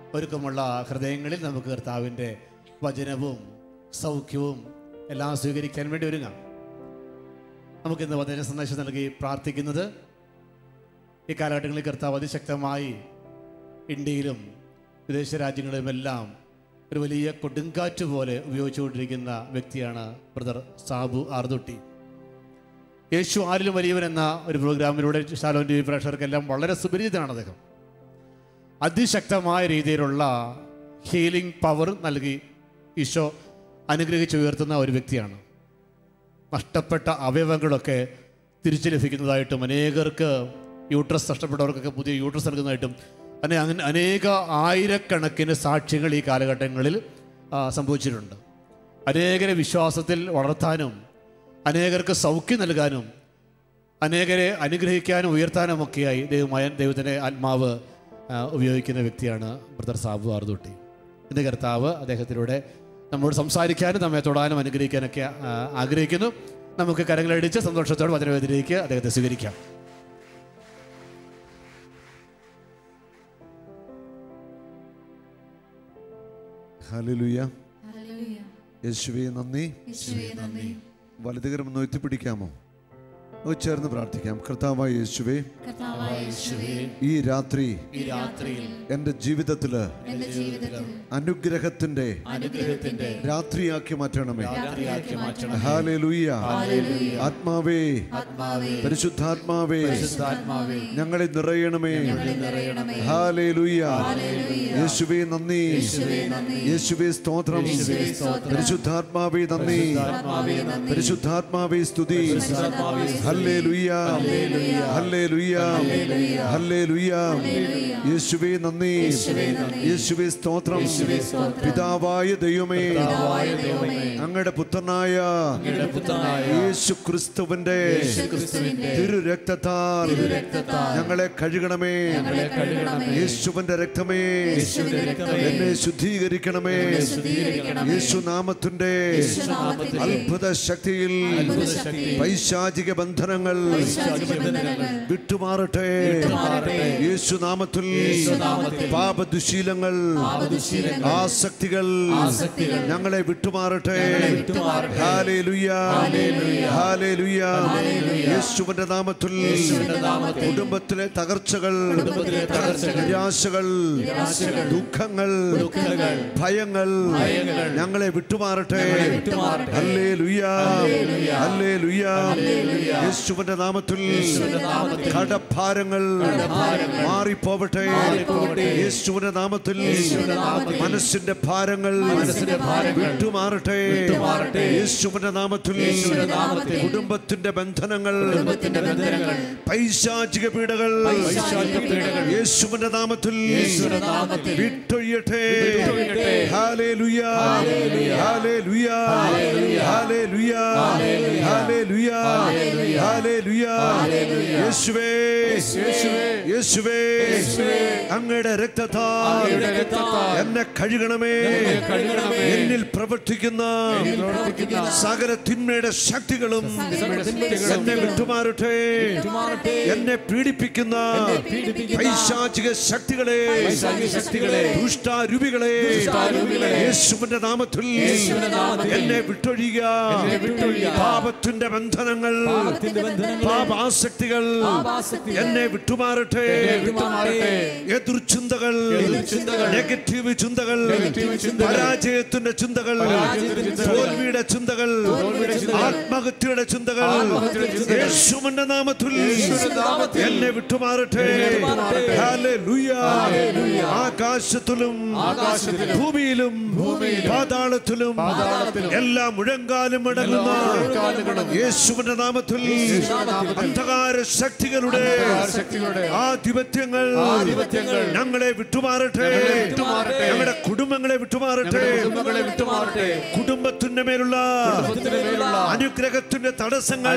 ഒരുക്കമുള്ള ഹൃദയങ്ങളിൽ നമുക്ക് കർത്താവിൻ്റെ വചനവും സൗഖ്യവും എല്ലാം സ്വീകരിക്കാൻ വേണ്ടി ഒരുങ്ങാം നമുക്കിന്ന് വചന സന്ദേശം നൽകി പ്രാർത്ഥിക്കുന്നത് ഈ കാലഘട്ടങ്ങളിൽ കർത്താവ് അതിശക്തമായി ഇന്ത്യയിലും വിദേശ രാജ്യങ്ങളിലുമെല്ലാം ഒരു വലിയ കൊടുങ്കാറ്റ് പോലെ ഉപയോഗിച്ചുകൊണ്ടിരിക്കുന്ന വ്യക്തിയാണ് ബ്രദർ സാബു ആർദുട്ടി യേശു ആരിലും വലിയവൻ എന്ന ഒരു പ്രോഗ്രാമിലൂടെ ശാലോൻ ടി വി പ്രേക്ഷകർക്കെല്ലാം വളരെ സുപരിചിതനാണ് അദ്ദേഹം അതിശക്തമായ രീതിയിലുള്ള ഹീലിംഗ് പവർ നൽകി ഈശോ അനുഗ്രഹിച്ച് ഉയർത്തുന്ന ഒരു വ്യക്തിയാണ് നഷ്ടപ്പെട്ട അവയവങ്ങളൊക്കെ തിരിച്ചു ലഭിക്കുന്നതായിട്ടും അനേകർക്ക് യൂട്രസ് നഷ്ടപ്പെട്ടവർക്കൊക്കെ പുതിയ യൂട്രസ് നൽകുന്നതായിട്ടും അങ്ങനെ അങ്ങനെ അനേക ആയിരക്കണക്കിന് സാക്ഷ്യങ്ങൾ ഈ കാലഘട്ടങ്ങളിൽ ആ, സംഭവിച്ചിട്ടുണ്ട് അനേകരെ വിശ്വാസത്തിൽ വളർത്താനും അനേകർക്ക് സൗഖ്യം നൽകാനും അനേകരെ അനുഗ്രഹിക്കാനും ഉയർത്താനും ഒക്കെയായി ദൈവമായ ദൈവത്തിൻ്റെ ആത്മാവ് ആ, ഉപയോഗിക്കുന്ന വ്യക്തിയാണ് ബ്രദർ സാബു ആർദൂട്ടി ഇന്ന് കർത്താവ് അദ്ദേഹത്തിലൂടെ നമ്മോട് സംസാരിക്കാനും നമ്മെ തൊടാനും അനുഗ്രഹിക്കാനൊക്കെ ആ, ആഗ്രഹിക്കുന്നു നമുക്ക് കരങ്ങളടിച്ച് സന്തോഷത്തോടെ വചനവേദിലേക്ക് അദ്ദേഹത്തെ സ്വീകരിക്കാം ഹല്ലേലൂയ ഹല്ലേലൂയ. യേശുവേ നന്ദി യേശുവേ നന്ദി. വലതുകരം ഒന്ന് എത്തിപ്പിടിക്കാമോ അത് ചേർന്ന് പ്രാർത്ഥിക്കാം കർത്താവായ യേശുവേ കർത്താവായ യേശുവേ, ഈ രാത്രി ഈ രാത്രിയിൽ എൻ്റെ ജീവിതത്തില് എന്റെ ജീവിതത്തിൽ അനുഗ്രഹത്തിന്റെ അനുഗ്രഹത്തിന്റെ രാത്രിയാക്കി മാറ്റണമേ രാത്രിയാക്കി മാറ്റണം ഹാലേലൂയ ആത്മാവേ ആത്മാവേ പരിശുദ്ധാത്മാവേ ആത്മാവേ ഞങ്ങളെ നിറയണമേ നിറയണമേ ഹാലേലൂയ യേശുവേ നന്ദി യേശുവേ സ്തോത്രം പരിശുദ്ധാത്മാവേ നന്ദി പരിശുദ്ധാത്മാവേ സ്തുതി ഹല്ലേലൂയ ഹല്ലേലൂയ ഹല്ലേലൂയ യേശുവേ നന്ദി യേശുവേ സ്തോത്രം പിതാവായ ദൈവമേ അങ്ങയുടെ പുത്രനായ യേശു ക്രിസ്തുവിന്റെ തിരു രക്തത്താൽ ഞങ്ങളെ കഴുകണമേ യേശുവിന്റെ രക്തമേ എന്നെ ശുദ്ധീകരിക്കണമേ യേശു നാമത്തിന്റെ അത്ഭുത ശക്തിയിൽ പൈശാചിക ബന്ധനങ്ങൾ വിട്ടുമാറട്ടെ യേശു നാമത്തിൽ പാപദുശീലങ്ങൾ ആസക്തികൾ ഞങ്ങളെ വിട്ടുമാറട്ടെ ഹാലേലുയ ഹാലേലുയ യേശുവിന്റെ നാമത്തിൽ കുടുംബത്തിലെ തകർച്ചകൾ നിരാശകൾ ദുഃഖങ്ങൾ ഭയങ്ങൾ ഞങ്ങളെ വിട്ടുമാറട്ടെ ഹല്ലേ ലുയ ഹല്ലേ ലുയ യേശുവിന്റെ നാമത്തിൽ കടഭാരങ്ങൾ മാറിപ്പോവട്ടെ യേശുവിന്റെ നാമത്തിൽ മനസ്സിന്റെ ഭാരങ്ങൾ വിട്ടുമാറട്ടെ യേശുവിന്റെ നാമത്തിൽ കുടുംബത്തിന്റെ ബന്ധനങ്ങൾ പൈശാചിക പീഡകൾ യേശുവിന്റെ നാമത്തിൽ വിട്ടൊഴിയട്ടെ ഹാലേലുയ ഹാലേലുയ ഹാലേലുയ ഹാലേലുയ ഹാലേലുയ യേശുവേ യേശുവേ അങ്ങയുടെ രക്തത്താൽ എന്നെ കഴുകണമേ എന്നിൽ പ്രവർത്തിക്കുന്ന സകല തിന്മയുടെ ശക്തികളും എന്നെ വിട്ടുമാറട്ടെ എന്നെ പീഡിപ്പിക്കുന്ന പൈശാചിക ശക്തികളെ ദുഷ്ടാരൂപികളെ യേശുവിന്റെ നാമത്തിൽ എന്നെ വിട്ടൊഴിയുക പാപത്തിന്റെ ബന്ധനങ്ങൾ പാപാസക്തികൾ എന്നെ വിട്ടുമാറട്ടെ എതിർചിന്തകൾ നെഗറ്റീവ് ചിന്തകൾ പരാജയത്തിന്റെ ചിന്തകൾ തോൽവിയുടെ ചിന്തകൾ ആത്മഹത്യയുടെ ചിന്തകൾ യേശുവിന്റെ നാമത്തിൽ എന്നെ വിട്ടുമാറട്ടെ ഹല്ലേലൂയ. ആകാശത്തിലും ഭൂമിയിലും പാതാളത്തിലും എല്ലാ മുഴങ്കാലും അടങ്ങുന്ന യേശുവിന്റെ നാമത്തിൽ അന്ധകാര ശക്തികളുടെ ആധിപത്യങ്ങൾ ഞങ്ങളെ വിട്ടുമാറട്ടെ ഞങ്ങളുടെ കുടുംബങ്ങളെ വിട്ടുമാറട്ടെ കുടുംബത്തിന്റെ മേലുള്ള അനുഗ്രഹത്തിന്റെ തടസ്സങ്ങൾ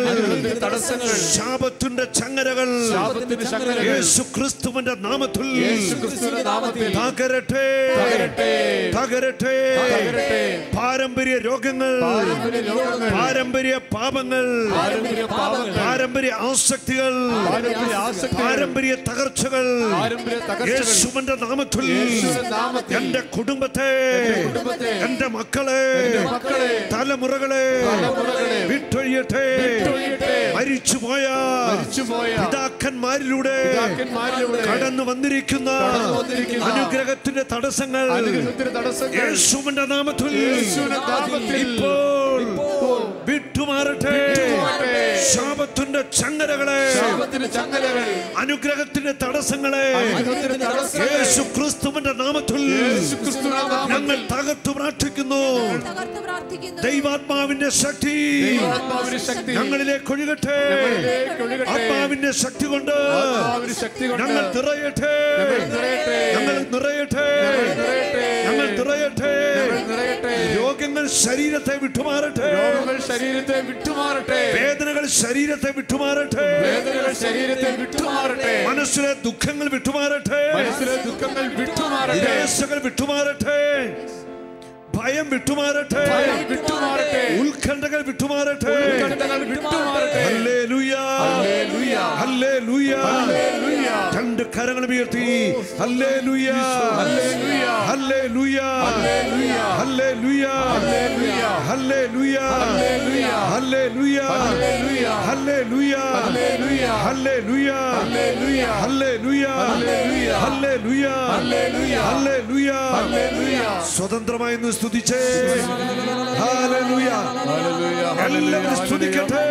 ശാപത്തിന്റെ ചങ്ങരകൾ യേശു ക്രിസ്തുവിന്റെ നാമത്തിൽ തകരട്ടെ തകരട്ടെ. തകരട്ടെ തകരട്ടെ. പാരമ്പര്യ രോഗങ്ങൾ പാരമ്പര്യ രോഗങ്ങൾ പാരമ്പര്യ പാപങ്ങൾ പാരമ്പര്യ പാപങ്ങൾ പാരമ്പര്യ ആസക്തികൾ പാരമ്പര്യ ആസക്തികൾ പാരമ്പര്യ തകർച്ചകൾ പാരമ്പര്യ തകർച്ചകൾ യേശുവിന്റെ നാമത്തിൽ യേശുവിന്റെ നാമത്തിൽ എന്റെ കുടുംബത്തെ കുടുംബത്തെ എന്റെ മക്കളെ എന്റെ മക്കളെ തലമുറകളെ തലമുറകളെ വിട്ടൊഴിയട്ടെ വിട്ടൊഴിയട്ടെ. മരിച്ചുപോയ മരിച്ചുപോയ പിതാക്കന്മാരിലൂടെ പിതാക്കന്മാരിലൂടെ കടന്നു വന്നിരിക്കുന്ന കടന്നു വന്നിരിക്കുന്ന അനുഗ്രഹത്തിന്റെ തടസ്സങ്ങൾ അനുഗ്രഹത്തിന്റെ തടസ്സങ്ങൾ യേശുവിന്റെ നാമത്തിൽ യേശുവിന്റെ നാമത്തിൽ ഇപ്പോൾ വിട്ടുമാറട്ടെ വിട്ടുമാറട്ടെ. ശാപത്തിന്റെ ചങ്ങലകളെ ശാപത്തിന്റെ ചങ്ങലകൾ അനുഗ്രഹത്തിന്റെ തടസ്സങ്ങളെ അനുഗ്രഹത്തിന്റെ തടസ്സങ്ങൾ യേശു ക്രിസ്തുവിന്റെ നാമത്തിൽ യേശുക്രിസ്തുവിന്റെ നാമത്തിൽ ഞങ്ങൾ തകർത്തു പ്രാർത്ഥിക്കുന്നു തകർത്ത് പ്രാർത്ഥിക്കുന്നു ദൈവാത്മാവിന്റെ ശക്തി ദൈവാത്മാവിന്റെ ശക്തി ഞങ്ങളിലേക്ക് ഒഴുകട്ടെ ഞങ്ങളിലേക്ക് ഒഴുകട്ടെ. ആത്മാവിന്റെ ശക്തി കൊണ്ട് ആത്മാവിന്റെ ശക്തി കൊണ്ട് ഞങ്ങൾ നിറയട്ടെ ഞങ്ങൾ നിറയട്ടെ. ഞങ്ങൾ നിറയട്ടെ നിറയട്ടെ. ഞങ്ങൾ നിറയട്ടെ ഞങ്ങൾ നിറയട്ടെ. രോഗങ്ങൾ ശരീരത്തെ വിട്ടുമാറട്ടെ രോഗങ്ങൾ ശരീരത്തെ വിട്ടുമാറട്ടെ വേദനകൾ ശരീരത്തെ വിട്ടുമാറട്ടെ വേദനകൾ ശരീരത്തെ വിട്ടുമാറട്ടെ മനസ്സിലെ ദുഃഖങ്ങൾ വിട്ടുമാറട്ടെ മനസ്സിലെ ദുഃഖങ്ങൾ വിട്ടുമാറട്ടെ നിരാശകൾ വിട്ടുമാറട്ടെ ഭയം വിട്ടുമാറട്ടെ ഭയം വിട്ടുമാറട്ടെ ഉത്കണ്ഠകൾ വിട്ടുമാറട്ടെ ഉത്കണ്ഠകൾ വിട്ടുമാറട്ടെ ഹല്ലേലൂയ ഹല്ലേലൂയ. ഹല്ലേലൂയ ഹല്ലേലൂയ. രണ്ട് കരങ്ങൾ ഉയർത്തി ഹല്ലേലൂയ ഹല്ലേലൂയ. ഹല്ലേലൂയ ഹല്ലേലൂയ. ഹല്ലേലൂയ ഹല്ലേലൂയ. ഹല്ലേലൂയ ഹല്ലേലൂയ. ഹല്ലേലൂയ ഹല്ലേലൂയ. ഹല്ലേലൂയ ഹല്ലേലൂയ. ഹല്ലേലൂയ ഹല്ലേലൂയ. ഹല്ലേലൂയ ഹല്ലേലൂയ. ഹല്ലേലൂയ ഹല്ലേലൂയ. ഹല്ലേലൂയ ഹല്ലേലൂയ. സ്വതന്ത്രമായി ഒന്ന് സ്തുതിച്ചേ ഹല്ലേലൂയ എല്ലാവരും സ്തുതിക്കട്ടെ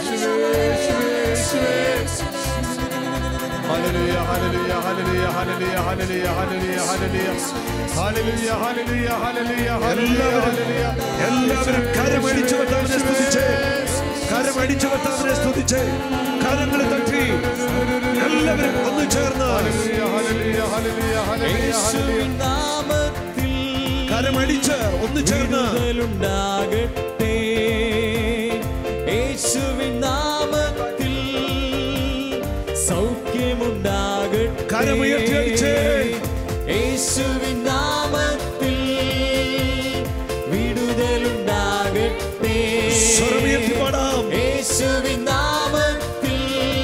ഹല്ലേലൂയ ഹല്ലേലൂയ ഹല്ലേലൂയ ഹല്ലേലൂയ ഹല്ലേലൂയ ഹല്ലേലൂയ ഹല്ലേലൂയ ഹല്ലേലൂയ ഹല്ലേലൂയ ഹല്ലേലൂയ എല്ലാവരും എല്ലാവരും കരമടിച്ചു വത്താവിനെ സ്തുതിച്ചേ കരമടിച്ചു വത്താവിനെ സ്തുതിച്ചേ കരങ്ങൾ തട്ടി എല്ലാവരും ഒന്ന് ചേർന്ന് ഹല്ലേലൂയ ഹല്ലേലൂയ ഹല്ലേലൂയ ഹല്ലേലൂയ യേശുവിൻ നാമത്തിൽ കരമടിച്ച് ഒന്ന് ചേർന്ന് വിടുതലുണ്ടാകട്ടെ യേശുവിൻ നാമത്തിൽ സൗഖ്യമുണ്ടാകട്ടെ കരമുയർത്തി അടിച്ചേ. യേശുവിൻ നാമത്തിൽ വിടുതലുണ്ടാകട്ടെ സ്വരമുയർത്തി പാടാം യേശുവിൻ നാമത്തിൽ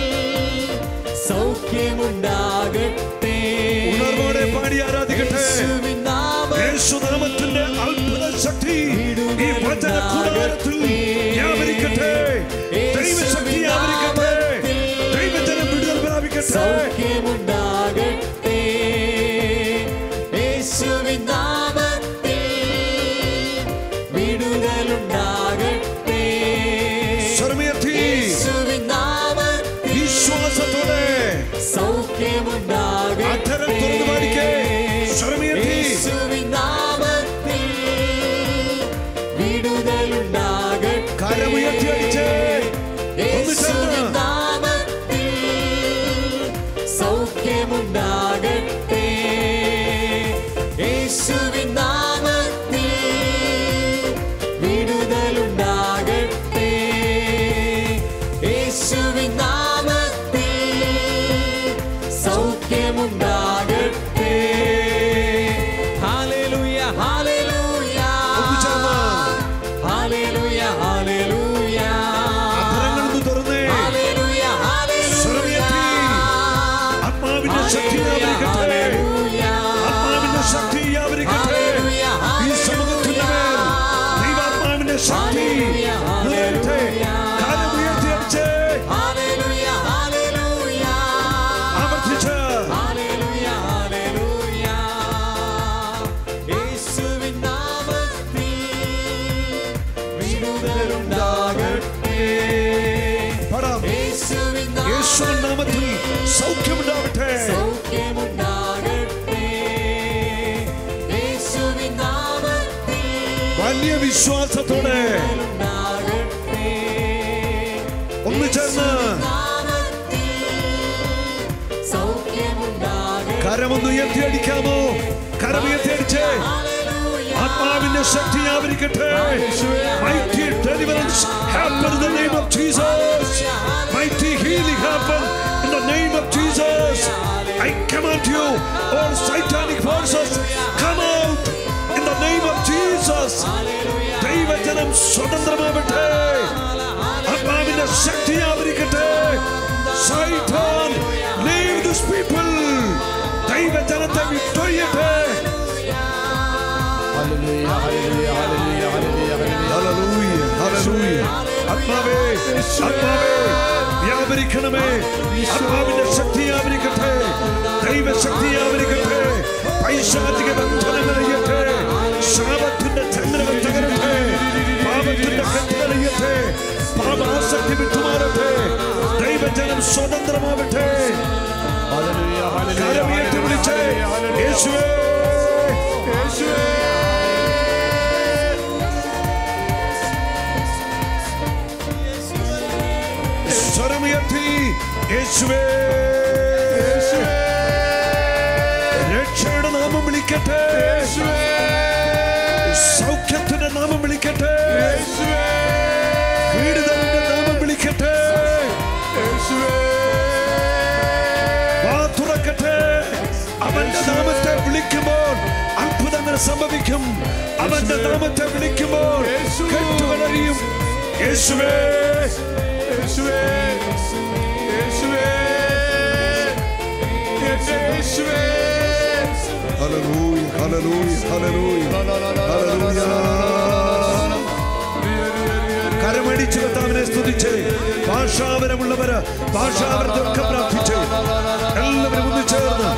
സൗഖ്യമുണ്ടാകട്ടെ ഉണർവോടെ പാടി ആരാധിക്കട്ടെ യേശുവിൻ നാമത്തിൽ യേശുനാമത്തിന്റെ അത്ഭുത ശക്തി ഈ വചന കൂടാരത്തിൽ വ്യാപരിക്കട്ടെ ദൈവശക്തി വ്യാപരിക്കട്ടെ ദൈവജനം വിടുതൽ പ്രാപിക്കട്ടെ സൗഖ്യമുണ്ടാകട്ടെ യേശുവിൻ നാമത്തിൽ വിടുതലുണ്ടാകട്ടെ സ്വരമുയർത്തി യേശുവിൻ നാമത്തിൽ വിശ്വാസത്തോടെ സൗഖ്യമുണ്ടാകട്ടെ അധരം തുറന്നു പാടിക്കേ സ്വരമുയർത്തി യേശുവിൻ നാമത്തിൽ വിടുതലുണ്ടാകട്ടെ കരമുയർത്തി അടിച്ചേ ഒന്ന് ചേർന്ന് യേശുവിൻ നാമത്തിൽ സൗഖ്യമുണ്ടാകട്ടെ യേശുവിൻ നാമത്തിൽ വിടുതലുണ്ടാകട്ടെ യേശുവിൻ നാമത്തിൽ സൗഖ്യമുണ്ടാകട്ടെ ഹല്ലേലൂയ ഹല്ലേലൂയ ഒന്ന് ചേർന്ന് ഹല്ലേലൂയ ഹല്ലേലൂയ അധരങ്ങൾ ഒന്ന് തുറന്നേ ഹല്ലേലൂയ ഹല്ലേലൂയ സ്വരമുയർത്തി ആത്മാവിന്റെ ശക്തി വ്യാപരിക്കട്ടെ ആത്മാവിന്റെ ശക്തി വ്യാപരിക്കട്ടെ ഈ സമൂഹത്തിന്റെ മേൽ ദൈവാത്മാവിന്റെ ശക്തി ഉയരട്ടെ കരമുയർത്തി അടിച്ചേ ഹല്ലേലൂയ ഹല്ലേലൂയ ആവർത്തിച്ച് ഹല്ലേലൂയ ഹല്ലേലൂയ യേശുവിൻ നാമത്തിൽ വിടുതലുണ്ടാകട്ടെ പാടാം യേശുവിൻ യേശുവിൻ നാമത്തിൽ സൗഖ്യമുണ്ടാവട്ടെ സൗഖ്യമുണ്ടാകട്ടെ യേശുവിൻ നാമത്തിൽ വലിയ വിശ്വാസത്തോടെ ഉണ്ടാകട്ടെ ഒന്ന് ചേർന്ന് നാമത്തിൽ സൗഖ്യമുണ്ടാകട്ടെ കരമൊന്ന് ഉയർത്തി അടിക്കാമോ കരമുയർത്തി അടിച്ചേ ഹല്ലേലൂയ ആത്മാവിന്റെ ശക്തി വ്യാപരിക്കട്ടെ mighty deliverance happen in the name of Jesus mighty healing happen in the name of Jesus I command you, all satanic forces, come out in the name of Jesus. ദൈവജനം സ്വതന്ത്രമാവട്ടെ ആത്മാവിന്റെ ശക്തി ആവരിക്കട്ടെ Satan, leave this people. ദൈവജനത്തെ വിട്ടൊഴിയട്ടെ ഹല്ലേലൂയ ഹല്ലേലൂയ ഹല്ലേലൂയ ഹല്ലേലൂയ ഹല്ലേലൂയ ഹല്ലേലൂയ ഹല്ലേലൂയ ആത്മാവേ ആത്മാവേ വ്യാപരിക്കണമേ ആത്മാവിന്റെ ശക്തി ആവരിക്കട്ടെ ദൈവശക്തി ആവരിക്കട്ടെ പൈശാചിക ബന്ധനമറിയട്ടെ ശാപത്തിന്റെ ചന്ദ്രകൾ തകരട്ടെ പാപത്തിന്റെ കെട്ടുകളയട്ടെ പാപാസക്തി വിട്ടുമാറട്ടെ ദൈവജനം സ്വതന്ത്രമാവട്ടെ ഹല്ലേലൂയ ഹല്ലേലൂയ കരമുയർത്തി വിളിച്ചേ യേശുവേ യേശുവേ സ്വരമുയർത്തി യേശുവേ രക്ഷയുടെ നാമം വിളിക്കട്ടെ സൗഖ്യത്തിന്റെ നാമം വിളിക്കട്ടെ വീടുതലിന്റെ നാമം വിളിക്കട്ടെ വാ തുറക്കട്ടെ അവന്റെ നാമത്തെ വിളിക്കുമ്പോൾ അത്ഭുതങ്ങൾ സംഭവിക്കും അവന്റെ നാമത്തെ വിളിക്കുമ്പോൾ കെട്ടുകളറിയും യേശുവേ യേശുവേ യേശുവേ എന്റെ യേശുവേ ഹല്ലേലൂയ ഹല്ലേലൂയ ഹല്ലേലൂയ കരമടിച്ച് കർത്താവിനെ സ്തുതിച്ച് ഭാഷാവരമുള്ളവര് ഭാഷാവരത്തൊക്കെ പ്രാർത്ഥിച്ച് എല്ലാവരും ഒന്ന് ചേർന്ന്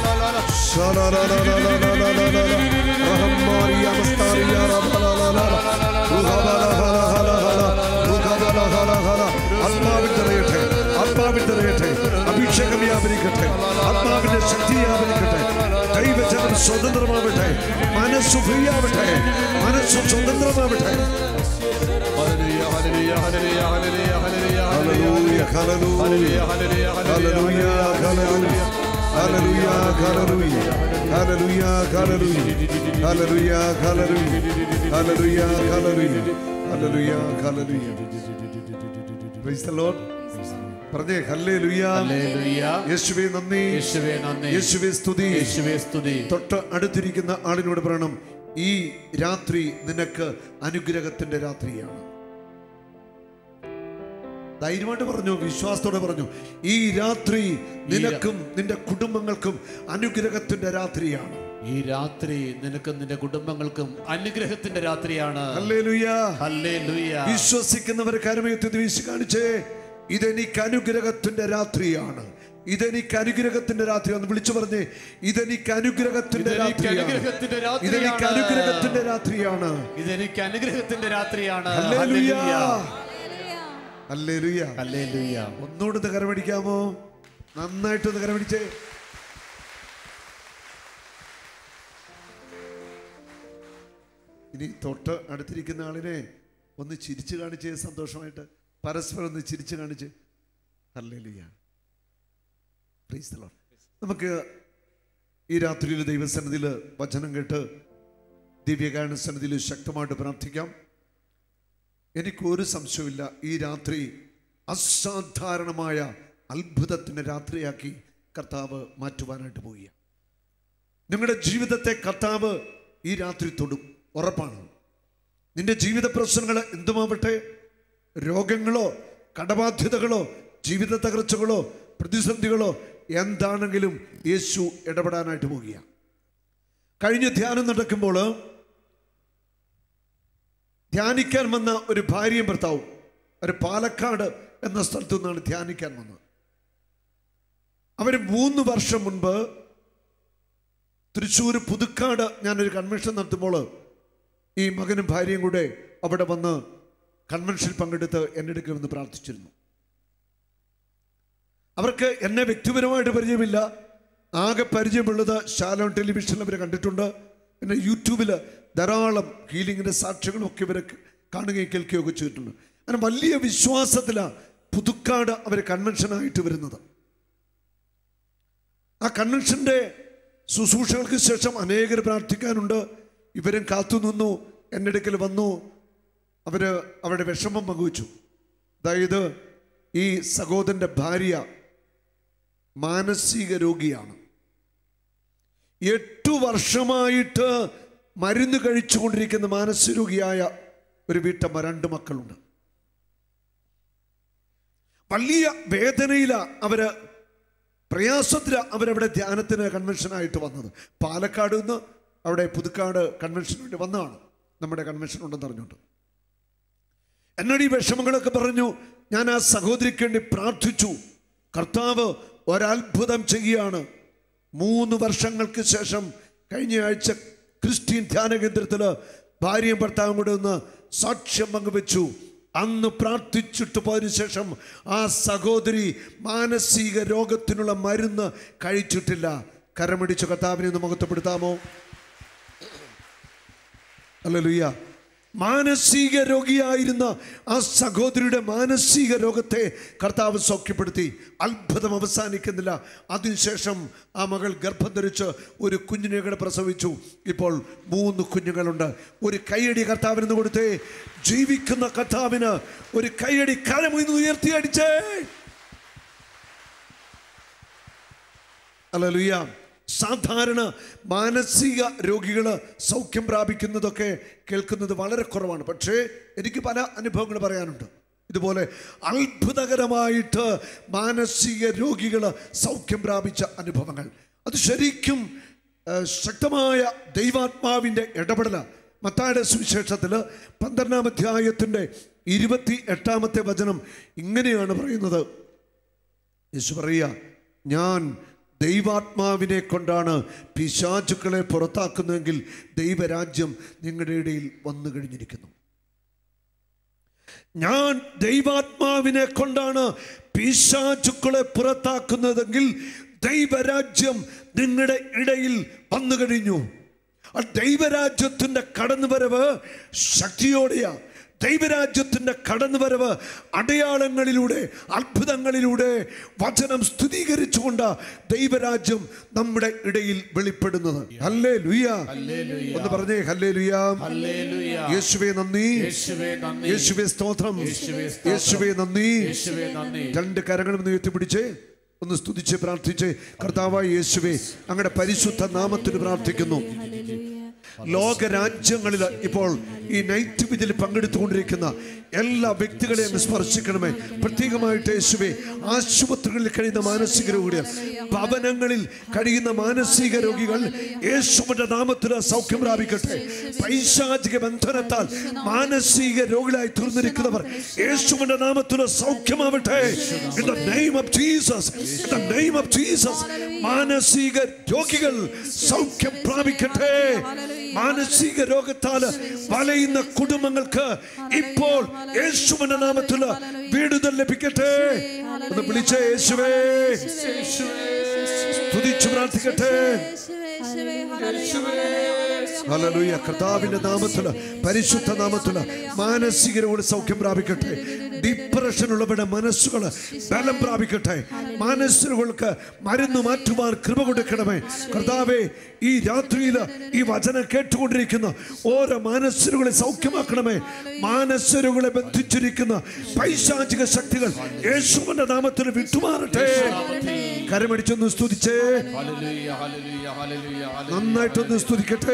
ആത്മാവിൽ തെളിയട്ടെ ആത്മാവിൽ തെളിയട്ടെ അഭിഷേകം വ്യാപരിക്കട്ടെ ആത്മാവിന്റെ ശക്തി വ്യാപരിക്കട്ടെ ദൈവജനം സ്വതന്ത്രമാവട്ടെ മനസ്സു ഫ്രീ ആവട്ടെ മനസ്സു സ്വതന്ത്രമാവട്ടെ ഹല്ലേലൂയ ഹല്ലേലൂയ ഹല്ലേലൂയ ഹല്ലേലൂയ ഹല്ലേലൂയ ഹല്ലേലൂയ ഹല്ലേലൂയ ഹല്ലേലൂയ Hallelujah, hallelujah, hallelujah, hallelujah, hallelujah, hallelujah, hallelujah, hallelujah, hallelujah, hallelujah. Praise the Lord. പറഞ്ഞേ ഹല്ലേലൂയ ഹല്ലേലൂയ യേശുവേ നന്ദി യേശുവേ നന്ദി യേശുവേ സ്തുതി യേശുവേ സ്തുതി തൊട്ട് അടുത്തിരിക്കുന്ന ആളിനോട് പറയണം ഈ രാത്രി നിനക്ക് അനുഗ്രഹത്തിന്റെ രാത്രിയാണ് ധൈര്യമായിട്ട് പറഞ്ഞു വിശ്വാസത്തോടെ പറഞ്ഞു ഈ രാത്രി നിനക്കും നിന്റെ കുടുംബങ്ങൾക്കും അനുഗ്രഹത്തിന്റെ രാത്രിയാണ് ഈ രാത്രി നിനക്കും നിന്റെ കുടുംബങ്ങൾക്കും അനുഗ്രഹത്തിന്റെ രാത്രിയാണ് ഹല്ലേലൂയ ഹല്ലേലൂയ വിശ്വസിക്കുന്നവർ കരമയത്തി വീശി കാണിച്ചേ ഇതെനിക്ക് അനുഗ്രഹത്തിന്റെ രാത്രിയാണ് ഇതെനിക്ക് അനുഗ്രഹത്തിന്റെ രാത്രിയാണ് വിളിച്ചു പറഞ്ഞേ ഇതെനിക്ക് അനുഗ്രഹത്തിന്റെ ഇതെനിക്ക് രാത്രിയാണ് അനുഗ്രഹത്തിന്റെ ഇതെനിക്ക് രാത്രിയാണ് അനുഗ്രഹത്തിന്റെ രാത്രിയാണ് ഇതെനിക്ക് അനുഗ്രഹത്തിന്റെ രാത്രിയാണ് ഹല്ലേലൂയ ഹല്ലേലൂയ ഹല്ലേലൂയ ഹല്ലേലൂയ ഒന്നുകൂടെ ഒന്ന് കരമടിക്കാമോ നന്നായിട്ടൊന്ന് കരമടിച്ചേ ഇനി തൊട്ട് അടുത്തിരിക്കുന്ന ആളിനെ ഒന്ന് ചിരിച്ചു കാണിച്ചേ സന്തോഷമായിട്ട് പരസ്പരം ഒന്ന് ചിരിച്ചു കാണിച്ച് ഹല്ലേലൂയ Praise the Lord. നമുക്ക് ഈ രാത്രിയിൽ ദൈവസന്നിധിയിൽ വചനം കേട്ട് ദിവ്യകാരണ സന്നിധിയിൽ ശക്തമായിട്ട് പ്രാർത്ഥിക്കാം എനിക്കൊരു സംശയമില്ല ഈ രാത്രി അസാധാരണമായ അത്ഭുതത്തിൻ്റെ രാത്രിയാക്കി കർത്താവ് മാറ്റുവാനായിട്ട് പോവുക നിങ്ങളുടെ ജീവിതത്തെ കർത്താവ് ഈ രാത്രി തൊടും ഉറപ്പാണ് നിന്റെ ജീവിത പ്രശ്നങ്ങൾ എന്തുമാവട്ടെ രോഗങ്ങളോ കടബാധ്യതകളോ ജീവിത തകർച്ചകളോ പ്രതിസന്ധികളോ എന്താണെങ്കിലും യേശു ഇടപെടാനായിട്ട് പോവുക കഴിഞ്ഞ ധ്യാനം നടക്കുമ്പോൾ ധ്യാനിക്കാൻ വന്ന ഒരു ഭാര്യയും ഭർത്താവും ഒരു പാലക്കാട് എന്ന സ്ഥലത്തു നിന്നാണ് ധ്യാനിക്കാൻ വന്നത് അവർ മൂന്ന് വർഷം മുൻപ് തൃശ്ശൂർ പുതുക്കാട് ഞാനൊരു കൺവെൻഷൻ നടത്തുമ്പോൾ ഈ മകനും ഭാര്യയും കൂടെ അവിടെ വന്ന് കൺവെൻഷനിൽ പങ്കെടുത്ത് എൻ്റെ അടുക്കൽ വന്ന് പ്രാർത്ഥിച്ചിരുന്നു അവർക്ക് എന്നെ വ്യക്തിപരമായിട്ട് പരിചയമില്ല ആകെ പരിചയമുള്ളത് ശാലോൺ ടെലിവിഷനിൽ അവർ കണ്ടിട്ടുണ്ട് പിന്നെ യൂട്യൂബിൽ ധാരാളം ഹീലിങ്ങിൻ്റെ സാക്ഷ്യങ്ങളും ഒക്കെ ഇവരെ കാണുകയും കേൾക്കുകയും ഒക്കെ ചെയ്തിട്ടുണ്ട് അങ്ങനെ വലിയ വിശ്വാസത്തിലാണ് പുതുക്കാട് അവർ കൺവെൻഷനായിട്ട് വരുന്നത് ആ കൺവെൻഷൻ്റെ ശുശ്രൂഷകൾക്ക് ശേഷം അനേകർ പ്രാർത്ഥിക്കാനുണ്ട് ഇവരും കാത്തുനിന്നു എൻ്റെ അടുക്കൽ വന്നു അവർ അവരുടെ വിഷമം പങ്കുവച്ചു അതായത് ഈ സഹോദരൻ്റെ ഭാര്യ മാനസിക രോഗിയാണ് എട്ടു വർഷമായിട്ട് മരുന്ന് കഴിച്ചുകൊണ്ടിരിക്കുന്ന മാനസികരോഗിയായ ഒരു വീട്ടമ്മ രണ്ട് മക്കളുണ്ട് വലിയ വേദനയില അവര് പ്രയാസത്തില അവരവിടെ ധ്യാനത്തിന് കൺവെൻഷനായിട്ട് വന്നത് പാലക്കാട് നിന്ന് അവിടെ പുതുക്കാട് കൺവെൻഷന് വേണ്ടി വന്നതാണ് നമ്മുടെ കൺവെൻഷൻ ഉണ്ടെന്ന് അറിഞ്ഞുകൊണ്ട് എന്നോട് ഈ വിഷമങ്ങളൊക്കെ പറഞ്ഞു ഞാൻ ആ സഹോദരിക്ക് വേണ്ടി പ്രാർത്ഥിച്ചു കർത്താവ് ഒരത്ഭുതം ചെയ്യുകയാണ് മൂന്ന് വർഷങ്ങൾക്ക് ശേഷം കഴിഞ്ഞ ആഴ്ച ക്രിസ്ത്യൻ ധ്യാന കേന്ദ്രത്തിൽ ഭാര്യയും ഭർത്താവും കൂടെ ഒന്ന് സാക്ഷ്യം പങ്കുവെച്ചു അന്ന് പ്രാർത്ഥിച്ചിട്ട് പോയതിനു ശേഷം ആ സഹോദരി മാനസിക രോഗത്തിനുള്ള മരുന്ന് കഴിച്ചിട്ടില്ല കരമടിച്ച് കർത്താവിനെ ഒന്ന് മുഖത്തപ്പെടുത്താമോ അല്ലലുയ്യ മാനസിക രോഗിയായിരുന്ന ആ സഹോദരിയുടെ മാനസിക രോഗത്തെ കർത്താവ് സൗഖ്യപ്പെടുത്തി അത്ഭുതം അവസാനിക്കുന്നില്ല അതിനുശേഷം ആ മകൾ ഗർഭം ധരിച്ച് ഒരു കുഞ്ഞിനെ കൂടെ പ്രസവിച്ചു ഇപ്പോൾ മൂന്ന് കുഞ്ഞുങ്ങളുണ്ട് ഒരു കൈയടി കർത്താവിന് കൊടുത്തേ ജീവിക്കുന്ന കർത്താവിന് ഒരു കൈയടി കരമുയർന്ന് ഉയർത്തി അടിച്ചേ അല്ലലുയ്യ സാധാരണ മാനസിക രോഗികൾ സൗഖ്യം പ്രാപിക്കുന്നതൊക്കെ കേൾക്കുന്നത് വളരെ കുറവാണ് പക്ഷേ എനിക്ക് പല അനുഭവങ്ങൾ പറയാനുണ്ട് ഇതുപോലെ അത്ഭുതകരമായിട്ട് മാനസിക രോഗികൾ സൗഖ്യം പ്രാപിച്ച അനുഭവങ്ങൾ അത് ശരിക്കും ആ, ശക്തമായ ദൈവാത്മാവിൻ്റെ ഇടപെടലാണ് മത്തായുടെ സുവിശേഷത്തിൽ പന്ത്രണ്ടാം അധ്യായത്തിൻ്റെ ഇരുപത്തി എട്ടാമത്തെ വചനം ഇങ്ങനെയാണ് പറയുന്നത് യേശു പറയുക ഞാൻ ദൈവാത്മാവിനെ കൊണ്ടാണ് പിശാചുക്കളെ പുറത്താക്കുന്നതെങ്കിൽ ദൈവരാജ്യം നിങ്ങളുടെ ഇടയിൽ വന്നു കഴിഞ്ഞിരിക്കുന്നു ഞാൻ ദൈവാത്മാവിനെ കൊണ്ടാണ് പിശാചുക്കളെ പുറത്താക്കുന്നതെങ്കിൽ ദൈവരാജ്യം നിങ്ങളുടെ ഇടയിൽ വന്നു കഴിഞ്ഞു ആ ദൈവരാജ്യത്തിന്റെ കടന്നുവരവ് ശക്തിയോടെയാ ദൈവരാജ്യത്തിന്റെ കടന്നുവരവ് അടയാളങ്ങളിലൂടെ അത്ഭുതങ്ങളിലൂടെ വചനം സ്ഥിരീകരിച്ചുകൊണ്ട് ദൈവരാജ്യം നമ്മുടെ ഇടയിൽ വെളിപ്പെടുന്നത് ഹല്ലേ ലുയ ഒന്ന് പറഞ്ഞേ ഹല്ലേ ലുയ ഹല്ലേലൂയ. യേശുവേ നന്ദി യേശുവേ നന്ദി. യേശുവേ സ്തോത്രം യേശുവേ സ്തോത്രം. യേശുവേ നന്ദി യേശുവേ നന്ദി രണ്ട് കരങ്ങളും ഉയർത്തി പിടിച്ച് ഒന്ന് സ്തുതിച്ച് പ്രാർത്ഥിച്ച് കർത്താവായ യേശുവേ അങ്ങയുടെ പരിശുദ്ധ നാമത്തിന് പ്രാർത്ഥിക്കുന്നു ലോകരാജ്യങ്ങളിൽ ഇപ്പോൾ ഈ നൈറ്റ് വിധിയിൽ പങ്കെടുത്തുകൊണ്ടിരിക്കുന്ന എല്ലാ വ്യക്തികളെയും അങ്ങ് സ്പർശിക്കണമേ പ്രത്യേകമായിട്ട് യേശുവേ ആശുപത്രികളിൽ കഴിയുന്ന മാനസിക രോഗികൾ ഭവനങ്ങളിൽ കഴിയുന്ന മാനസിക രോഗികൾ യേശുവിന്റെ നാമത്തിൽ സൗഖ്യം പ്രാപിക്കട്ടെ പൈശാചിക ബന്ധനത്താൽ മാനസിക രോഗികളായി തീർന്നിരിക്കുന്നവർ യേശുവിന്റെ നാമത്തിൽ സൗഖ്യമാവട്ടെ In the name of Jesus, in the name of Jesus, മാനസിക രോഗികൾ സൗഖ്യം പ്രാപിക്കട്ടെ മാനസിക രോഗത്താൽ വലയുന്ന കുടുംബങ്ങൾക്ക് ഇപ്പോൾ യേശുവിന്റെ നാമത്തിൽ വീടുതൽ ലഭിക്കട്ടെ ഒന്ന് വിളിച്ചേ യേശുവേ സ്തുതിച്ചു പ്രാർത്ഥിക്കട്ടെ ഹല്ലേലൂയ കർത്താവിന്റെ നാമത്തില് പരിശുദ്ധ നാമത്തില് മാനസിക രോഗികൾ സൗഖ്യം പ്രാപിക്കട്ടെ ഡിപ്രഷൻ ഉള്ളവരുടെ മനസ്സുകൾ ബലം പ്രാപിക്കട്ടെ മാനസികൾക്ക് മരുന്ന് മാറ്റുവാൻ കൃപ കൊടുക്കണമേ കർത്താവെ ഈ രാത്രിയിൽ ഈ വചനം കേട്ടുകൊണ്ടിരിക്കുന്ന ഓരോ മാനസികകളെ സൗഖ്യമാക്കണമേ മാനസികകളെ ബന്ധിച്ചിരിക്കുന്ന പൈശാചിക ശക്തികൾ യേശുവിന്റെ നാമത്തിൽ വിട്ടുമാറട്ടെ കരമടിച്ചൊന്ന് സ്തുതിച്ചേ ഹല്ലേലൂയ ഹല്ലേലൂയ ഹല്ലേലൂയ നന്നായിട്ടൊന്ന് സ്തുതിക്കട്ടെ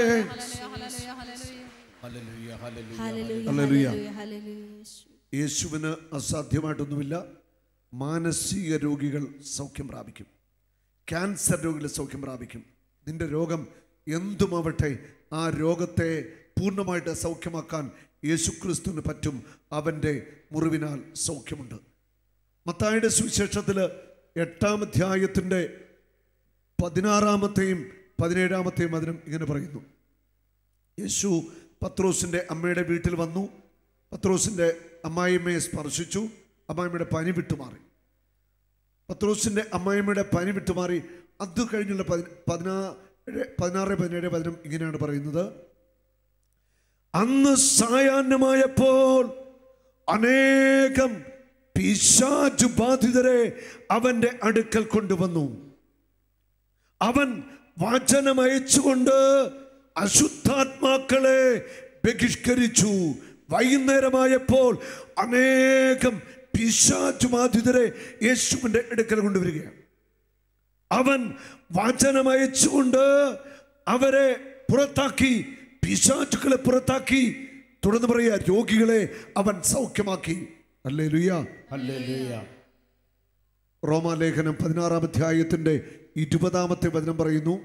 ഹല്ലേലൂയ ഹല്ലേലൂയ ഹല്ലേലൂയ. യേശുവിന് അസാധ്യമായിട്ടൊന്നുമില്ല മാനസിക രോഗികൾ സൗഖ്യം പ്രാപിക്കും ക്യാൻസർ രോഗികൾ സൗഖ്യം പ്രാപിക്കും നിന്റെ രോഗം എന്തുമാവട്ടെ ആ രോഗത്തെ പൂർണ്ണമായിട്ട് സൗഖ്യമാക്കാൻ യേശുക്രിസ്തുവിന് പറ്റും അവൻ്റെ മുറിവിനാൽ സൗഖ്യമുണ്ട് മത്തായുടെ സുവിശേഷത്തിൽ എട്ടാം അധ്യായത്തിൻ്റെ പതിനാറാമത്തെയും പതിനേഴാമത്തെയും വചനം ഇങ്ങനെ പറയുന്നു യേശു പത്രോസിൻ്റെ അമ്മയുടെ വീട്ടിൽ വന്നു പത്രോസിൻ്റെ അമ്മായിമ്മയെ സ്പർശിച്ചു അമ്മായിമ്മയുടെ പനി വിട്ടുമാറി പത്രോസിൻ്റെ അമ്മായിമ്മയുടെ പനി വിട്ടുമാറി അത് കഴിഞ്ഞുള്ള പതി പതിനാറ് പതിനാറ് പതിനേഴ് പതിനും ഇങ്ങനെയാണ് പറയുന്നത് അന്ന് സായാഹ്നമായപ്പോൾ അനേകം പിശാചു ബാധിതരെ അവന്റെ അടുക്കൽ കൊണ്ടുവന്നു അവൻ വചനം അയച്ചുകൊണ്ട് അശുദ്ധാത്മാക്കളെ ബഹിഷ്കരിച്ചു വൈകുന്നേരമായപ്പോൾ അനേകം പിശാചുബാധിതരെ യേശുവിൻ്റെ അടുക്കൽ കൊണ്ടുവരികയാണ് അവൻ വചനം അയച്ചുകൊണ്ട് അവരെ പുറത്താക്കി പിശാചുക്കളെ പുറത്താക്കി തുടർന്ന് പറയുക രോഗികളെ അവൻ സൗഖ്യമാക്കി അല്ലേ ലുയ്യ ഹല്ലേലൂയ റോമാലേഖനം പതിനാറാം അധ്യായത്തിന്റെ ഇരുപതാമത്തെ വചനം പറയുന്നു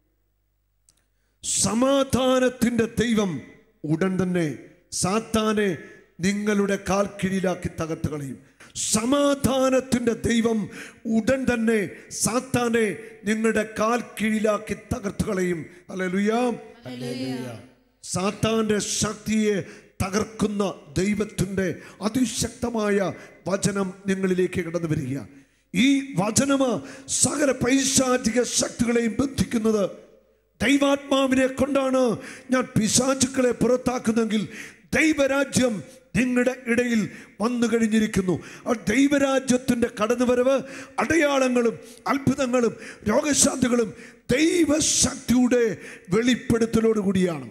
സമാധാനത്തിന്റെ ദൈവം ഉടൻ തന്നെ സാത്താനെ നിങ്ങളുടെ കാൽ കീഴിലാക്കി തകർത്ത് കളയും സമാധാനത്തിന്റെ ദൈവം ഉടൻ തന്നെ സാത്താനെ നിങ്ങളുടെ കാൽ കീഴിലാക്കി തകർത്ത് കളയും അല്ലെ സാത്താന്റെ ശക്തിയെ തകർക്കുന്ന ദൈവത്തിൻ്റെ അതിശക്തമായ വചനം നിങ്ങളിലേക്ക് കടന്നു വരിക ഈ വചനമ സകല പൈശാചിക ശക്തികളെയും ബന്ധിക്കുന്നത് ദൈവാത്മാവിനെ കൊണ്ടാണ് ഞാൻ പിശാചുക്കളെ പുറത്താക്കുന്നെങ്കിൽ ദൈവരാജ്യം നിങ്ങളുടെ ഇടയിൽ വന്നു കഴിഞ്ഞിരിക്കുന്നു ആ ദൈവരാജ്യത്തിൻ്റെ കടന്നുവരവ് അടയാളങ്ങളും അത്ഭുതങ്ങളും രോഗശാന്തികളും ദൈവശക്തിയുടെ വെളിപ്പെടുത്തലോടുകൂടിയാണ്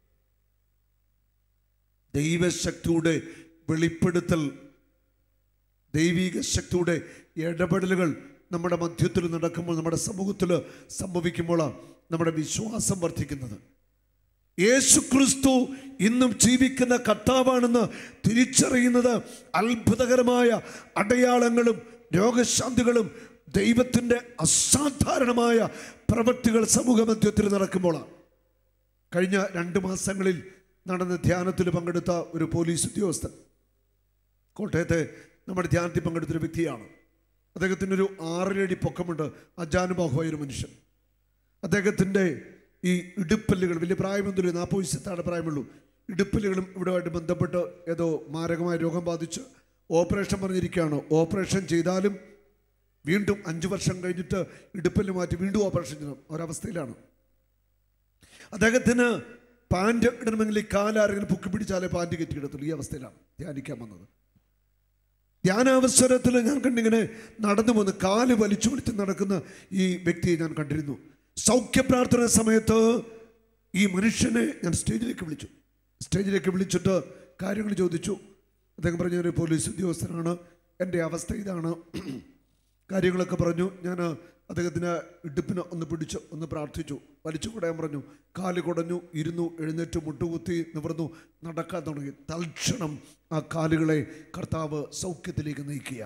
ദൈവശക്തിയുടെ വെളിപ്പെടുത്തൽ ദൈവിക ശക്തിയുടെ ഇടപെടലുകൾ നമ്മുടെ മധ്യത്തിൽ നടക്കുമ്പോൾ നമ്മുടെ സമൂഹത്തിൽ സംഭവിക്കുമ്പോൾ നമ്മുടെ വിശ്വാസം വർദ്ധിക്കുന്നത് യേശു ക്രിസ്തു ഇന്നും ജീവിക്കുന്ന കർത്താവാണെന്ന് തിരിച്ചറിയുന്നത് അത്ഭുതകരമായ അടയാളങ്ങളും രോഗശാന്തികളും ദൈവത്തിൻ്റെ അസാധാരണമായ പ്രവൃത്തികൾ സമൂഹ മധ്യത്തിൽ നടക്കുമ്പോഴാണ് കഴിഞ്ഞ രണ്ട് മാസങ്ങളിൽ നടന്ന ധ്യാനത്തിൽ പങ്കെടുത്ത ഒരു പോലീസ് ഉദ്യോഗസ്ഥൻ കോട്ടയത്തെ നമ്മുടെ ധ്യാനത്തിൽ പങ്കെടുത്തൊരു വ്യക്തിയാണ് അദ്ദേഹത്തിനൊരു ആറരടി പൊക്കമുണ്ട് അജാനുബാഹുവായ ഒരു മനുഷ്യൻ അദ്ദേഹത്തിൻ്റെ ഈ ഇടുപ്പല്ലുകൾ വലിയ പ്രായമൊന്നുമില്ല നാൽപ്പത് വയസ്സിൽ താഴെ പ്രായമുള്ളൂ ഇടുപ്പല്ലുകളും ഇവിടെയായിട്ട് ബന്ധപ്പെട്ട് ഏതോ മാരകമായ രോഗം ബാധിച്ച് ഓപ്പറേഷൻ പറഞ്ഞിരിക്കുകയാണ് ഓപ്പറേഷൻ ചെയ്താലും വീണ്ടും അഞ്ച് വർഷം കഴിഞ്ഞിട്ട് ഇടുപ്പല്ല് മാറ്റി വീണ്ടും ഓപ്പറേഷൻ ചെയ്യണം ഒരവസ്ഥയിലാണ് അദ്ദേഹത്തിന് പാൻറ് ഇടണമെങ്കിൽ ഈ കാലാരെങ്കിലും പൊക്കി പിടിച്ചാലേ പാൻറ് കയറ്റി കിടത്തുള്ളൂ ഈ അവസ്ഥയിലാണ് ധ്യാനിക്കാൻ വന്നത് ധ്യാനാവസരത്തിൽ ഞാൻ കണ്ടിങ്ങനെ നടന്നു പോന്ന് കാല് വലിച്ചു പിടിച്ച് നടക്കുന്ന ഈ വ്യക്തിയെ ഞാൻ കണ്ടിരുന്നു സൗഖ്യ പ്രാർത്ഥന സമയത്ത് ഈ മനുഷ്യനെ ഞാൻ സ്റ്റേജിലേക്ക് വിളിച്ചു സ്റ്റേജിലേക്ക് വിളിച്ചിട്ട് കാര്യങ്ങൾ ചോദിച്ചു അദ്ദേഹം പറഞ്ഞ ഒരു പോലീസ് ഉദ്യോഗസ്ഥനാണ് എൻ്റെ അവസ്ഥ ഇതാണ് കാര്യങ്ങളൊക്കെ പറഞ്ഞു ഞാൻ അദ്ദേഹത്തിന് ഇടുപ്പിന് ഒന്ന് പിടിച്ച് ഒന്ന് പ്രാർത്ഥിച്ചു വലിച്ചു കുടയാൻ പറഞ്ഞു കാല് കുടഞ്ഞു ഇരുന്നു എഴുന്നേറ്റ് മുട്ടുകുത്തി നിവർന്നു നടക്കാൻ തുടങ്ങി തൽക്ഷണം ആ കാലുകളെ കർത്താവ് സൗഖ്യത്തിലേക്ക് നയിക്കുക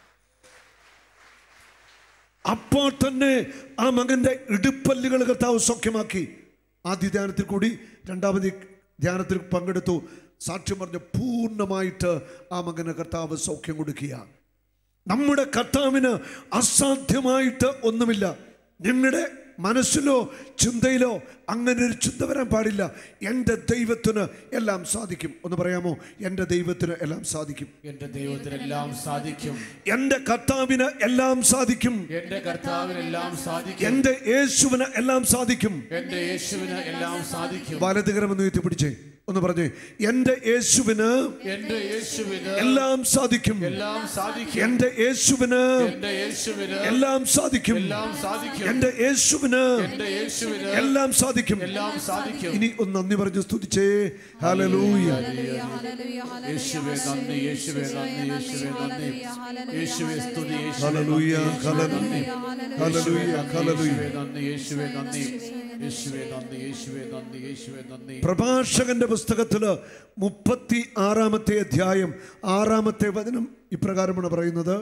അപ്പോൾ തന്നെ ആ മകന്റെ ഇടുപ്പല്ലുകൾ കർത്താവ് സൗഖ്യമാക്കി ആദ്യ ധ്യാനത്തിൽ കൂടി രണ്ടാമത് ധ്യാനത്തിൽ പങ്കെടുത്തു സാക്ഷ്യം പറഞ്ഞ് പൂർണ്ണമായിട്ട് ആ മകന് കർത്താവ് സൗഖ്യം കൊടുക്കുക നമ്മുടെ കർത്താവിന് അസാധ്യമായിട്ട് ഒന്നുമില്ല നിങ്ങളുടെ മനസ്സിലോ ചിന്തയിലോ അങ്ങനെ ഒരു ചിന്ത വരാൻ പാടില്ല എൻ്റെ ദൈവത്തിന് എല്ലാം സാധിക്കും ഒന്ന് പറയാമോ എൻ്റെ ദൈവത്തിന് എല്ലാം സാധിക്കും എന്റെ ദൈവത്തിനെല്ലാം സാധിക്കും എൻ്റെ കർത്താവിന് എല്ലാം സാധിക്കും എന്റെ കർത്താവിനെല്ലാം സാധിക്കും എൻ്റെ യേശുവിന് എല്ലാം സാധിക്കും എന്റെ യേശുവിന് എല്ലാം സാധിക്കും വലതുകരം എന്ന് പിടിച്ചേ ഒന്ന് പറഞ്ഞേ എൻ്റെ യേശുവിന് എന്റെ യേശുവിന് എല്ലാം സാധിക്കും എല്ലാം സാധിക്കും എൻ്റെ യേശുവിന് എന്റെ യേശുവിന് എല്ലാം സാധിക്കും എല്ലാം സാധിക്കും എൻ്റെ യേശുവിന് എന്റെ യേശുവിന് എല്ലാം സാധിക്കും എല്ലാം സാധിക്കും ഇനി ഒന്ന് നന്ദി പറഞ്ഞ് സ്തുതിച്ചേ ഹല്ലേലൂയ യേശുവേ നന്ദി യേശുവേ നന്ദി യേശുവേ നന്ദി യേശുവേ സ്തുതി യേശുവേ ഹല്ലേലൂയ ഹല്ലേലൂയ ഹല്ലേലൂയ ഹല്ലേലൂയ യേശുവേ നന്ദി യേശുവേ നന്ദി യേശുവേ നന്ദി യേശുവേ നന്ദി യേശുവേ നന്ദി പ്രഭാഷകന്റെ പുസ്തകത്തില് മുപ്പത്തി ആറാമത്തെ അധ്യായം ആറാമത്തെ വചനം ഇപ്രകാരമാണ് പറയുന്നത്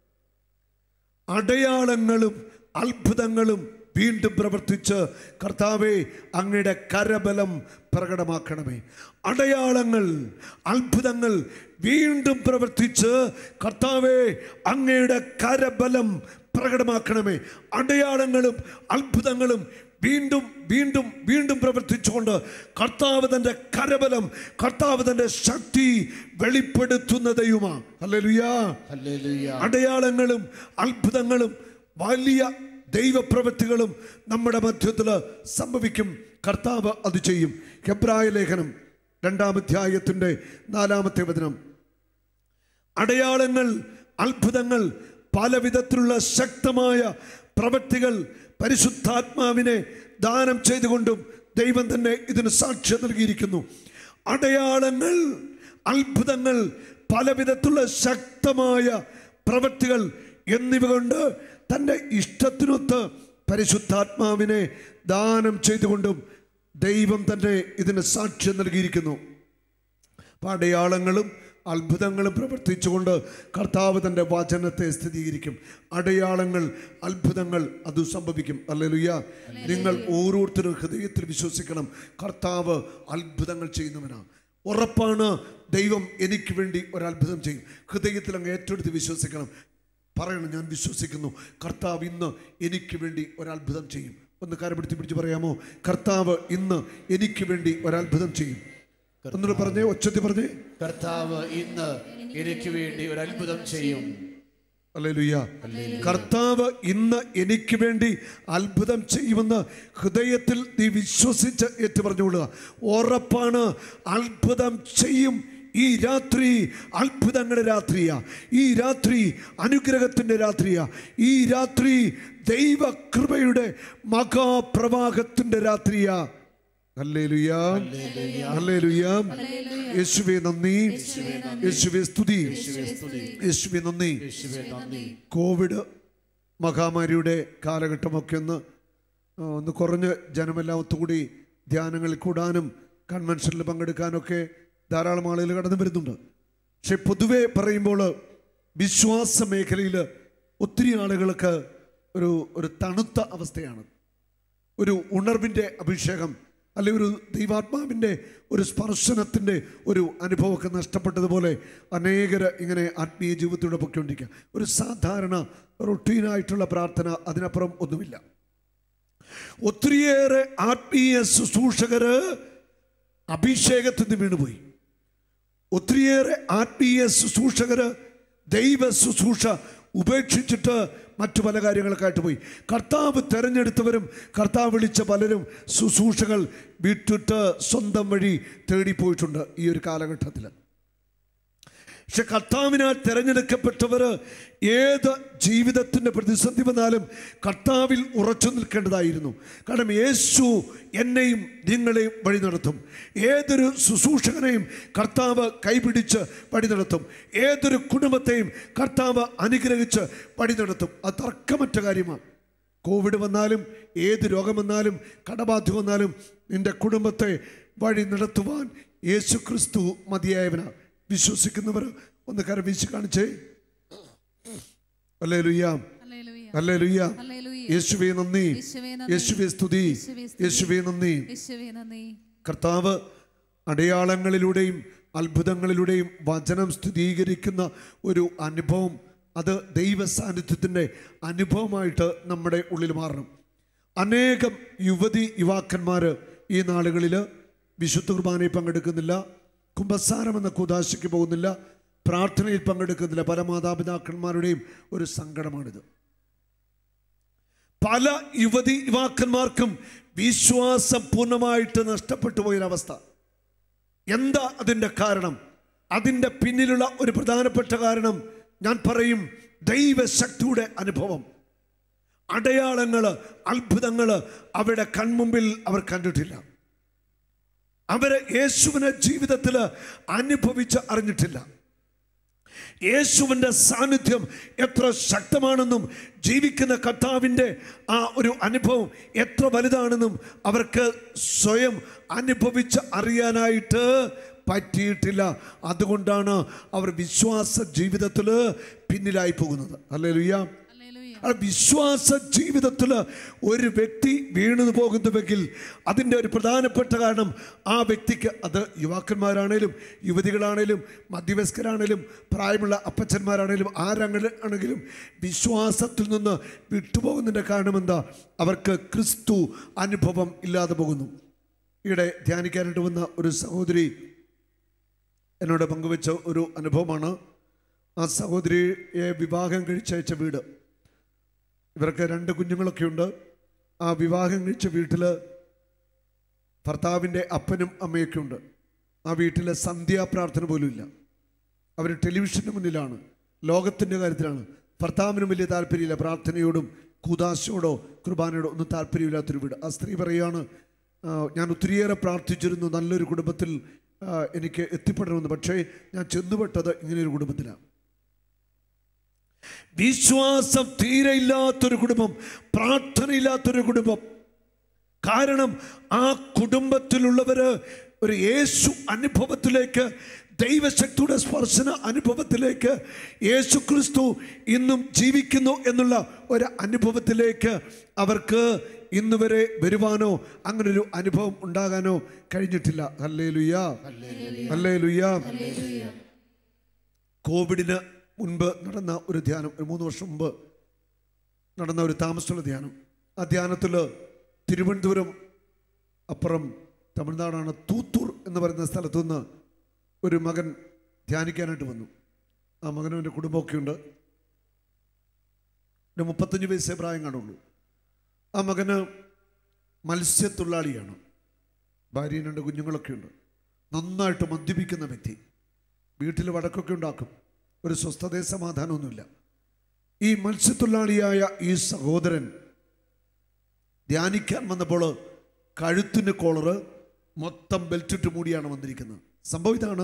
അടയാളങ്ങളും അത്ഭുതങ്ങളും വീണ്ടും പ്രവർത്തിച്ച് കർത്താവെ അങ്ങയുടെ കരബലം പ്രകടമാക്കണമേ അടയാളങ്ങൾ അത്ഭുതങ്ങൾ വീണ്ടും പ്രവർത്തിച്ച് കർത്താവെ അങ്ങയുടെ കരബലം പ്രകടമാക്കണമേ അടയാളങ്ങളും അത്ഭുതങ്ങളും വീണ്ടും വീണ്ടും വീണ്ടും പ്രവർത്തിച്ചുകൊണ്ട് കർത്താവ് തൻ്റെ കരബലം കർത്താവ് തൻ്റെ ശക്തി വെളിപ്പെടുത്തുന്ന ദൈവമാണ് അല്ലേലുയാ ഹല്ലേലൂയ അടയാളങ്ങളും അത്ഭുതങ്ങളും വലിയ ദൈവപ്രവൃത്തികളും നമ്മുടെ മധ്യത്തിൽ സംഭവിക്കും കർത്താവ് അത് ചെയ്യും ഹെബ്രായ ലേഖനം രണ്ടാമധ്യായത്തിൻ്റെ നാലാമത്തെ വചനം അടയാളങ്ങൾ അത്ഭുതങ്ങൾ പല വിധത്തിലുള്ള ശക്തമായ പ്രവൃത്തികൾ പരിശുദ്ധാത്മാവിനെ ദാനം ചെയ്തുകൊണ്ടും ദൈവം തന്നെ ഇതിന് സാക്ഷ്യം നൽകിയിരിക്കുന്നു അടയാളങ്ങൾ അത്ഭുതങ്ങൾ പല വിധത്തിലുള്ള ശക്തമായ പ്രവൃത്തികൾ എന്നിവ കൊണ്ട് തൻ്റെ ഇഷ്ടത്തിനൊത്ത് പരിശുദ്ധാത്മാവിനെ ദാനം ചെയ്തുകൊണ്ടും ദൈവം തന്നെ ഇതിന് സാക്ഷ്യം നൽകിയിരിക്കുന്നു അപ്പോൾ അടയാളങ്ങളും അത്ഭുതങ്ങളും പ്രവർത്തിച്ചുകൊണ്ട് കർത്താവ് തൻ്റെ വചനത്തെ സ്ഥിരീകരിക്കും അടയാളങ്ങൾ അത്ഭുതങ്ങൾ അത് സംഭവിക്കും അല്ലെലുയ്യ നിങ്ങൾ ഓരോരുത്തരും ഹൃദയത്തിൽ വിശ്വസിക്കണം കർത്താവ് അത്ഭുതങ്ങൾ ചെയ്യുന്നവനാണ് ഉറപ്പാണ് ദൈവം എനിക്ക് വേണ്ടി ഒരത്ഭുതം ചെയ്യും ഹൃദയത്തിൽ അങ്ങ് ഏറ്റെടുത്ത് വിശ്വസിക്കണം പറയണം ഞാൻ വിശ്വസിക്കുന്നു കർത്താവ് ഇന്ന് എനിക്ക് വേണ്ടി ഒരത്ഭുതം ചെയ്യും ഒന്ന് കരപിടിച്ച് പിടിച്ച് പറയാമോ കർത്താവ് ഇന്ന് എനിക്ക് വേണ്ടി ഒരത്ഭുതം ചെയ്യും ഒന്നുകൂടെ പറഞ്ഞേ ഒച്ചത്തിൽ പറഞ്ഞേ കർത്താവ് ഇന്ന് എനിക്ക് വേണ്ടി ഒരു അത്ഭുതം ചെയ്യും അല്ലേലുയ്യ കർത്താവ് ഇന്ന് എനിക്ക് വേണ്ടി അത്ഭുതം ചെയ്യുമെന്ന് ഹൃദയത്തിൽ നീ വിശ്വസിച്ച് ഏറ്റു പറഞ്ഞുകൊള്ളുക ഉറപ്പാണ് അത്ഭുതം ചെയ്യും ഈ രാത്രി അത്ഭുതങ്ങളുടെ രാത്രിയാ ഈ രാത്രി അനുഗ്രഹത്തിൻ്റെ രാത്രിയാ ഈ രാത്രി ദൈവകൃപയുടെ മഹാപ്രവാഹത്തിൻ്റെ രാത്രിയാ ഹല്ലേലൂയ ഹല്ലേലൂയ യേശുവേ നന്ദി യേശുവേ സ്തുതി യേശുവേ നന്ദി യേശുവേ നന്ദി കോവിഡ് മഹാമാരിയുടെ കാലഘട്ടമൊക്കെ ഒന്ന് ആ, ഒന്ന് കുറഞ്ഞ് ജനമെല്ലാം ഒത്തുകൂടി ധ്യാനങ്ങളിൽ കൂടാനും കൺവെൻഷനിൽ പങ്കെടുക്കാനൊക്കെ ധാരാളം ആളുകൾ കടന്നു വരുന്നുണ്ട് പക്ഷെ പൊതുവെ പറയുമ്പോൾ വിശ്വാസ മേഖലയിൽ ഒത്തിരി ആളുകൾക്ക് ഒരു ഒരു തണുത്ത അവസ്ഥയാണ് ഒരു ഉണർവിൻ്റെ അഭിഷേകം അല്ലെങ്കിൽ ഒരു ദൈവാത്മാവിൻ്റെ ഒരു സ്പർശനത്തിൻ്റെ ഒരു അനുഭവമൊക്കെ നഷ്ടപ്പെട്ടതുപോലെ അനേകർ ഇങ്ങനെ ആത്മീയ ജീവിതത്തിലൂടെ പൊയ്ക്കൊണ്ടിരിക്കുക ഒരു സാധാരണ റൊട്ടീനായിട്ടുള്ള പ്രാർത്ഥന അതിനപ്പുറം ഒന്നുമില്ല ഒത്തിരിയേറെ ആത്മീയ ശുശ്രൂഷകര് അഭിഷേകത്തിൽ നിന്ന് വീണുപോയി ഒത്തിരിയേറെ ആത്മീയ ശുശ്രൂഷകര് ദൈവ ശുശ്രൂഷ ഉപേക്ഷിച്ചിട്ട് മറ്റു പല കാര്യങ്ങൾക്കായിട്ട് പോയി കർത്താവ് തെരഞ്ഞെടുത്തവരും കർത്താവ് വിളിച്ച പലരും ശുശ്രൂഷകൾ വിട്ടിട്ട് സ്വന്തം വഴി തേടിപ്പോയിട്ടുണ്ട് ഈ ഒരു കാലഘട്ടത്തിൽ പക്ഷെ കർത്താവിനാൽ തിരഞ്ഞെടുക്കപ്പെട്ടവർ ഏത് ജീവിതത്തിൻ്റെ പ്രതിസന്ധി വന്നാലും കർത്താവിൽ ഉറച്ചു നിൽക്കേണ്ടതായിരുന്നു കാരണം യേശു എന്നെയും നിങ്ങളെയും വഴി നടത്തും ഏതൊരു ശുശ്രൂഷകനെയും കർത്താവ് കൈപിടിച്ച് വഴി നടത്തും ഏതൊരു കുടുംബത്തെയും കർത്താവ് അനുഗ്രഹിച്ച് വഴി നടത്തും അത് തർക്കമറ്റ കാര്യമാണ് കോവിഡ് വന്നാലും ഏത് രോഗം വന്നാലും കടബാധ്യ വന്നാലും നിന്റെ കുടുംബത്തെ വഴി നടത്തുവാൻ യേശു ക്രിസ്തു മതിയായവനാണ് വിശ്വസിക്കുന്നവർ ഒന്ന് കരവീശി കാണിച്ചേ അല്ലേ ലുയ്യാം ഹല്ലേലൂയ. അല്ലേ ലുയ്യാം ഹല്ലേലൂയ. യേശുവേ നന്ദി യേശുവേ നന്ദി. യേശുവേ സ്തുതി യേശുവേ സ്തുതി. യേശുവേ നന്ദി യേശുവേ നന്ദി കർത്താവ് അടയാളങ്ങളിലൂടെയും അത്ഭുതങ്ങളിലൂടെയും വചനം സ്ഥിരീകരിക്കുന്ന ഒരു അനുഭവം അത് ദൈവ സാന്നിധ്യത്തിൻ്റെ അനുഭവമായിട്ട് നമ്മുടെ ഉള്ളിൽ മാറണം അനേകം യുവതി യുവാക്കന്മാർ ഈ നാളുകളിൽ വിശുദ്ധ കുർബാനയിൽ പങ്കെടുക്കുന്നില്ല കുംഭസാരം എന്ന കുദാശയ്ക്ക് പോകുന്നില്ല പ്രാർത്ഥനയിൽ പങ്കെടുക്കുന്നില്ല പല മാതാപിതാക്കന്മാരുടെയും ഒരു സങ്കടമാണിത് പല യുവതി യുവാക്കന്മാർക്കും വിശ്വാസം പൂർണ്ണമായിട്ട് നഷ്ടപ്പെട്ടു പോയൊരവസ്ഥ എന്താ അതിൻ്റെ കാരണം അതിൻ്റെ പിന്നിലുള്ള ഒരു പ്രധാനപ്പെട്ട കാരണം ഞാൻ പറയും ദൈവശക്തിയുടെ അനുഭവം അടയാളങ്ങൾ അത്ഭുതങ്ങൾ അവരുടെ കൺമുമ്പിൽ അവർ കണ്ടിട്ടില്ല അവരെ യേശുവിനെ ജീവിതത്തിൽ അനുഭവിച്ച് അറിഞ്ഞിട്ടില്ല യേശുവിൻ്റെ സാന്നിധ്യം എത്ര ശക്തമാണെന്നും ജീവിക്കുന്ന കർത്താവിൻ്റെ ആ ഒരു അനുഭവം എത്ര വലുതാണെന്നും അവർക്ക് സ്വയം അനുഭവിച്ച് അറിയാനായിട്ട് പറ്റിയിട്ടില്ല അതുകൊണ്ടാണ് അവർ വിശ്വാസ ജീവിതത്തിൽ പിന്നിലായി പോകുന്നത് അല്ലേ ലുയ്യ ഹല്ലേലൂയ. ആ വിശ്വാസ ജീവിതത്തിൽ ഒരു വ്യക്തി വീണു പോകുന്നുവെങ്കിൽ അതിൻ്റെ ഒരു പ്രധാനപ്പെട്ട കാരണം ആ വ്യക്തിക്ക് അത് യുവാക്കന്മാരാണേലും യുവതികളാണേലും മധ്യവയസ്കരാണേലും പ്രായമുള്ള അപ്പച്ചന്മാരാണേലും ആരങ്ങനെ ആണെങ്കിലും വിശ്വാസത്തിൽ നിന്ന് വിട്ടുപോകുന്നതിൻ്റെ കാരണം എന്താ അവർക്ക് ക്രിസ്തു അനുഭവം ഇല്ലാതെ പോകുന്നു ഈയിടെ ധ്യാനിക്കാനായിട്ട് വന്ന ഒരു സഹോദരി എന്നോട് പങ്കുവെച്ച ഒരു അനുഭവമാണ് ആ സഹോദരിയെ വിവാഹം കഴിച്ചയച്ച വീട് ഇവർക്ക് രണ്ട് കുഞ്ഞുങ്ങളൊക്കെ ഉണ്ട് ആ വിവാഹം കഴിച്ച വീട്ടിൽ ഭർത്താവിൻ്റെ അപ്പനും അമ്മയൊക്കെ ഉണ്ട് ആ വീട്ടിലെ സന്ധ്യാപ്രാർത്ഥന പോലും ഇല്ല അവർ ടെലിവിഷന് മുന്നിലാണ് ലോകത്തിൻ്റെ കാര്യത്തിലാണ് ഭർത്താവിനും വലിയ താല്പര്യമില്ല പ്രാർത്ഥനയോടും കുദാശയോടോ കുർബാനയോടോ ഒന്നും താല്പര്യമില്ലാത്തൊരു വീട് ആ സ്ത്രീ പറയാണ് "ആ, ഞാൻ ഒത്തിരിയേറെ പ്രാർത്ഥിച്ചിരുന്നു നല്ലൊരു കുടുംബത്തിൽ ആ, എനിക്ക് എത്തിപ്പെടണമെന്ന് പക്ഷേ ഞാൻ ചെന്നുപെട്ടത് ഇങ്ങനെയൊരു കുടുംബത്തിലാണ് വിശ്വാസം തീരെ ഇല്ലാത്തൊരു കുടുംബം പ്രാർത്ഥനയില്ലാത്തൊരു കുടുംബം കാരണം ആ കുടുംബത്തിലുള്ളവര് ഒരു യേശു അനുഭവത്തിലേക്ക് ദൈവശക്തിയുടെ സ്പർശന അനുഭവത്തിലേക്ക് യേശു ക്രിസ്തു ഇന്നും ജീവിക്കുന്നു എന്നുള്ള ഒരു അനുഭവത്തിലേക്ക് അവർക്ക് ഇന്ന് വരെ വരുവാനോ അങ്ങനൊരു അനുഭവം ഉണ്ടാകാനോ കഴിഞ്ഞിട്ടില്ല അല്ലേ ലുയ്യ അല്ലേ ലുയ്യ കോവിഡിന് മുൻപ് നടന്ന ഒരു ധ്യാനം ഒരു മൂന്ന് വർഷം മുമ്പ് നടന്ന ഒരു താമസമുള്ള ധ്യാനം ആ ധ്യാനത്തിൽ തിരുവനന്തപുരം അപ്പുറം തമിഴ്നാടാണ് തൂത്തൂർ എന്ന് പറയുന്ന സ്ഥലത്തു നിന്ന് ഒരു മകൻ ധ്യാനിക്കാനായിട്ട് വന്നു ആ മകനും എൻ്റെ കുടുംബമൊക്കെ ഉണ്ട് ഒരു മുപ്പത്തഞ്ച് വയസ്സേ പ്രായം കാണുള്ളൂ ആ മകന് മത്സ്യത്തൊഴിലാളിയാണ് ഭാര്യയും രണ്ട് കുഞ്ഞുങ്ങളൊക്കെ ഉണ്ട് നന്നായിട്ട് മദ്യപിക്കുന്ന വ്യക്തി വീട്ടിൽ വടക്കൊക്കെ ഉണ്ടാക്കും ഒരു സ്വസ്ഥതയും സമാധാനമൊന്നുമില്ല ഈ മത്സ്യത്തൊഴിലാളിയായ ഈ സഹോദരൻ ധ്യാനിക്കാൻ വന്നപ്പോൾ കഴുത്തിന് കോളറ് മൊത്തം ബെൽറ്റിട്ട് മൂടിയാണ് വന്നിരിക്കുന്നത് സംഭവം ഇതാണ്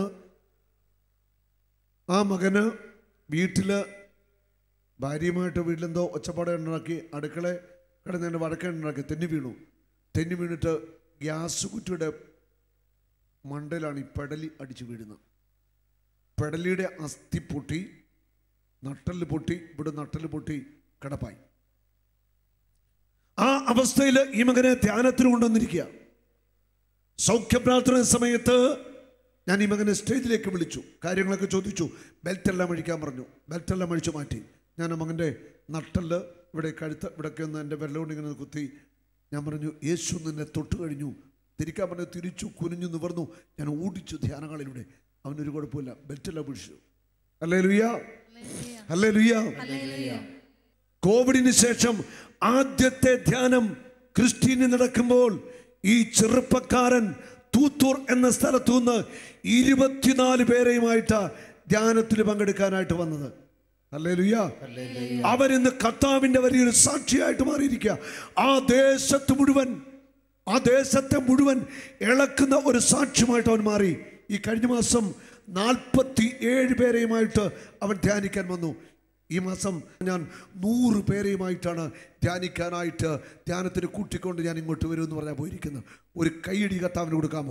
ആ മകന് വീട്ടില് ഭാര്യയുമായിട്ട് വീട്ടിലെന്തോ ഒച്ചപ്പാട് ഉണ്ടാക്കി അടുക്കള കിടന്നതിൻ്റെ വടക്ക ഉണ്ടാക്കി തെന്നി വീണു തെന്നി വീണിട്ട് ഗ്യാസ് കുറ്റിയുടെ മണ്ടയിലാണ് ഈ പെടലി അടിച്ചു വീഴുന്നത് പെടലിയുടെ അസ്ഥി പൊട്ടി നട്ടല് പൊട്ടി ഇവിടെ നട്ടല് പൊട്ടി കിടപ്പായി ആ അവസ്ഥയിൽ ഈ മകനെ ധ്യാനത്തിന് കൊണ്ടുവന്നിരിക്കുക സൗഖ്യപ്രാർത്ഥന സമയത്ത് ഞാൻ ഈ മകനെ സ്റ്റേജിലേക്ക് വിളിച്ചു കാര്യങ്ങളൊക്കെ ചോദിച്ചു ബെൽറ്റ് എല്ലാം അഴിക്കാൻ പറഞ്ഞു ബെൽറ്റ് എല്ലാം അഴിച്ചു മാറ്റി ഞാൻ ആ മകൻ്റെ നട്ടല് ഇവിടെ കഴുത്ത് ഇവിടെയൊക്കെ ഒന്ന് എൻ്റെ വെള്ളമുണ്ട് ഇങ്ങനെ കുത്തി ഞാൻ പറഞ്ഞു യേശു നിന്നെ തൊട്ട് കഴിഞ്ഞു തിരിക്കാൻ പറഞ്ഞു തിരിച്ചു കുനിഞ്ഞു നിവർന്നു ഞാൻ ഓടിച്ചു ധ്യാനങ്ങളിലൂടെ അവനൊരു കുഴപ്പമില്ല ബെൽറ്റെല്ലാം പിടിച്ചു അല്ലേ ലുയ്യ അല്ലേ ലുയ്യ കോവിഡിന് ശേഷം ആദ്യത്തെ ധ്യാനം ക്രിസ്റ്റീന് നടക്കുമ്പോൾ ഈ ചെറുപ്പക്കാരൻ തൂത്തൂർ എന്ന സ്ഥലത്തു നിന്ന് ഇരുപത്തിനാല് പേരെയുമായിട്ട് ധ്യാനത്തിൽ പങ്കെടുക്കാനായിട്ട് വന്നത് അല്ലേ ലുയ്യ അവരിന്ന് കർത്താവിന്റെ വലിയൊരു സാക്ഷിയായിട്ട് മാറിയിരിക്കുക ആ ദേശത്ത് മുഴുവൻ ആ ദേശത്തെ മുഴുവൻ ഇളക്കുന്ന ഒരു സാക്ഷ്യമായിട്ട് അവൻ മാറി ഈ കഴിഞ്ഞ മാസം നാൽപ്പത്തി ഏഴ് പേരെയുമായിട്ട് അവൻ ധ്യാനിക്കാൻ വന്നു ഈ മാസം ഞാൻ നൂറ് പേരെയുമായിട്ടാണ് ധ്യാനിക്കാനായിട്ട് ധ്യാനത്തിന് കൂട്ടിക്കൊണ്ട് ഞാൻ ഇങ്ങോട്ട് വരുമെന്ന് പറഞ്ഞാൽ പോയിരിക്കുന്നത് ഒരു കൈയടി കത്താവിന് കൊടുക്കാമോ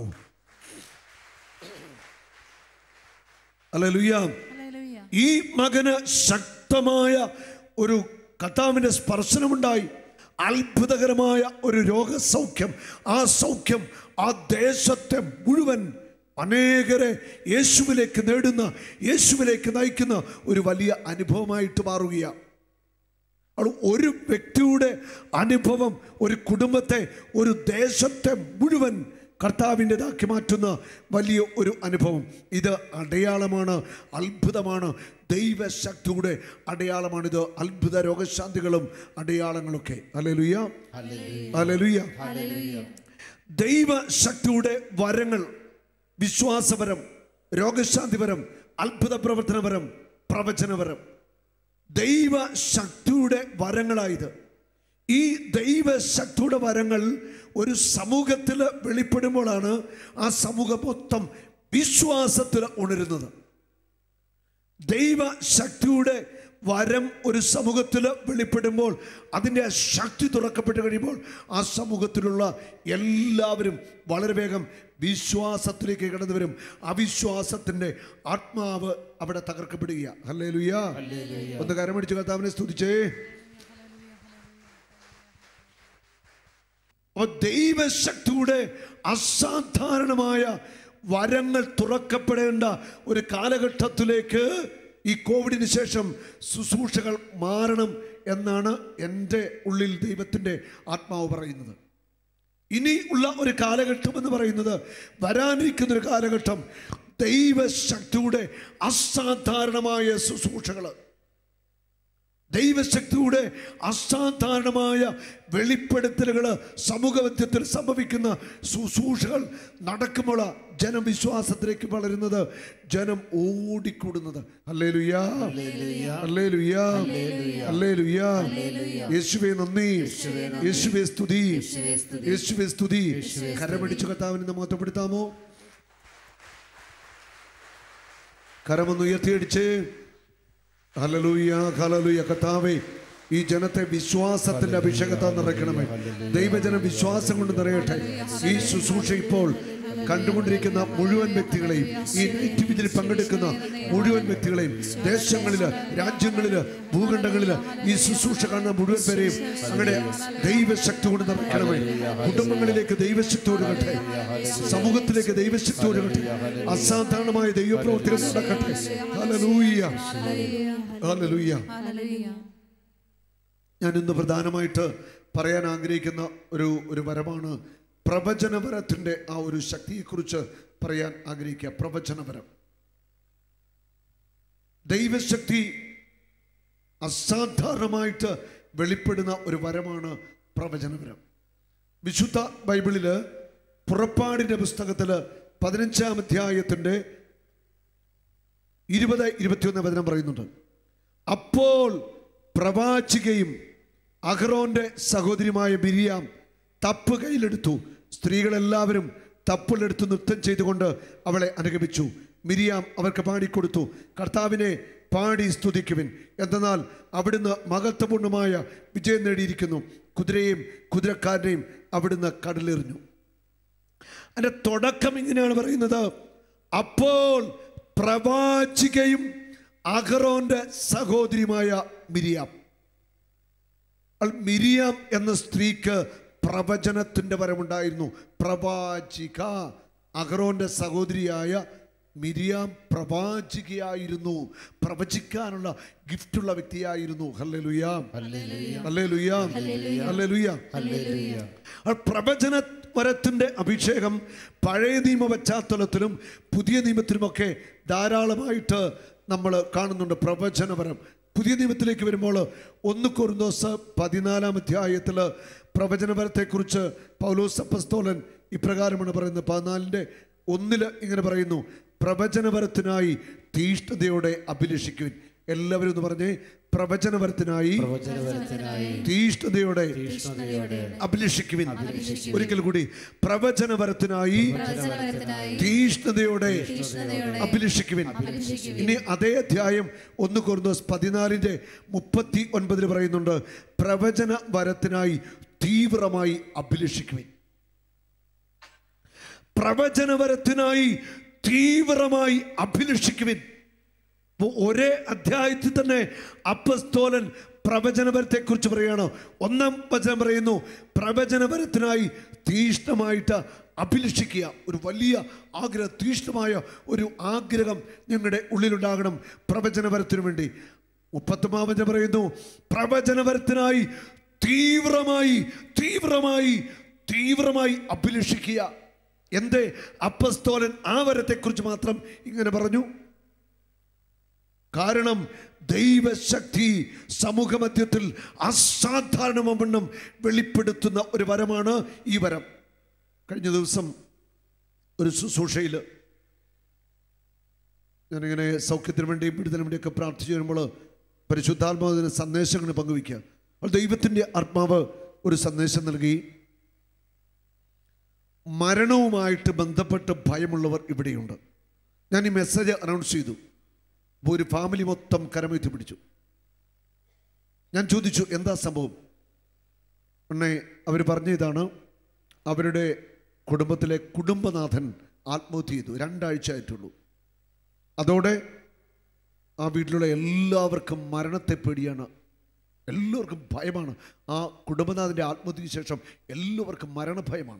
അല്ല ലുയ്യാം ഹല്ലേലൂയ ഈ മകന് ശക്തമായ ഒരു കർത്താവിൻ്റെ സ്പർശനമുണ്ടായി അത്ഭുതകരമായ ഒരു രോഗസൗഖ്യം ആ സൗഖ്യം ആ ദേശത്തെ മുഴുവൻ അനേകരെ യേശുവിലേക്ക് നേടുന്ന യേശുവിലേക്ക് നയിക്കുന്ന ഒരു വലിയ അനുഭവമായിട്ട് മാറുകയാണ് അപ്പോൾ ഒരു വ്യക്തിയുടെ അനുഭവം ഒരു കുടുംബത്തെ ഒരു ദേശത്തെ മുഴുവൻ കർത്താവിൻ്റെതാക്കി മാറ്റുന്ന വലിയ ഒരു അനുഭവം ഇത് അടയാളമാണ് അത്ഭുതമാണ് ദൈവശക്തിയുടെ അടയാളമാണിത് അത്ഭുത രോഗശാന്തികളും അടയാളങ്ങളൊക്കെ അലലുയ്യ അലലുയ്യ ദൈവശക്തിയുടെ വരങ്ങൾ വിശ്വാസപരം രോഗശാന്തിപരം അത്ഭുത പ്രവർത്തനപരം പ്രവചനപരം ദൈവശക്തിയുടെ വരങ്ങളായത് ഈ ദൈവശക്തിയുടെ വരങ്ങൾ ഒരു സമൂഹത്തിൽ വെളിപ്പെടുമ്പോഴാണ് ആ സമൂഹം മൊത്തം വിശ്വാസത്തിൽ ഉണരുന്നത് ദൈവശക്തിയുടെ വരം ഒരു സമൂഹത്തിൽ വെളിപ്പെടുമ്പോൾ അതിൻ്റെ ആ ശക്തി തുറക്കപ്പെട്ട് കഴിയുമ്പോൾ ആ സമൂഹത്തിലുള്ള എല്ലാവരും വളരെ വേഗം വിശ്വാസത്തിലേക്ക് കടന്നു വരും അവിശ്വാസത്തിൻ്റെ ആത്മാവ് അവിടെ തകർക്കപ്പെടുക അല്ലേ ലുയ്യ ഒന്ന് കരമടിച്ച് കർത്താവിനെ സ്തുതിച്ചേ അപ്പോൾ ദൈവശക്തിയുടെ അസാധാരണമായ വരങ്ങൾ തുറക്കപ്പെടേണ്ട ഒരു കാലഘട്ടത്തിലേക്ക് ഈ കോവിഡിന് ശേഷം ശുശ്രൂഷകൾ മാറണം എന്നാണ് എൻ്റെ ഉള്ളിൽ ദൈവത്തിൻ്റെ ആത്മാവ് പറയുന്നത് ഇനി ഉള്ള ഒരു കാലഘട്ടം എന്ന് പറയുന്നത് വരാനിരിക്കുന്ന ഒരു കാലഘട്ടം ദൈവശക്തിയുടെ അസാധാരണമായ ശുശ്രൂഷകൾ ദൈവശക്തിയുടെ അസാധാരണമായ വെളിപ്പെടുത്തലുകൾ സമൂഹമധ്യത്തിൽ സംഭവിക്കുന്ന ശുശ്രൂഷകൾ നടക്കുമ്പോൾ ജനം വിശ്വാസത്തിലേക്ക് വളരുന്നത് ജനം ഓടിക്കൂടുന്നത് അല്ലേ ലുയ്യാ അല്ലേ ലുയ്യാ അല്ലേ ലുയ്യാ യേശുവേ നന്ദി യേശുവേ സ്തുതി യേശുവേ സ്തുതി കരമടിച്ചു കർത്താവിനെ മഹത്വപ്പെടുത്താമോ കരമൊന്ന് ഉയർത്തിയടിച്ച് ഹല്ലേലൂയ ഹല്ലേലൂയ കർത്താവേ ഈ ജനത്തെ വിശ്വാസത്തിന്റെ അഭിഷേകത്താൽ നിറയ്ക്കണമേ ദൈവജന വിശ്വാസം കൊണ്ട് നിറയട്ടെ ഈ ശുശ്രൂഷ ഇപ്പോൾ കണ്ടുകൊണ്ടിരിക്കുന്ന മുഴുവൻ വ്യക്തികളെയും ഈ നെറ്റിവിജിൽ പങ്കെടുക്കുന്ന മുഴുവൻ വ്യക്തികളെയും ദേശങ്ങളില് രാജ്യങ്ങളില് ഭൂഖണ്ഡങ്ങളില് ഈ ശുശ്രൂഷ കാണുന്ന മുഴുവൻ പേരെയും അങ്ങനെ ദൈവശക്തി കൊണ്ട് നിറയ്ക്കണമേ കുടുംബങ്ങളിലേക്ക് ദൈവശക്തി ഒഴുകട്ടെ സമൂഹത്തിലേക്ക് ദൈവശക്തി ഒഴുകട്ടെ അസാധാരണമായ ദൈവപ്രവർത്തികൾ നടക്കട്ടെ ഹല്ലേലൂയ ഹല്ലേലൂയ ഞാൻ ഇന്ന് പ്രധാനമായിട്ട് പറയാൻ ആഗ്രഹിക്കുന്ന ഒരു ഒരു വരമാണ് പ്രവചനപരത്തിൻ്റെ ആ ഒരു ശക്തിയെക്കുറിച്ച് പറയാൻ ആഗ്രഹിക്കുക പ്രവചനപരം ദൈവശക്തി അസാധാരണമായിട്ട് വെളിപ്പെടുന്ന ഒരു വരമാണ് പ്രവചനപരം വിശുദ്ധ ബൈബിളില് പുറപ്പാടിൻ്റെ പുസ്തകത്തിൽ പതിനഞ്ചാം അധ്യായത്തിൻ്റെ ഇരുപത് ഇരുപത്തിയൊന്ന് വചനം പറയുന്നുണ്ട് അപ്പോൾ പ്രവാചികയും അഹ്റോന്റെ സഹോദരിയുമായ മിരിയാം തപ്പ് കയ്യിലെടുത്തു സ്ത്രീകളെല്ലാവരും തപ്പിലെടുത്ത് നൃത്തം ചെയ്തുകൊണ്ട് അവളെ അനുഗമിച്ചു മിരിയാം അവർക്ക് പാടിക്കൊടുത്തു കർത്താവിനെ പാടി സ്തുതിക്കുവിൻ എന്തെന്നാൽ അവിടുന്ന് മഹത്വപൂർണ്ണമായ വിജയം നേടിയിരിക്കുന്നു കുതിരയെയും കുതിരക്കാരനെയും അവിടുന്ന് കടലെറിഞ്ഞു അതിന്റെ തുടക്കം ഇങ്ങനെയാണ് പറയുന്നത് അപ്പോൾ പ്രവാചികയും അഹറോന്റെ സഹോദരിയുമായ മിരിയാം അപ്പോൾ മിരിയാം എന്ന സ്ത്രീക്ക് പ്രവചനത്തിന്റെ വരമുണ്ടായിരുന്നു പ്രവാചിക അഹറോന്റെ സഹോദരിയായ മിരിയാം പ്രവാചികയായിരുന്നു പ്രവചിക്കാനുള്ള ഗിഫ്റ്റുള്ള വ്യക്തിയായിരുന്നു ഹല്ലേലൂയാം ഹല്ലേലൂയാം ഹല്ലേലൂയാം ആ പ്രവചന വരത്തിൻ്റെ അഭിഷേകം പഴയ നിയമ പശ്ചാത്തലത്തിലും പുതിയ നിയമത്തിലുമൊക്കെ ധാരാളമായിട്ട് നമ്മൾ കാണുന്നുണ്ട് പ്രവചനപരം പുതിയ നിയമത്തിലേക്ക് വരുമ്പോൾ ഒന്ന് കുറുന്തോസ് പതിനാലാം അധ്യായത്തിൽ പ്രവചനപരത്തെക്കുറിച്ച് പൗലോസ് അപ്പസ്തോലൻ ഇപ്രകാരമാണ് പറയുന്നത് പതിനാലിൻ്റെ ഒന്നില് ഇങ്ങനെ പറയുന്നു പ്രവചനപരത്തിനായി തീഷ്ണതയോടെ അഭിലഷിക്കുവിൻ എല്ലാവരും എന്ന് പറഞ്ഞേ പ്രവചനപരത്തിനായി പ്രവചനപരത്തിനായി തീഷ്ണതയോടെ തീഷ്ണതയോടെ അഭിലഷിക്കുവിൻ ഒരിക്കൽ കൂടി പ്രവചനപരത്തിനായി പ്രവചനപരത്തിനായി തീഷ്ണതയോടെ തീഷ്ണതയോടെ അഭിലഷിക്കുവിൻ അഭിലഷിക്കുവിൻ. ഇനി അതേ അധ്യായം ഒന്ന് കൊറിന്തോസ് പതിനാലിന്റെ മുപ്പത്തി ഒൻപതിൽ പറയുന്നുണ്ട് പ്രവചന വരത്തിനായി തീവ്രമായി അഭിലഷിക്കുവിൻ പ്രവചനവരത്തിനായി തീവ്രമായി അഭിലഷിക്കുവിൻ അപ്പോൾ ഒരേ അധ്യായത്തിൽ തന്നെ അപ്പസ്തോലൻ പ്രവചനപരത്തെ കുറിച്ച് പറയുകയാണ് ഒന്നാം വചനം പറയുന്നു പ്രവചനപരത്തിനായി തീഷ്ണമായിട്ട് അഭിലഷിക്കുക ഒരു വലിയ ആഗ്രഹം തീഷ്ണമായ ഒരു ആഗ്രഹം ഞങ്ങളുടെ ഉള്ളിലുണ്ടാകണം പ്രവചനപരത്തിനു വേണ്ടി മുപ്പത്തൊമ്പതാം വചനം പറയുന്നു പ്രവചനപരത്തിനായി തീവ്രമായി തീവ്രമായി തീവ്രമായി അഭിലഷിക്കുക എന്തേ അപ്പസ്തോലൻ ആ വരത്തെക്കുറിച്ച് മാത്രം ഇങ്ങനെ പറഞ്ഞു കാരണം ദൈവശക്തി സമൂഹമധ്യത്തിൽ അസാധാരണവണ്ണം വെളിപ്പെടുത്തുന്ന ഒരു വരമാണ് ഈ വരം കഴിഞ്ഞ ദിവസം ഒരു ശുശ്രൂഷയിൽ ഞാനിങ്ങനെ സൗഖ്യത്തിന് വേണ്ടിയും വിടുതലിന് വേണ്ടിയൊക്കെ പ്രാർത്ഥിച്ചു വരുമ്പോൾ പരിശുദ്ധാത്മാവിന് സന്ദേശങ്ങൾ പങ്കുവയ്ക്കുക അപ്പോൾ ദൈവത്തിൻ്റെ ആത്മാവ് ഒരു സന്ദേശം നൽകി മരണവുമായിട്ട് ബന്ധപ്പെട്ട് ഭയമുള്ളവർ ഇവിടെയുണ്ട് ഞാൻ ഈ മെസ്സേജ് അനൗൺസ് ചെയ്തു അപ്പോൾ ഒരു ഫാമിലി മൊത്തം കരമെത്തി പിടിച്ചു ഞാൻ ചോദിച്ചു എന്താ സംഭവം ഉടനെ അവർ പറഞ്ഞ ഇതാണ് അവരുടെ കുടുംബത്തിലെ കുടുംബനാഥൻ ആത്മഹത്യ ചെയ്തു രണ്ടാഴ്ച ആയിട്ടുള്ളൂ അതോടെ ആ വീട്ടിലുള്ള എല്ലാവർക്കും മരണത്തെ പേടിയാണ് എല്ലാവർക്കും ഭയമാണ് ആ കുടുംബനാഥൻ്റെ ആത്മഹത്യക്ക് ശേഷം എല്ലാവർക്കും മരണഭയമാണ്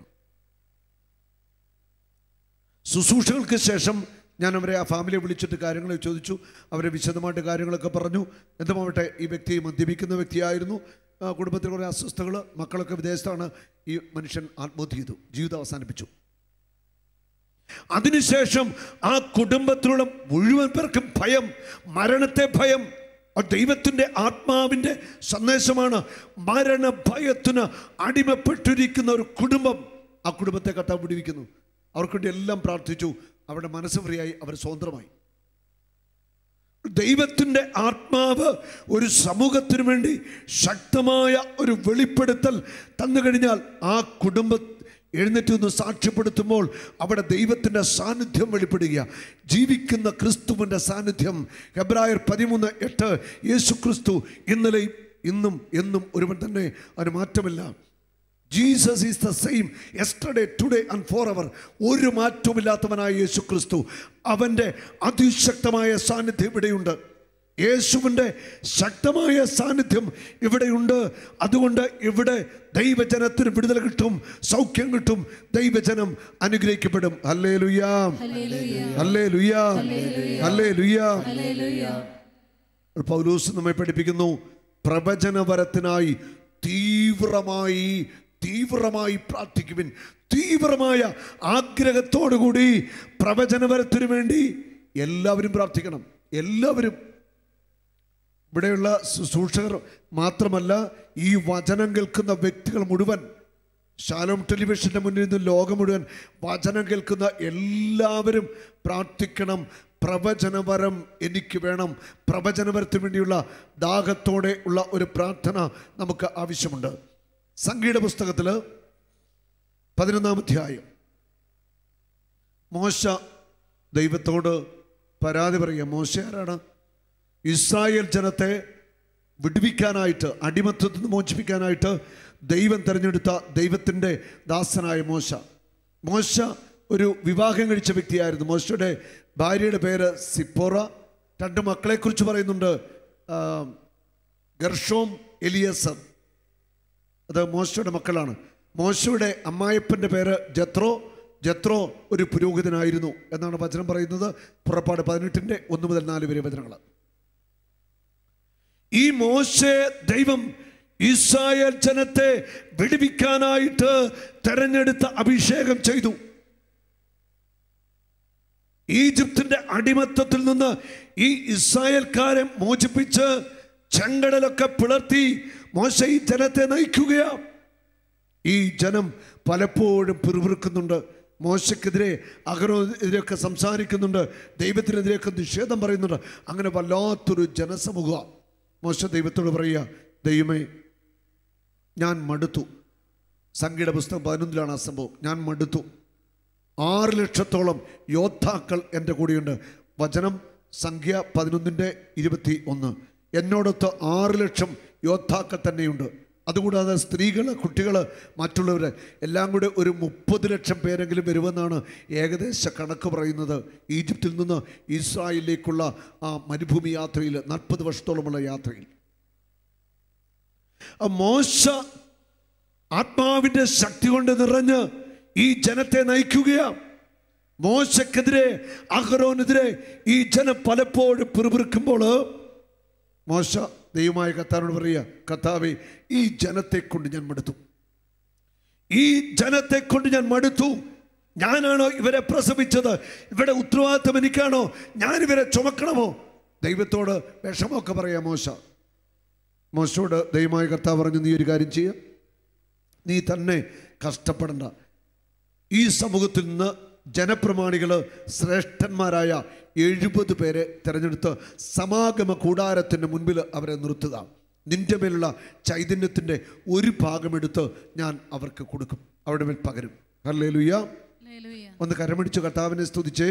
ശുശ്രൂഷകൾക്ക് ശേഷം ഞാൻ അവരെ ആ ഫാമിലിയെ വിളിച്ചിട്ട് കാര്യങ്ങൾ ചോദിച്ചു അവരെ വിശദമായിട്ട് കാര്യങ്ങളൊക്കെ പറഞ്ഞു എന്തുമാവട്ടെ ഈ വ്യക്തി മദ്യപിക്കുന്ന വ്യക്തിയായിരുന്നു ആ, കുടുംബത്തിൽ കുറേ അസ്വസ്ഥകൾ മക്കളൊക്കെ വിദേശത്താണ് ഈ മനുഷ്യൻ ആത്മഹത്യ ചെയ്തു ജീവിതം അവസാനിപ്പിച്ചു അതിനുശേഷം ആ കുടുംബത്തിലുള്ള മുഴുവൻ പേർക്കും ഭയം മരണത്തെ ഭയം ആ ദൈവത്തിൻ്റെ ആത്മാവിൻ്റെ സന്ദേശമാണ് മരണഭയത്തിന് അടിമപ്പെട്ടിരിക്കുന്ന ഒരു കുടുംബം ആ കുടുംബത്തെ കത്താൻ പിടിവിക്കുന്നു അവർക്ക് വേണ്ടി എല്ലാം പ്രാർത്ഥിച്ചു അവരുടെ മനസ്സ് ഫ്രീയായി അവർ സ്വതന്ത്രമായി ദൈവത്തിൻ്റെ ആത്മാവ് ഒരു സമൂഹത്തിന് വേണ്ടി ശക്തമായ ഒരു വെളിപ്പെടുത്തൽ തന്നു കഴിഞ്ഞാൽ ആ കുടുംബ എഴുന്നേറ്റ് നിന്ന് സാക്ഷ്യപ്പെടുത്തുമ്പോൾ അവിടെ ദൈവത്തിൻ്റെ സാന്നിധ്യം വെളിപ്പെടുക ജീവിക്കുന്ന ക്രിസ്തുവിൻ്റെ സാന്നിധ്യം ഹെബ്രായർ പതിമൂന്ന് എട്ട് യേശു ക്രിസ്തു ഇന്നലെയും ഇന്നും എന്നും ഒരുവൻ തന്നെ അതിന് മാറ്റമില്ല Jesus is the same yesterday today and forever ഒരു മാറ്റവുമില്ലാത്തവനായ യേശു ക്രിസ്തു അവൻ്റെ അതിശക്തമായ സാന്നിധ്യം ഇവിടെയുണ്ട് യേശുവിൻ്റെ ശക്തമായ സാന്നിധ്യം ഇവിടെയുണ്ട് അതുകൊണ്ട് ഇവിടെ ദൈവജനത്തിന് വിടുതൽ കിട്ടും സൗഖ്യം കിട്ടും ദൈവജനം അനുഗ്രഹിക്കപ്പെടും അല്ലേ ലുയാ അല്ലേ ലുയാ അല്ലേ ലുയാ പൗലൂസ് നമ്മെ പഠിപ്പിക്കുന്നു പ്രവചനപരത്തിനായി തീവ്രമായി തീവ്രമായി പ്രാർത്ഥിക്കുവിൻ തീവ്രമായ ആഗ്രഹത്തോടുകൂടി പ്രവചനപരത്തിനു വേണ്ടി എല്ലാവരും പ്രാർത്ഥിക്കണം എല്ലാവരും ഇവിടെയുള്ള ശുശ്രൂഷകർ മാത്രമല്ല ഈ വചനം കേൾക്കുന്ന വ്യക്തികൾ മുഴുവൻ ശാലോം ടെലിവിഷൻ്റെ മുന്നിൽ നിന്ന് ലോകം മുഴുവൻ വചനം കേൾക്കുന്ന എല്ലാവരും പ്രാർത്ഥിക്കണം പ്രവചനവരം എനിക്ക് വേണം പ്രവചനവരത്തിന് വേണ്ടിയുള്ള ദാഹത്തോടെ ഉള്ള ഒരു പ്രാർത്ഥന നമുക്ക് ആവശ്യമുണ്ട് സംഗീത പുസ്തകത്തിൽ പതിനൊന്നാം അധ്യായം മോശ ദൈവത്തോട് പരാതി പറയുക മോശ ആരാണ് ഇസ്രായേൽ ജനത്തെ വിടുവിക്കാനായിട്ട് അടിമത്തത്തിൽ നിന്ന് മോചിപ്പിക്കാനായിട്ട് ദൈവം തിരഞ്ഞെടുത്ത ദൈവത്തിൻ്റെ ദാസനായ മോശ മോശ ഒരു വിവാഹം കഴിച്ച വ്യക്തിയായിരുന്നു മോശയുടെ ഭാര്യയുടെ പേര് സിപ്പോറ രണ്ട് മക്കളെക്കുറിച്ച് പറയുന്നുണ്ട് ആ, ഗർഷോം എലിയസർ അത് മോശയുടെ മക്കളാണ് മോശയുടെ അമ്മായപ്പൻ്റെ പേര് ജത്രോ ജത്രോ ഒരു പുരോഹിതനായിരുന്നു എന്നാണ് വചനം പറയുന്നത് പുറപ്പാട് പതിനെട്ടിൻ്റെ ഒന്ന് മുതൽ നാല് വരെ വചനങ്ങൾ ഈ മോശെ ദൈവം ഇസ്രായേൽ ജനത്തെ വിടുവിക്കാനായിട്ട് തെരഞ്ഞെടുത്ത അഭിഷേകം ചെയ്തു ഈജിപ്തിന്റെ അടിമത്തത്തിൽ നിന്ന് ഈ ഇസ്രായേൽക്കാരെ മോചിപ്പിച്ച് ചെങ്കടലൊക്കെ പിളർത്തി മോശ ഈ ജനത്തെ നയിക്കുകയാ ഈ ജനം പലപ്പോഴും പിറുപിറുക്കുന്നുണ്ട് മോശക്കെതിരെ അഹരോനെതിരെയൊക്കെ സംസാരിക്കുന്നുണ്ട് ദൈവത്തിനെതിരെയൊക്കെ നിഷേധം പറയുന്നുണ്ട് അങ്ങനെ വല്ലാത്തൊരു ജനസമൂഹം മോശ ദൈവത്തോട് പറയുക ദൈവമേ ഞാൻ മടുത്തു സംഗീത പുസ്തകം പതിനൊന്നിലാണ് ആ സംഭവം ഞാൻ മടുത്തു ആറ് ലക്ഷത്തോളം യോദ്ധാക്കൾ എൻ്റെ കൂടെയുണ്ട് വചനം സംഖ്യ പതിനൊന്നിൻ്റെ ഇരുപത്തി ഒന്ന് എന്നോടൊത്ത് ആറ് ലക്ഷം യോദ്ധാക്കൾ തന്നെയുണ്ട് അതുകൂടാതെ സ്ത്രീകൾ കുട്ടികൾ മറ്റുള്ളവർ എല്ലാം കൂടെ ഒരു മുപ്പത് ലക്ഷം പേരെങ്കിലും വരുമെന്നാണ് ഏകദേശ കണക്ക് പറയുന്നത് ഈജിപ്തിൽ നിന്ന് ഇസ്രായേലിലേക്കുള്ള ആ മരുഭൂമി യാത്രയിൽ നാൽപ്പത് വർഷത്തോളമുള്ള യാത്രയിൽ ആ മോശ ആത്മാവിന്റെ ശക്തി കൊണ്ട് നിറഞ്ഞ് ഈ ജനത്തെ നയിക്കുകയാ മോശക്കെതിരെ അഹ്റോനെതിരെ ഈ ജനം പലപ്പോഴും പിറുപിറുക്കുമ്പോൾ മോശ ദൈവമായ കത്താനോട് പറയുക കത്താവെ ഈ ജനത്തെ കൊണ്ട് ഞാൻ മടുത്തു ഈ ജനത്തെ കൊണ്ട് ഞാൻ മടുത്തു ഞാനാണോ ഇവരെ പ്രസവിച്ചത് ഇവരുടെ ഉത്തരവാദിത്വം എനിക്കാണോ ഞാൻ ഇവരെ ചുമക്കണമോ ദൈവത്തോട് വിഷമമൊക്കെ പറയാം മോശ മോശയോട് ദൈവമായ കർത്താവ് പറഞ്ഞു നീ ഒരു കാര്യം ചെയ്യുക നീ തന്നെ കഷ്ടപ്പെടണ്ട ഈ സമൂഹത്തിൽ നിന്ന് ജനപ്രമാണികൾ ശ്രേഷ്ഠന്മാരായ എഴുപത് പേരെ തിരഞ്ഞെടുത്ത് സമാഗമ കൂടാരത്തിൻ്റെ മുൻപിൽ അവരെ നിർത്തുക നിന്റെ മേലുള്ള ചൈതന്യത്തിൻ്റെ ഒരു ഭാഗമെടുത്ത് ഞാൻ അവർക്ക് കൊടുക്കും അവരുടെ മേൽ പകരും ഹല്ലേ ലുയ്യ ഹല്ലേലൂയ. ഒന്ന് കരമടിച്ചു കർത്താവിനെ സ്തുതിച്ചേ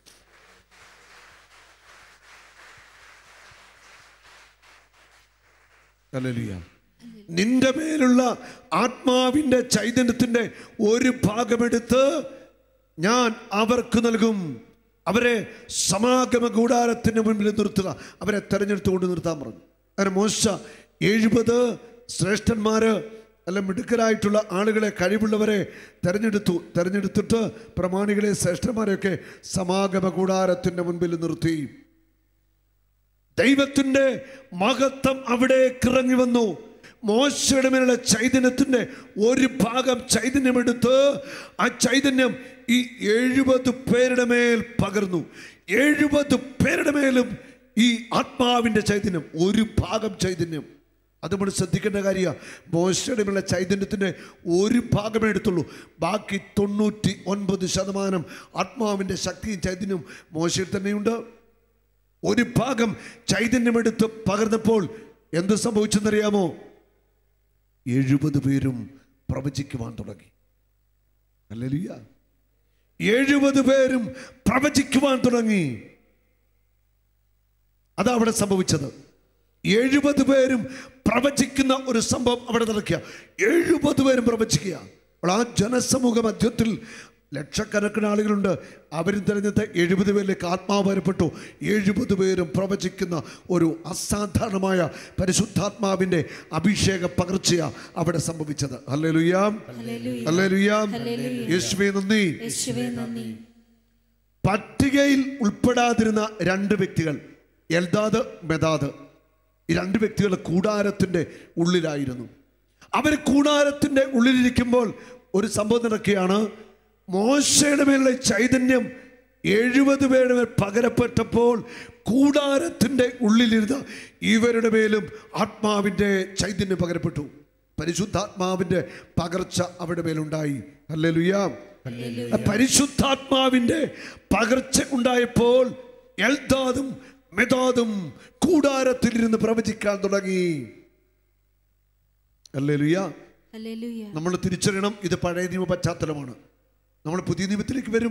ഹല്ലേലൂയ നിന്റെ മേലുള്ള ആത്മാവിൻ്റെ ചൈതന്യത്തിൻ്റെ ഒരു ഭാഗമെടുത്ത് ഞാൻ അവർക്ക് നൽകും അവരെ സമാഗമ കൂടാരത്തിന് മുൻപിൽ നിർത്തുക അവരെ തെരഞ്ഞെടുത്തുകൊണ്ട് നിർത്താൻ പറഞ്ഞു അങ്ങനെ മോശ എഴുപത് ശ്രേഷ്ഠന്മാര് അല്ല മിടുക്കരായിട്ടുള്ള ആളുകളെ കഴിവുള്ളവരെ തെരഞ്ഞെടുത്തു തെരഞ്ഞെടുത്തിട്ട് പ്രമാണികളെ ശ്രേഷ്ഠന്മാരെയൊക്കെ സമാഗമ കൂടാരത്തിൻ്റെ മുൻപിൽ നിർത്തി ദൈവത്തിൻ്റെ മഹത്വം അവിടേക്ക് ഇറങ്ങി വന്നു മോശയുടെ മേലുള്ള ചൈതന്യത്തിൻ്റെ ഒരു ഭാഗം ചൈതന്യമെടുത്ത് ആ ചൈതന്യം ഈ എഴുപത് പേരുടെ മേൽ പകർന്നു എഴുപത് പേരുടെ മേലും ഈ ആത്മാവിൻ്റെ ചൈതന്യം ഒരു ഭാഗം ചൈതന്യം അത് നമ്മൾ ശ്രദ്ധിക്കേണ്ട കാര്യമാണ് മോശയുടെ മേലുള്ള ചൈതന്യത്തിൻ്റെ ഒരു ഭാഗമേ എടുത്തുള്ളൂ ബാക്കി തൊണ്ണൂറ്റി ഒൻപത് ശതമാനം ആത്മാവിൻ്റെ ശക്തിയും ചൈതന്യവും മോശയിൽ തന്നെയുണ്ട് ഒരു ഭാഗം ചൈതന്യമെടുത്ത് പകർന്നപ്പോൾ എന്ത് സംഭവിച്ചെന്നറിയാമോ എഴുപത് പേരും പ്രവചിക്കുവാൻ തുടങ്ങി ഹല്ലേലൂയ എഴുപത് പേരും പ്രവചിക്കുവാൻ തുടങ്ങി അതാ അവിടെ സംഭവിച്ചത് എഴുപത് പേരും പ്രവചിക്കുന്ന ഒരു സംഭവം അവിടെ നടക്കുക എഴുപത് പേരും പ്രവചിക്കുക അപ്പോൾ ആ ജനസമൂഹ മധ്യത്തിൽ ലക്ഷക്കണക്കിന് ആളുകളുണ്ട് അവരും തിരഞ്ഞെടുത്ത എഴുപത് പേരിലേക്ക് ആത്മാവ് വരപ്പെട്ടു എഴുപത് പേരും പ്രവചിക്കുന്ന ഒരു അസാധാരണമായ പരിശുദ്ധാത്മാവിൻ്റെ അഭിഷേക പകർച്ചയ അവിടെ സംഭവിച്ചത് അല്ലേ ലുയാം അല്ലേ ലുയാം യേശുവേ നന്ദി യേശുവേ നന്ദി പട്ടികയിൽ ഉൾപ്പെടാതിരുന്ന രണ്ട് വ്യക്തികൾ എൽദാദ് മെദാദ് ഈ രണ്ട് വ്യക്തികൾ കൂടാരത്തിൻ്റെ ഉള്ളിലായിരുന്നു അവർ കൂടാരത്തിൻ്റെ ഉള്ളിലിരിക്കുമ്പോൾ ഒരു സംഭവം നടക്കുകയാണ് മോശയുടെ മേലുള്ള ചൈതന്യം എഴുപത് പേരുടെ മേൽ പകരപ്പെട്ടപ്പോൾ കൂടാരത്തിൻ്റെ ഉള്ളിലിരുന്ന ഇവരുടെ മേലും ആത്മാവിൻ്റെ ചൈതന്യം പകരപ്പെട്ടു പരിശുദ്ധാത്മാവിൻ്റെ പകർച്ച അവരുടെ മേലുണ്ടായി അല്ലേ ലുയാം പരിശുദ്ധാത്മാവിന്റെ പകർച്ച ഉണ്ടായപ്പോൾ എൽദാദും മെദാദും കൂടാരത്തിലിരുന്ന് പ്രവചിക്കാൻ തുടങ്ങി അല്ലേ ലുയ ഹല്ലേലൂയ നമ്മൾ തിരിച്ചറിയണം ഇത് പഴയ നിയമ പശ്ചാത്തലമാണ് നമ്മൾ പുതിയ നിയമത്തിലേക്ക് വരും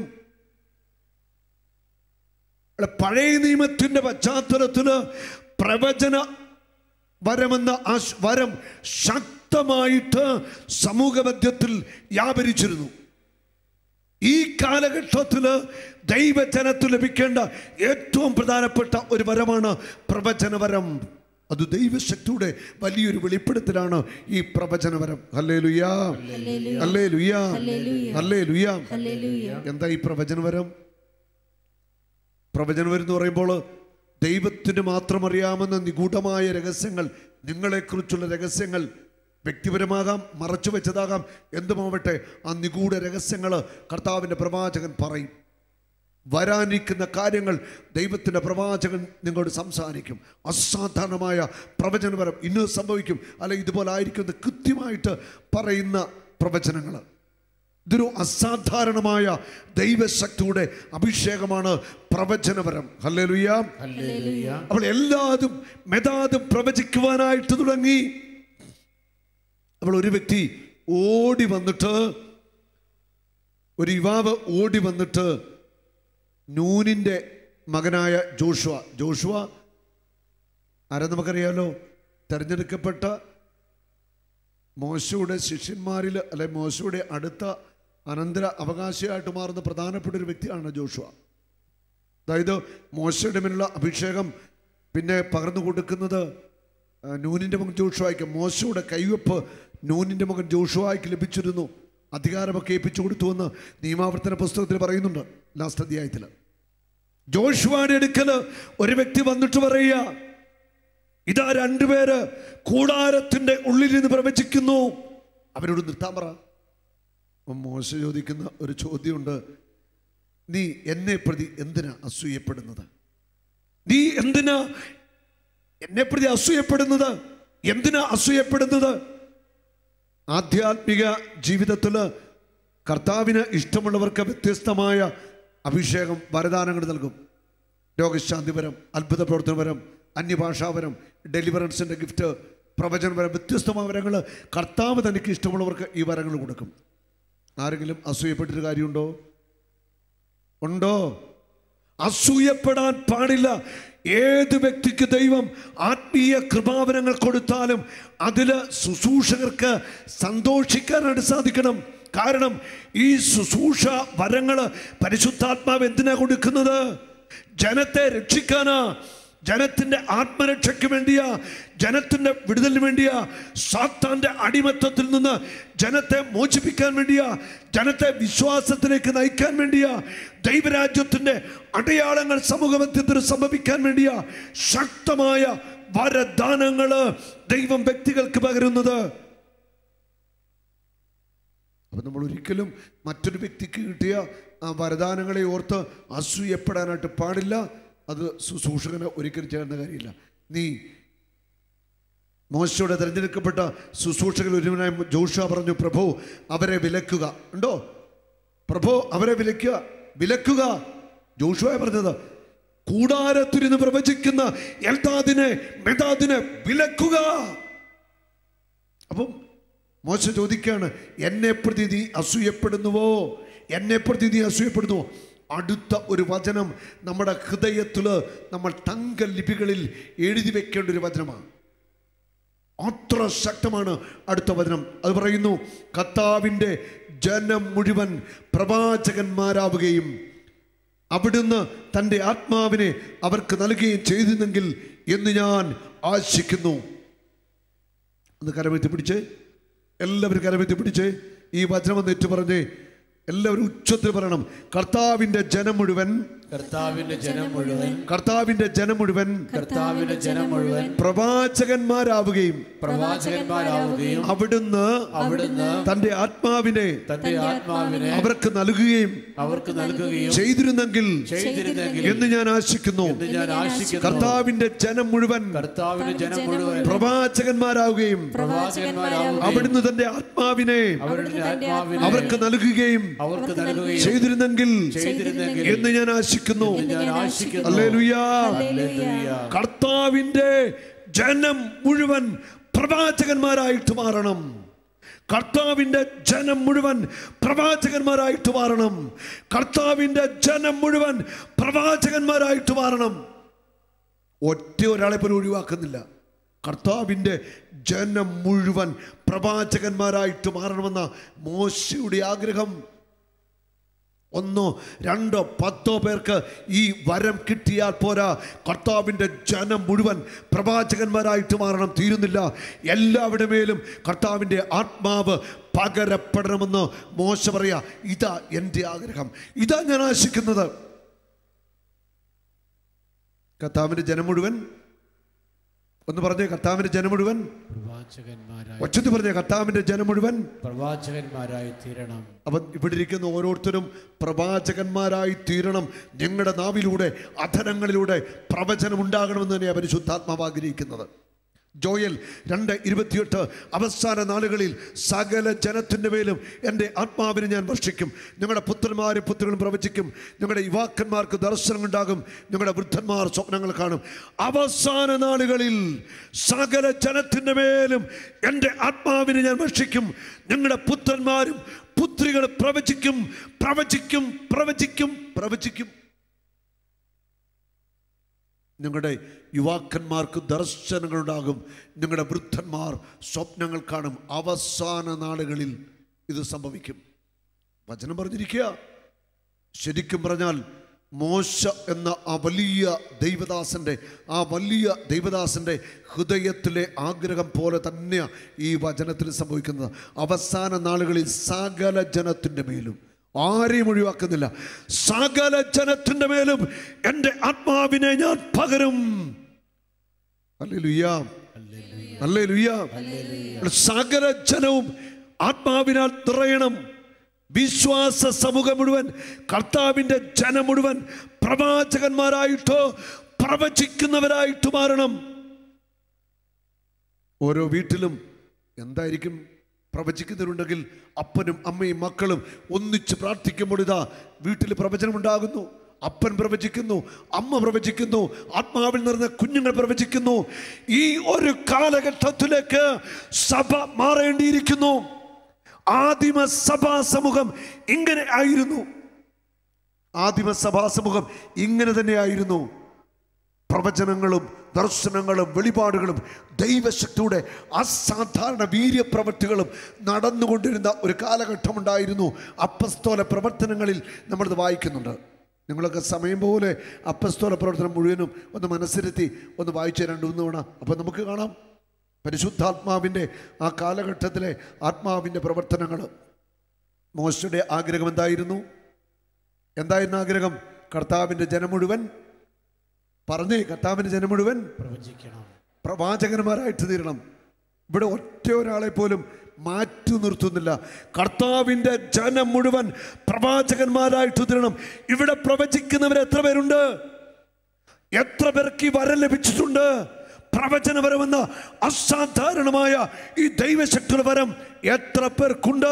അല്ല, പഴയ നിയമത്തിന്റെ പശ്ചാത്തലത്തില് പ്രവചന വരമെന്ന ആ ശ്- വരം ശക്തമായിട്ട് സമൂഹമധ്യത്തിൽ വ്യാപരിച്ചിരുന്നു ഈ കാലഘട്ടത്തിൽ ദൈവജനത്തിൽ ലഭിക്കേണ്ട ഏറ്റവും പ്രധാനപ്പെട്ട ഒരു വരമാണ് പ്രവചനവരം അത് ദൈവശക്തിയുടെ വലിയൊരു വെളിപ്പെടുത്തലാണ് ഈ പ്രവചനവരം അല്ലേ ലുയാ അല്ലേ ലുയാ അല്ലേ ലുയാ എന്താ ഈ പ്രവചനവരം പ്രവചനവരം എന്ന് പറയുമ്പോൾ ദൈവത്തിന് മാത്രം അറിയാമെന്ന നിഗൂഢമായ രഹസ്യങ്ങൾ നിങ്ങളെക്കുറിച്ചുള്ള രഹസ്യങ്ങൾ വ്യക്തിപരമാകാം മറച്ചു വെച്ചതാകാം എന്തുമാവട്ടെ ആ നിഗൂഢ രഹസ്യങ്ങൾ കർത്താവിൻ്റെ പ്രവാചകൻ പറയും വരാനിരിക്കുന്ന കാര്യങ്ങൾ ദൈവത്തിൻ്റെ പ്രവാചകൻ നിങ്ങളോട് സംസാരിക്കും അസാധാരണമായ പ്രവചനപരം ഇന്ന് സംഭവിക്കും അല്ലെ ഇതുപോലെ ആയിരിക്കും എന്ന് കൃത്യമായിട്ട് പറയുന്ന പ്രവചനങ്ങൾ ഇതൊരു അസാധാരണമായ ദൈവശക്തിയുടെ അഭിഷേകമാണ് പ്രവചനപരം ഹല്ലേലൂയ അപ്പോൾ എല്ലാതും മെതാതും പ്രവചിക്കുവാനായിട്ട് തുടങ്ങി അപ്പോൾ ഒരു വ്യക്തി ഓടി വന്നിട്ട് ഒരു യുവാവ് ഓടി വന്നിട്ട് നൂനിൻ്റെ മകനായ ജോഷുവ ജോഷുവ ആരാ നമുക്കറിയാലോ തെരഞ്ഞെടുക്കപ്പെട്ട മോശയുടെ ശിഷ്യന്മാരിൽ അല്ലെ മോശയുടെ അടുത്ത അനന്തര അവകാശിയായിട്ട് മാറുന്ന പ്രധാനപ്പെട്ട ഒരു വ്യക്തിയാണ് ജോഷുവ അതായത് മോശയുടെ മേലുള്ള അഭിഷേകം പിന്നെ പകർന്നു കൊടുക്കുന്നത് ആ, നൂനിൻ്റെ മകൻ ജോഷുവായിക്ക് മോശയുടെ കൈവപ്പ് നൂനിൻ്റെ മകൻ ജോഷുവായിക്ക് ലഭിച്ചിരുന്നു അധികാരമൊക്കെ ഏൽപ്പിച്ചു കൊടുത്തുവെന്ന് നിയമാവർത്തന പുസ്തകത്തിൽ പറയുന്നുണ്ട് ലാസ്റ്റ് അധ്യായത്തിൽ ജോഷുവാന്റെ അടുക്കൽ ഒരു വ്യക്തി വന്നിട്ട് പറയുക ഇതാ രണ്ടുപേര് കൂടാരത്തിന്റെ ഉള്ളിൽ നിന്ന് പ്രവചിക്കുന്നു അവരോട് നിർത്താൻ പറ അപ്പം മോശ ചോദിക്കുന്ന ഒരു ചോദ്യമുണ്ട് നീ എന്നെ പ്രതി എന്തിനാ അസൂയപ്പെടുന്നത് നീ എന്തിനാ എന്നെ പ്രതി അസൂയപ്പെടുന്നത് എന്തിനാ അസൂയപ്പെടുന്നത് ആധ്യാത്മിക ജീവിതത്തിൽ കർത്താവിന് ഇഷ്ടമുള്ളവർക്ക് വ്യത്യസ്തമായ അഭിഷേകം വരദാനങ്ങൾ നൽകും രോഗശാന്തിപരം അത്ഭുത പ്രവർത്തനപരം അന്യഭാഷാപരം ഡെലിവറൻസിൻ്റെ ഗിഫ്റ്റ് പ്രവചനപരം വ്യത്യസ്തമായ വരങ്ങൾ കർത്താവ് തനിക്ക് ഇഷ്ടമുള്ളവർക്ക് ഈ വരങ്ങൾ കൊടുക്കും ആരെങ്കിലും അസൂയപ്പെട്ടൊരു കാര്യമുണ്ടോ ഉണ്ടോ അസൂയപ്പെടാൻ പാടില്ല ഏത് വ്യക്തിക്ക് ദൈവം ആത്മീയ കൃപാവരങ്ങൾ കൊടുത്താലും അതിൽ ശുശ്രൂഷകർക്ക് സന്തോഷിക്കാനായിട്ട് സാധിക്കണം കാരണം ഈ ശുശ്രൂഷ വരങ്ങൾ പരിശുദ്ധാത്മാവ് എന്തിനാ കൊടുക്കുന്നത് ജനത്തെ രക്ഷിക്കാനാ ജനത്തിന്റെ ആത്മരക്ഷയ്ക്ക് വേണ്ടിയാ ജനത്തിന്റെ വിടുതലിന് വേണ്ടിയാ സാത്താന്റെ അടിമത്തത്തിൽ നിന്ന് ജനത്തെ മോചിപ്പിക്കാൻ വേണ്ടിയാ ജനത്തെ വിശ്വാസത്തിലേക്ക് നയിക്കാൻ വേണ്ടിയാ ദൈവരാജ്യത്തിന്റെ അടയാളങ്ങൾ സമൂഹമധ്യത്തിൽ സംഭവിക്കാൻ വേണ്ടിയാ ശക്തമായ വരദാനങ്ങള് ദൈവം വ്യക്തികൾക്ക് പകരുന്നത് അപ്പം നമ്മൾ ഒരിക്കലും മറ്റൊരു വ്യക്തിക്ക് കിട്ടിയ ആ വരദാനങ്ങളെ ഓർത്ത് അസൂയപ്പെടാനായിട്ട് പാടില്ല അത് ശുശ്രൂഷകന് ഒരിക്കലും ചേർന്ന കാര്യമില്ല നീ മോശയുടെ തിരഞ്ഞെടുക്കപ്പെട്ട ശുശ്രൂഷകൽ ഒരുവനായ ജോഷ പറഞ്ഞു പ്രഭു അവരെ വിലക്കുക ഉണ്ടോ പ്രഭു അവരെ വിലക്കുക വിലക്കുക ജോഷുവ പറഞ്ഞത് കൂടാരത്തിരുന്ന് പ്രവചിക്കുന്ന എൽതാദിനെ മെതാദിനെ വിലക്കുക അപ്പം മോശ ചോദിക്കാണ് എന്നെ പ്രതി നീ അസൂയപ്പെടുന്നുവോ എന്നെ പ്രതി നീ അസൂയപ്പെടുന്നുവോ അടുത്ത ഒരു വചനം നമ്മുടെ ഹൃദയത്തിൽ നമ്മൾ തങ്ക ലിപികളിൽ എഴുതി വെക്കേണ്ട ഒരു വചനമാണ് അത്ര ശക്തമാണ് അടുത്ത വചനം അത് പറയുന്നു കർത്താവിൻ്റെ ജനം മുഴുവൻ പ്രവാചകന്മാരാവുകയും അവിടുന്ന് തൻ്റെ ആത്മാവിനെ അവർക്ക് നൽകുകയും ചെയ്തിരുന്നെങ്കിൽ എന്ന് ഞാൻ ആശിക്കുന്നു ഒന്ന് കരമെത്തി പിടിച്ചേ എല്ലാവരും കരമെത്തി പിടിച്ചേ ഈ വചനം ഒന്ന് ഏറ്റു പറഞ്ഞേ എല്ലാവരും ഉച്ചത്തിൽ പറയണം കർത്താവിൻ്റെ ജനം മുഴുവൻ കർത്താവിന്റെ ജനം മുഴുവൻ കർത്താവിൻ്റെ ജനം മുഴുവൻ കർത്താവിന്റെ ജനം മുഴുവൻ പ്രവാചകന്മാരാവുകയും പ്രവാചകന്മാരാവുകയും അവിടുന്ന് അവിടുന്ന് തൻ്റെ ആത്മാവിനെ തന്റെ ആത്മാവിനെ അവർക്ക് നൽകുകയും അവർക്ക് നൽകുകയും ചെയ്തിരുന്നെങ്കിൽ ചെയ്തിരുന്നെങ്കിൽ എന്ന് ഞാൻ ആശിക്കുന്നു എന്ന് ഞാൻ ആശിക്കുന്നു കർത്താവിന്റെ ജനം മുഴുവൻ കർത്താവിന്റെ ജനം മുഴുവൻ പ്രവാചകന്മാരാവുകയും പ്രവാചകന്മാരാവുകയും അവിടുന്ന് തന്റെ ആത്മാവിനെ അവരുടെ ആത്മാവിനെ അവർക്ക് നൽകുകയും അവർക്ക് നൽകുകയും ചെയ്തിരുന്നെങ്കിൽ ചെയ്തിരുന്നെങ്കിൽ എന്ന് ഞാൻ ആശിക്കുന്നു ഞാൻ ആശിക്കുന്നു അല്ലേലുയ്യാ ഹല്ലേലൂയ. കർത്താവിന്റെ ജനം മുഴുവൻ പ്രവാചകന്മാരായിട്ട് മാറണം കർത്താവിന്റെ ജനം മുഴുവൻ പ്രവാചകന്മാരായിട്ട് മാറണം കർത്താവിന്റെ ജനം മുഴുവൻ പ്രവാചകന്മാരായിട്ട് മാറണം ഒറ്റ ഒരാളെ പോലും ഒഴിവാക്കുന്നില്ല കർത്താവിൻ്റെ ജനം മുഴുവൻ പ്രവാചകന്മാരായിട്ട് മാറണമെന്ന മോശയുടെ ആഗ്രഹം ഒന്നോ രണ്ടോ പത്തോ പേർക്ക് ഈ വരം കിട്ടിയാൽ പോരാ കർത്താവിൻ്റെ ജനം മുഴുവൻ പ്രവാചകന്മാരായിട്ട് മാറണം തീരുന്നില്ല എല്ലാവരുടെ മേലും കർത്താവിൻ്റെ ആത്മാവ് പകരപ്പെടണമെന്ന് മോശ പറയാ ഇതാ എൻ്റെ ആഗ്രഹം ഇതാ ഞാൻ ആശിക്കുന്നത് കർത്താവിൻ്റെ ജനം മുഴുവൻ ഒന്ന് പറഞ്ഞേ കർത്താവിൻ്റെ ജനം മുഴുവൻ പ്രവാചകന്മാരായി ഒച്ചത്തിൽ പറഞ്ഞേ കർത്താവിൻ്റെ ജനം മുഴുവൻ പ്രവാചകന്മാരായി തീരണം അപ്പം ഇവിടെ ഇരിക്കുന്ന ഓരോരുത്തരും പ്രവാചകന്മാരായി തീരണം ഞങ്ങളുടെ നാവിലൂടെ അധരങ്ങളിലൂടെ പ്രവചനം ഉണ്ടാകണമെന്ന് തന്നെയാണ് പരിശുദ്ധാത്മാവ് ആഗ്രഹിക്കുന്നത് ജോയൽ രണ്ട് ഇരുപത്തിയെട്ട് അവസാന നാളുകളിൽ സകല ജനത്തിൻ്റെ മേലും എൻ്റെ ആത്മാവിനെ ഞാൻ വർഷിക്കും ഞങ്ങളുടെ പുത്രന്മാരും പുത്രികളും പ്രവചിക്കും ഞങ്ങളുടെ യുവാക്കന്മാർക്ക് ദർശനമുണ്ടാകും ഞങ്ങളുടെ വൃദ്ധന്മാർ സ്വപ്നങ്ങൾ കാണും അവസാന നാളുകളിൽ സകല ജനത്തിൻ്റെ മേലും എൻ്റെ ആത്മാവിനെ ഞാൻ വർഷിക്കും ഞങ്ങളുടെ പുത്രന്മാരും പുത്രികൾ പ്രവചിക്കും പ്രവചിക്കും പ്രവചിക്കും പ്രവചിക്കും നിങ്ങളുടെ യുവാക്കന്മാർക്ക് ദർശനങ്ങളുണ്ടാകും നിങ്ങളുടെ വൃദ്ധന്മാർ സ്വപ്നങ്ങൾ കാണും അവസാന നാളുകളിൽ ഇത് സംഭവിക്കും വചനം പറഞ്ഞിരിക്കുക ശരിക്കും പറഞ്ഞാൽ മോശ എന്ന ആ വലിയ ദൈവദാസൻ്റെ ആ വലിയ ദൈവദാസൻ്റെ ഹൃദയത്തിലെ ആഗ്രഹം പോലെ തന്നെ ഈ വചനത്തിൽ സംഭവിക്കുന്നത് അവസാന നാളുകളിൽ സകല ജനത്തിൻ്റെ മേലും ആരെയും ഒഴിവാക്കുന്നില്ല സകല ജനത്തിൻ്റെ മേലും എൻ്റെ ആത്മാവിനെ ഞാൻ പകരും അല്ലേ ലുയ്യ അല്ലേ ലുയ്യ സകല ജനവും ആത്മാവിനാൽ നിറയണം വിശ്വാസ സമൂഹം മുഴുവൻ കർത്താവിൻ്റെ ജനം മുഴുവൻ പ്രവാചകന്മാരായിട്ടോ പ്രവചിക്കുന്നവരായിട്ട് മാറണം ഓരോ വീട്ടിലും എന്തായിരിക്കും പ്രവചിക്കുന്നവരുണ്ടെങ്കിൽ അപ്പനും അമ്മയും മക്കളും ഒന്നിച്ച് പ്രാർത്ഥിക്കുമ്പോൾ ഇതാ വീട്ടിൽ പ്രവചനം ഉണ്ടാകുന്നു അപ്പൻ പ്രവചിക്കുന്നു അമ്മ പ്രവചിക്കുന്നു ആത്മാവിൽ നിറഞ്ഞ കുഞ്ഞുങ്ങൾ പ്രവചിക്കുന്നു ഈ ഒരു കാലഘട്ടത്തിലേക്ക് സഭ മാറേണ്ടിയിരിക്കുന്നു ആദിമ സഭാ സമൂഹം ഇങ്ങനെ ആയിരുന്നു ആദിമ സഭാ സമൂഹം ഇങ്ങനെ തന്നെയായിരുന്നു പ്രവചനങ്ങളും ദർശനങ്ങളും വെളിപാടുകളും ദൈവശക്തിയുടെ അസാധാരണ വീര്യപ്രവൃത്തികളും നടന്നുകൊണ്ടിരുന്ന ഒരു കാലഘട്ടമുണ്ടായിരുന്നു അപ്പസ്തോല പ്രവർത്തനങ്ങളിൽ നമ്മളിത് വായിക്കുന്നുണ്ട് നിങ്ങളൊക്കെ സമയം പോലെ അപ്പസ്തോല പ്രവർത്തനം മുഴുവനും ഒന്ന് മനസ്സിരുത്തി ഒന്ന് വായിച്ച രണ്ട് മൂന്ന് തവണ അപ്പം നമുക്ക് കാണാം പരിശുദ്ധാത്മാവിൻ്റെ ആ കാലഘട്ടത്തിലെ ആത്മാവിൻ്റെ പ്രവർത്തനങ്ങൾ മോശയുടെ ആഗ്രഹം എന്തായിരുന്നു എന്തായിരുന്നു ആഗ്രഹം കർത്താവിൻ്റെ ജനം മുഴുവൻ പറഞ്ഞേ കർത്താവിൻ്റെ ജനം മുഴുവൻ പ്രവചിക്കണം പ്രവാചകന്മാരായിട്ട് തീരണം ഇവിടെ ഒറ്റ ഒരാളെ പോലും മാറ്റി നിർത്തുന്നില്ല കർത്താവിൻ്റെ ജനം മുഴുവൻ പ്രവാചകന്മാരായിട്ട് തീരണം ഇവിടെ പ്രവചിക്കുന്നവർ എത്ര പേരുണ്ട് എത്ര പേർക്ക് ഈ വരം ലഭിച്ചിട്ടുണ്ട് പ്രവചനപരമെന്ന അസാധാരണമായ ഈ ദൈവശക്തിയുടെ വരം എത്ര പേർക്കുണ്ട്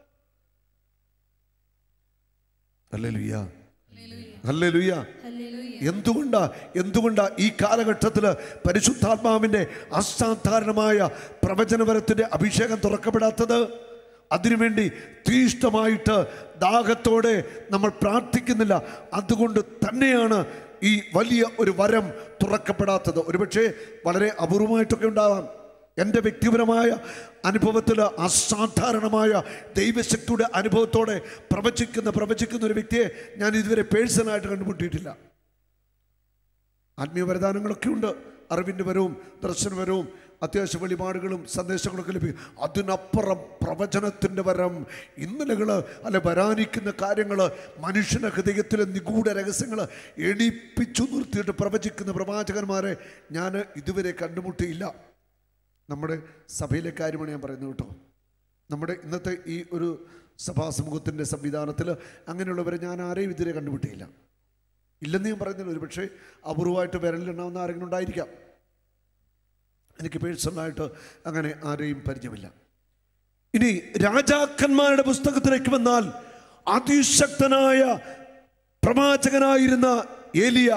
അല്ലേ ലുയ്യ അല്ലേ ലുയ്യ ഹല്ലേലൂയ എന്തുകൊണ്ടാ എന്തുകൊണ്ടാ ഈ കാലഘട്ടത്തിൽ പരിശുദ്ധാത്മാവിൻ്റെ അസാധാരണമായ പ്രവചനപരത്തിൻ്റെ അഭിഷേകം തുറക്കപ്പെടാത്തത് അതിനുവേണ്ടി തീഷ്ണമായിട്ട് ദാഹത്തോടെ നമ്മൾ പ്രാർത്ഥിക്കുന്നില്ല അതുകൊണ്ട് തന്നെയാണ് ഈ വലിയ ഒരു വരം തുറക്കപ്പെടാത്തത് ഒരുപക്ഷെ വളരെ അപൂർവമായിട്ടൊക്കെ ഉണ്ടാവാം എൻ്റെ വ്യക്തിപരമായ അനുഭവത്തിൽ അസാധാരണമായ ദൈവശക്തിയുടെ അനുഭവത്തോടെ പ്രവചിക്കുന്ന പ്രവചിക്കുന്ന ഒരു വ്യക്തിയെ ഞാൻ ഇതുവരെ പേഴ്സണലായിട്ട് കണ്ടുമുട്ടിയിട്ടില്ല ആത്മീയ വരദാനങ്ങളൊക്കെ ഉണ്ട് അറിവിൻ്റെ വരവും ദർശനവരവും അത്യാവശ്യ വെളിപാടുകളും സന്ദേശങ്ങളൊക്കെ ലഭിക്കും അതിനപ്പുറം പ്രവചനത്തിൻ്റെ വരം ഇന്നലകൾ അല്ലെ വരാനിക്കുന്ന കാര്യങ്ങൾ മനുഷ്യൻ്റെ ഹൃദയത്തിലെ നിഗൂഢ രഹസ്യങ്ങൾ എണിപ്പിച്ചു നിർത്തിയിട്ട് പ്രവചിക്കുന്ന പ്രവാചകന്മാരെ ഞാൻ ഇതുവരെ കണ്ടുമുട്ടിയില്ല നമ്മുടെ സഭയിലെ കാര്യമാണ് ഞാൻ പറയുന്നത് കേട്ടോ നമ്മുടെ ഇന്നത്തെ ഈ ഒരു സഭാ സമൂഹത്തിൻ്റെ സംവിധാനത്തിൽ അങ്ങനെയുള്ളവരെ ഞാൻ ആരെയും ഇതുവരെ കണ്ടുമുട്ടിയില്ല ഇല്ലെന്ന് ഞാൻ പറയുന്നില്ല ഒരു പക്ഷേ അപൂർവമായിട്ട് വിരലിലുണ്ടാവുന്ന ആരെങ്കിലും ഉണ്ടായിരിക്കാം എനിക്ക് പേഴ്സണലായിട്ട് അങ്ങനെ ആരെയും പരിചയമില്ല ഇനി രാജാക്കന്മാരുടെ പുസ്തകത്തിലേക്ക് വന്നാൽ അതിശക്തനായ പ്രവാചകനായിരുന്ന ഏലിയ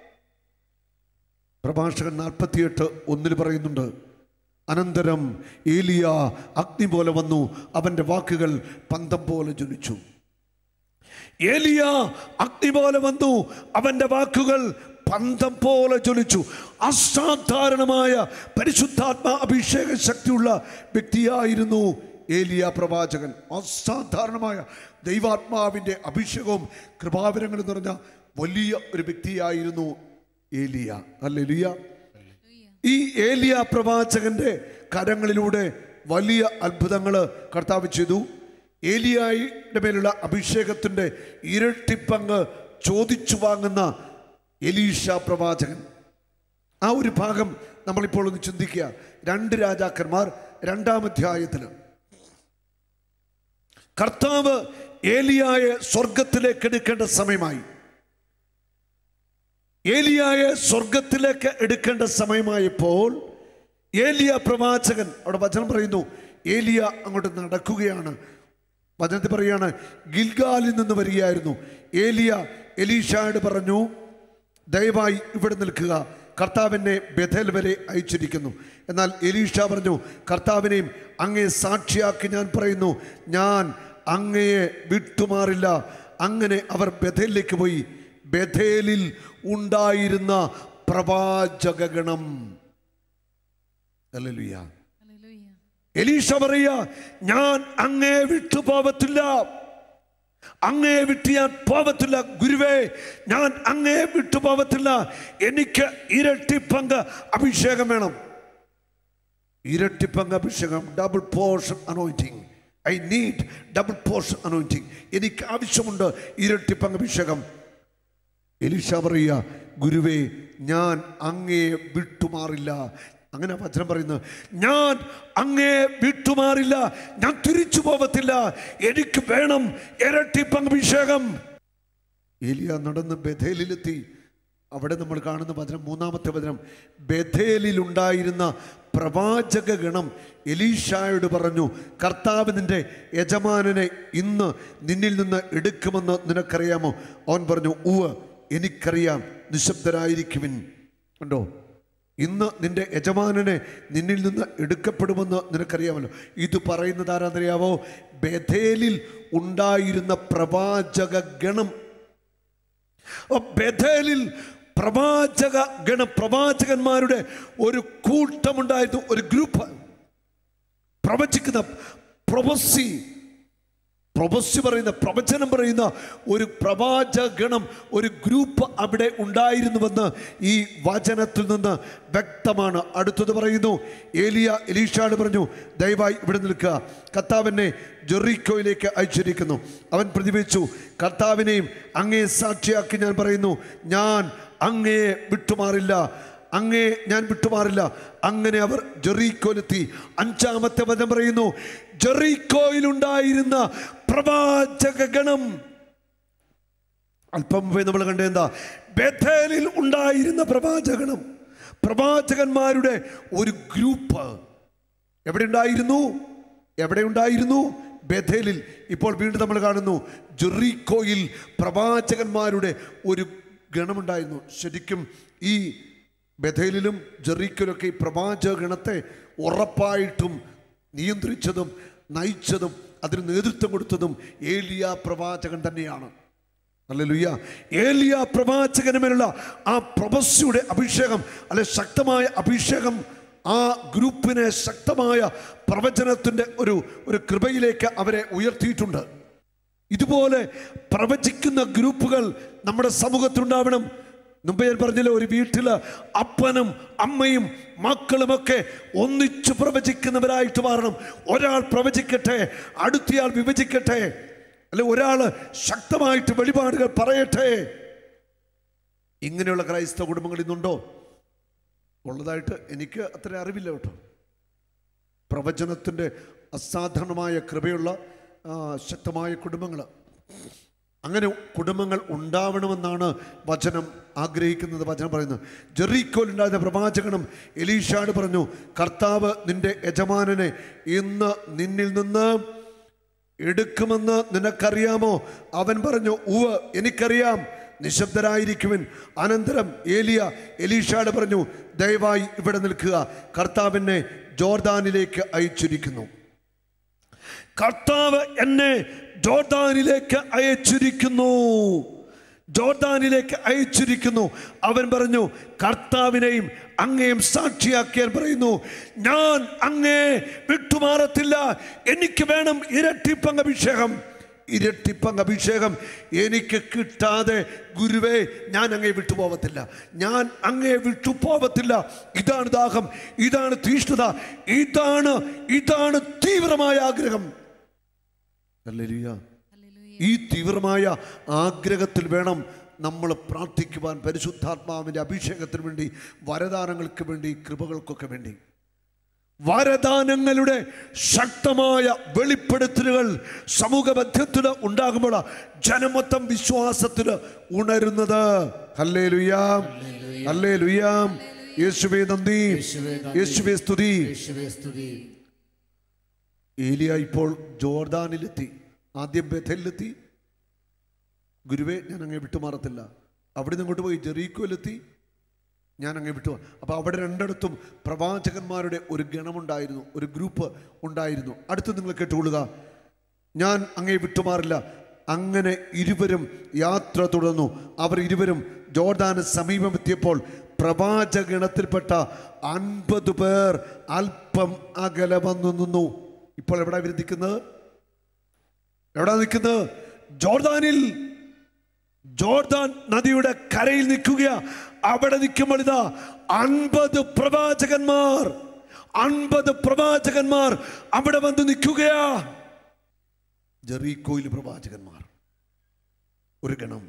പ്രഭാഷകൻ നാൽപ്പത്തിയെട്ട് ഒന്നിൽ പറയുന്നുണ്ട് അനന്തരം ഏലിയ അഗ്നി പോലെ വന്നു അവൻ്റെ വാക്കുകൾ പന്തം പോലെ ജ്വലിച്ചു ഏലിയ അഗ്നി പോലെ വന്നു അവൻ്റെ വാക്കുകൾ പന്തം പോലെ ജ്വലിച്ചു അസാധാരണമായ പരിശുദ്ധാത്മാ അഭിഷേക ശക്തിയുള്ള വ്യക്തിയായിരുന്നു ഏലിയ പ്രവാചകൻ അസാധാരണമായ ദൈവാത്മാവിൻ്റെ അഭിഷേകവും കൃപാവരങ്ങളും നിറഞ്ഞ വലിയ ഒരു വ്യക്തിയായിരുന്നു ഏലിയ അല്ലെലിയ ഈ ഏലിയ പ്രവാചകന്റെ കരങ്ങളിലൂടെ വലിയ അത്ഭുതങ്ങൾ കർത്താവ് ചെയ്തു ഏലിയായുടെ മേലുള്ള അഭിഷേകത്തിൻ്റെ ഇരട്ടിപ്പങ്ക് ചോദിച്ചു വാങ്ങുന്ന എലീഷ പ്രവാചകൻ ആ ഒരു ഭാഗം നമ്മളിപ്പോൾ ഒന്ന് ചിന്തിക്കുക രണ്ട് രാജാക്കന്മാർ രണ്ടാം അധ്യായത്തിൽ കർത്താവ് ഏലിയായെ സ്വർഗത്തിലേക്ക് എടുക്കേണ്ട സമയമായി ഏലിയായെ സ്വർഗത്തിലേക്ക് എടുക്കേണ്ട സമയമായപ്പോൾ ഏലിയ പ്രവാചകൻ അവിടെ വചനം പറയുന്നു ഏലിയ അങ്ങോട്ട് നടക്കുകയാണ് വചനത്തിൽ പറയാണ് ഗിൽഗാലിൽ നിന്ന് വരികയായിരുന്നു ഏലിയ എലീഷായോട് പറഞ്ഞു ദയവായി ഇവിടെ നിൽക്കുക കർത്താവിനെ ബഥേൽ വരെ അയച്ചിരിക്കുന്നു എന്നാൽ എലീഷ പറഞ്ഞു കർത്താവിനെയും അങ്ങേ സാക്ഷിയാക്കി ഞാൻ പറയുന്നു ഞാൻ അങ്ങയെ വിട്ടുമാറില്ല അങ്ങനെ അവർ ബഥേലിലേക്ക് പോയി ബഥേലിൽ ഉണ്ടായിരുന്ന പ്രവാചകഗണം ഹല്ലേലൂയ എലീഷ പറയുക ഞാൻ അങ്ങേ വിട്ടു പോവത്തില്ല അങ്ങേ വിട്ട് ഞാൻ പോവത്തില്ല ഗുരുവേ ഞാൻ അങ്ങേ വിട്ടു പോവത്തില്ല എനിക്ക് ഇരട്ടി പങ്ക് അഭിഷേകം വേണം ഇരട്ടി പങ്ക് അഭിഷേകം double portion anointing I need double portion anointing എനിക്ക് ആവശ്യമുണ്ട് ഇരട്ടി പങ്ക് അഭിഷേകം എലീഷ പറയുക ഗുരുവേ ഞാൻ അങ്ങേ വിട്ടുമാറില്ല അങ്ങനെ വചനം പറയുന്നത് ഞാൻ അങ്ങേ വിട്ടുമാറില്ല ഞാൻ തിരിച്ചു പോകത്തില്ല എനിക്ക് വേണം ഇരട്ടി പങ്കഭിഷേകം ഏലിയ നടന്ന് ബഥേലിലെത്തി അവിടെ നമ്മൾ കാണുന്ന വചനം മൂന്നാമത്തെ വചനം ബഥേലിലുണ്ടായിരുന്ന പ്രവാചക ഗണം എലീഷായോട് പറഞ്ഞു കർത്താവ് നിന്റെ യജമാനനെ ഇന്ന് നിന്നിൽ നിന്ന് എടുക്കുമെന്ന് നിനക്കറിയാമോ അവൻ പറഞ്ഞു ഉവ് എനിക്കറിയാം നിശബ്ദരായിരിക്കുവിൻ കണ്ടോ ഇന്ന് നിന്റെ യജമാനനെ നിന്നിൽ നിന്ന് എടുക്കപ്പെടുമെന്ന് നിനക്കറിയാമല്ലോ ഇത് പറയുന്നത് ആരാന്നറിയാവോ ബഥേലിൽ ഉണ്ടായിരുന്ന പ്രവാചക ഗണം അപ്പൊ ബഥേലിൽ പ്രവാചക ഗണ പ്രവാചകന്മാരുടെ ഒരു കൂട്ടമുണ്ടായിരുന്നു ഒരു ഗ്രൂപ്പ് പ്രവചിക്കുന്ന പ്രൊബസി പ്രൊബസി പറയുന്ന പ്രവചനം പറയുന്ന ഒരു പ്രവാചകഗണം ഒരു ഗ്രൂപ്പ് അവിടെ ഉണ്ടായിരുന്നുവെന്ന് ഈ വചനത്തിൽ നിന്ന് വ്യക്തമാണ് അടുത്തത് പറയുന്നു ഏലിയ എലീഷാട് പറഞ്ഞു ദയവായി ഇവിടെ നിൽക്കുക കർത്താവിനെ ജെറിക്കോയിലേക്ക് അയച്ചിരിക്കുന്നു അവൻ പ്രതിഭലിച്ചു കർത്താവിനെയും അങ്ങേ സാക്ഷിയാക്കി ഞാൻ പറയുന്നു ഞാൻ അങ്ങയെ വിട്ടുമാറില്ല അങ്ങേ ഞാൻ വിട്ടുമാറില്ല അങ്ങനെ അവർ ജെറീക്കോയിലെത്തി അഞ്ചാമത്തെ വചനം പറയുന്നു ജെറീക്കോയിലുണ്ടായിരുന്ന പ്രവാചക ഗണം അല്പം മുമ്പേ നമ്മൾ കണ്ടത് എന്താ ബഥേലിൽ ഉണ്ടായിരുന്ന പ്രവാചകണം പ്രവാചകന്മാരുടെ ഒരു ഗ്രൂപ്പ് എവിടെ ഉണ്ടായിരുന്നു എവിടെ ഉണ്ടായിരുന്നു ബഥേലിൽ ഇപ്പോൾ വീണ്ടും നമ്മൾ കാണുന്നു ജെറീക്കോയിൽ പ്രവാചകന്മാരുടെ ഒരു ഗണമുണ്ടായിരുന്നു ശരിക്കും ഈ ബഥേലിലും ജെറീക്കലൊക്കെ ഈ പ്രവാചക ഗണത്തെ ഉറപ്പായിട്ടും നിയന്ത്രിച്ചതും നയിച്ചതും അതിന് നേതൃത്വം കൊടുത്തതും ഏലിയ പ്രവാചകൻ തന്നെയാണ് അല്ലേലൂയ ഏലിയ പ്രവാചകന് മേലുള്ള ആ പ്രൊഫസിയുടെ അഭിഷേകം അല്ലെ ശക്തമായ അഭിഷേകം ആ ഗ്രൂപ്പിനെ ശക്തമായ പ്രവചനത്തിൻ്റെ ഒരു ഒരു കൃപയിലേക്ക് അവരെ ഉയർത്തിയിട്ടുണ്ട് ഇതുപോലെ പ്രവചിക്കുന്ന ഗ്രൂപ്പുകൾ നമ്മുടെ സമൂഹത്തിലുണ്ടാവണം മുമ്പ് ഞാൻ പറഞ്ഞില്ല ഒരു വീട്ടിൽ അപ്പനും അമ്മയും മക്കളുമൊക്കെ ഒന്നിച്ചു പ്രവചിക്കുന്നവരായിട്ട് മാറണം ഒരാൾ പ്രവചിക്കട്ടെ അടുത്തയാൾ വിഭജിക്കട്ടെ അല്ലെ ഒരാൾ ശക്തമായിട്ട് വെളിപാടുകൾ പറയട്ടെ ഇങ്ങനെയുള്ള ക്രൈസ്തവ കുടുംബങ്ങൾ ഇന്നുണ്ടോ ഉള്ളതായിട്ട് എനിക്ക് അത്ര അറിവില്ല കേട്ടോ പ്രവചനത്തിൻ്റെ അസാധാരണമായ കൃപയുള്ള ആ, ശക്തമായ കുടുംബങ്ങൾ അങ്ങനെ കുടുംബങ്ങൾ ഉണ്ടാവണമെന്നാണ് വചനം ആഗ്രഹിക്കുന്നത് വചനം പറയുന്നത് ജെറീക്കോലുണ്ടായിരുന്ന പ്രവാചകനും എലീഷാട് പറഞ്ഞു കർത്താവ് നിന്റെ യജമാനനെ ഇന്ന് നിന്നിൽ നിന്ന് എടുക്കുമെന്ന് നിനക്കറിയാമോ അവൻ പറഞ്ഞു ഉവ് എനിക്കറിയാം നിശബ്ദരായിരിക്കുവിൻ അനന്തരം ഏലിയ എലീഷാട് പറഞ്ഞു ദയവായി ഇവിടെ നിൽക്കുക കർത്താവിനെ ജോർദാനിലേക്ക് അയച്ചിരിക്കുന്നു കർത്താവ് എന്നെ ജോർദാനിലേക്ക് അയച്ചിരിക്കുന്നു ജോർദാനിലേക്ക് അയച്ചിരിക്കുന്നു അവൻ പറഞ്ഞു കർത്താവിനെയും അങ്ങയും സാക്ഷിയാക്കിയാൻ പറയുന്നു ഞാൻ അങ്ങേ വിട്ടുമാറത്തില്ല എനിക്ക് വേണം ഇരട്ടിപ്പങ്ക് അഭിഷേകം ഇരട്ടിപ്പങ്ക് അഭിഷേകം എനിക്ക് കിട്ടാതെ ഗുരുവേ ഞാൻ അങ്ങേ വിട്ടുപോകത്തില്ല ഞാൻ അങ്ങേ വിട്ടുപോകത്തില്ല ഇതാണ് ദാഹം ഇതാണ് തീഷ്ണത ഇതാണ് ഇതാണ് തീവ്രമായ ആഗ്രഹം ഹല്ലേലൂയ. ഈ തീവ്രമായ ആഗ്രഹത്തിൽ വേണം നമ്മൾ പ്രാർത്ഥിക്കുവാൻ പരിശുദ്ധാത്മാവിൻ്റെ അഭിഷേകത്തിന് വേണ്ടി വരദാനങ്ങൾക്ക് വേണ്ടി കൃപകൾക്കൊക്കെ വേണ്ടി വരദാനങ്ങളുടെ ശക്തമായ വെളിപ്പെടുത്തലുകൾ സമൂഹ മധ്യത്തിൽ ഉണ്ടാകുമ്പോൾ ജനമൊത്തം വിശ്വാസത്തിൽ ഉണരുന്നത് ഹല്ലേ ലുയാം ഹല്ലേ ലുയാം യേശുവേ നന്ദി യേശുവേ സ്തുതി യേശുവേ സ്തുതി ഏലിയ ഇപ്പോൾ ജോർദാനിലെത്തി ആദ്യം ബഥലിലെത്തി ഗുരുവെ ഞാൻ അങ്ങേ വിട്ടുമാറത്തില്ല അവിടെ നിന്ന് ഇങ്ങോട്ട് പോയി ജെറീക്കോയിലെത്തി ഞാൻ അങ്ങേ വിട്ടു അപ്പോൾ അവിടെ രണ്ടിടത്തും പ്രവാചകന്മാരുടെ ഒരു ഗണമുണ്ടായിരുന്നു ഒരു ഗ്രൂപ്പ് ഉണ്ടായിരുന്നു അടുത്ത് നിങ്ങൾ കേട്ടുകൊള്ളുക ഞാൻ അങ്ങേ വിട്ടുമാറില്ല അങ്ങനെ ഇരുവരും യാത്ര തുടർന്നു അവർ ഇരുവരും ജോർദാന് സമീപമെത്തിയപ്പോൾ പ്രവാചകണത്തിൽപ്പെട്ട അൻപത് പേർ അല്പം അകലെ വന്നു നിന്നു ഇപ്പോൾ എവിടെ ഇവർ നിൽക്കുന്നത് എവിടെ നിൽക്കുന്നത് ജോർദാനിൽ ജോർദാൻ നദിയുടെ കരയിൽ നിൽക്കുക അവിടെ നിൽക്കുമ്പോൾ ഇതാ അൻപത് പ്രവാചകന്മാർ അൻപത് പ്രവാചകന്മാർ അവിടെ വന്ന് നിൽക്കുകയാ ജെറീക്കോയിൽ പ്രവാചകന്മാർ ഒരു ഗണം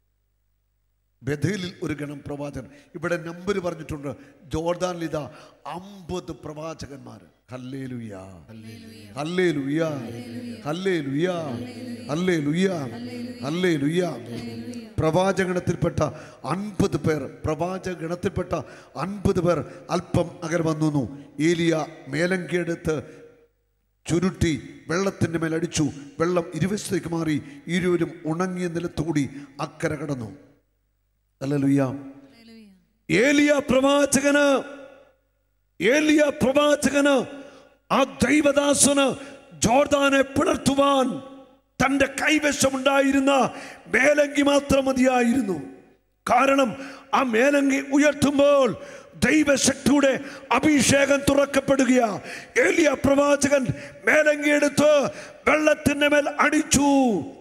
ബഥേലിൽ ഒരു ഗണം പ്രവാചകൻ ഇവിടെ നമ്പർ പറഞ്ഞിട്ടുണ്ട് ജോർദാനിൽ ഇതാ അമ്പത് പ്രവാചകന്മാർ ഹല്ലേ ലുയാ ഹല്ലേ ലുയാ ഹല്ലേ ലുയാ ഹല്ലേ ലുയാ ഹല്ലേ ലുയാ പ്രവാചകണത്തിൽപ്പെട്ട അൻപത് പേർ പ്രവാചകണത്തിൽപ്പെട്ട അൻപത് പേർ അല്പം അകൽ വന്നു ഏലിയ മേലങ്കിയെടുത്ത് ചുരുട്ടി വെള്ളത്തിൻ്റെ മേൽ അടിച്ചു വെള്ളം ഇരുവശത്തേക്ക് മാറി ഇരുവരും ഉണങ്ങിയ നിലത്തുകൂടി അക്കരെ കടന്നു അല്ലലുയ്യ ഏലിയ പ്രവാചകന് ഏലിയ പ്രവാചകന് ആ ദൈവദാസന് ജോർദാനെ പിളർത്തുവാൻ തൻ്റെ കൈവശമുണ്ടായിരുന്ന മേലങ്കി മാത്രം മതിയായിരുന്നു കാരണം ആ മേലങ്കി ഉയർത്തുമ്പോൾ ദൈവശക്തിയുടെ അഭിഷേകം തുറക്കപ്പെടുകയാ ഏലിയ പ്രവാചകൻ മേലങ്കി എടുത്ത് വെള്ളത്തിന്റെ മേൽ അടിച്ചു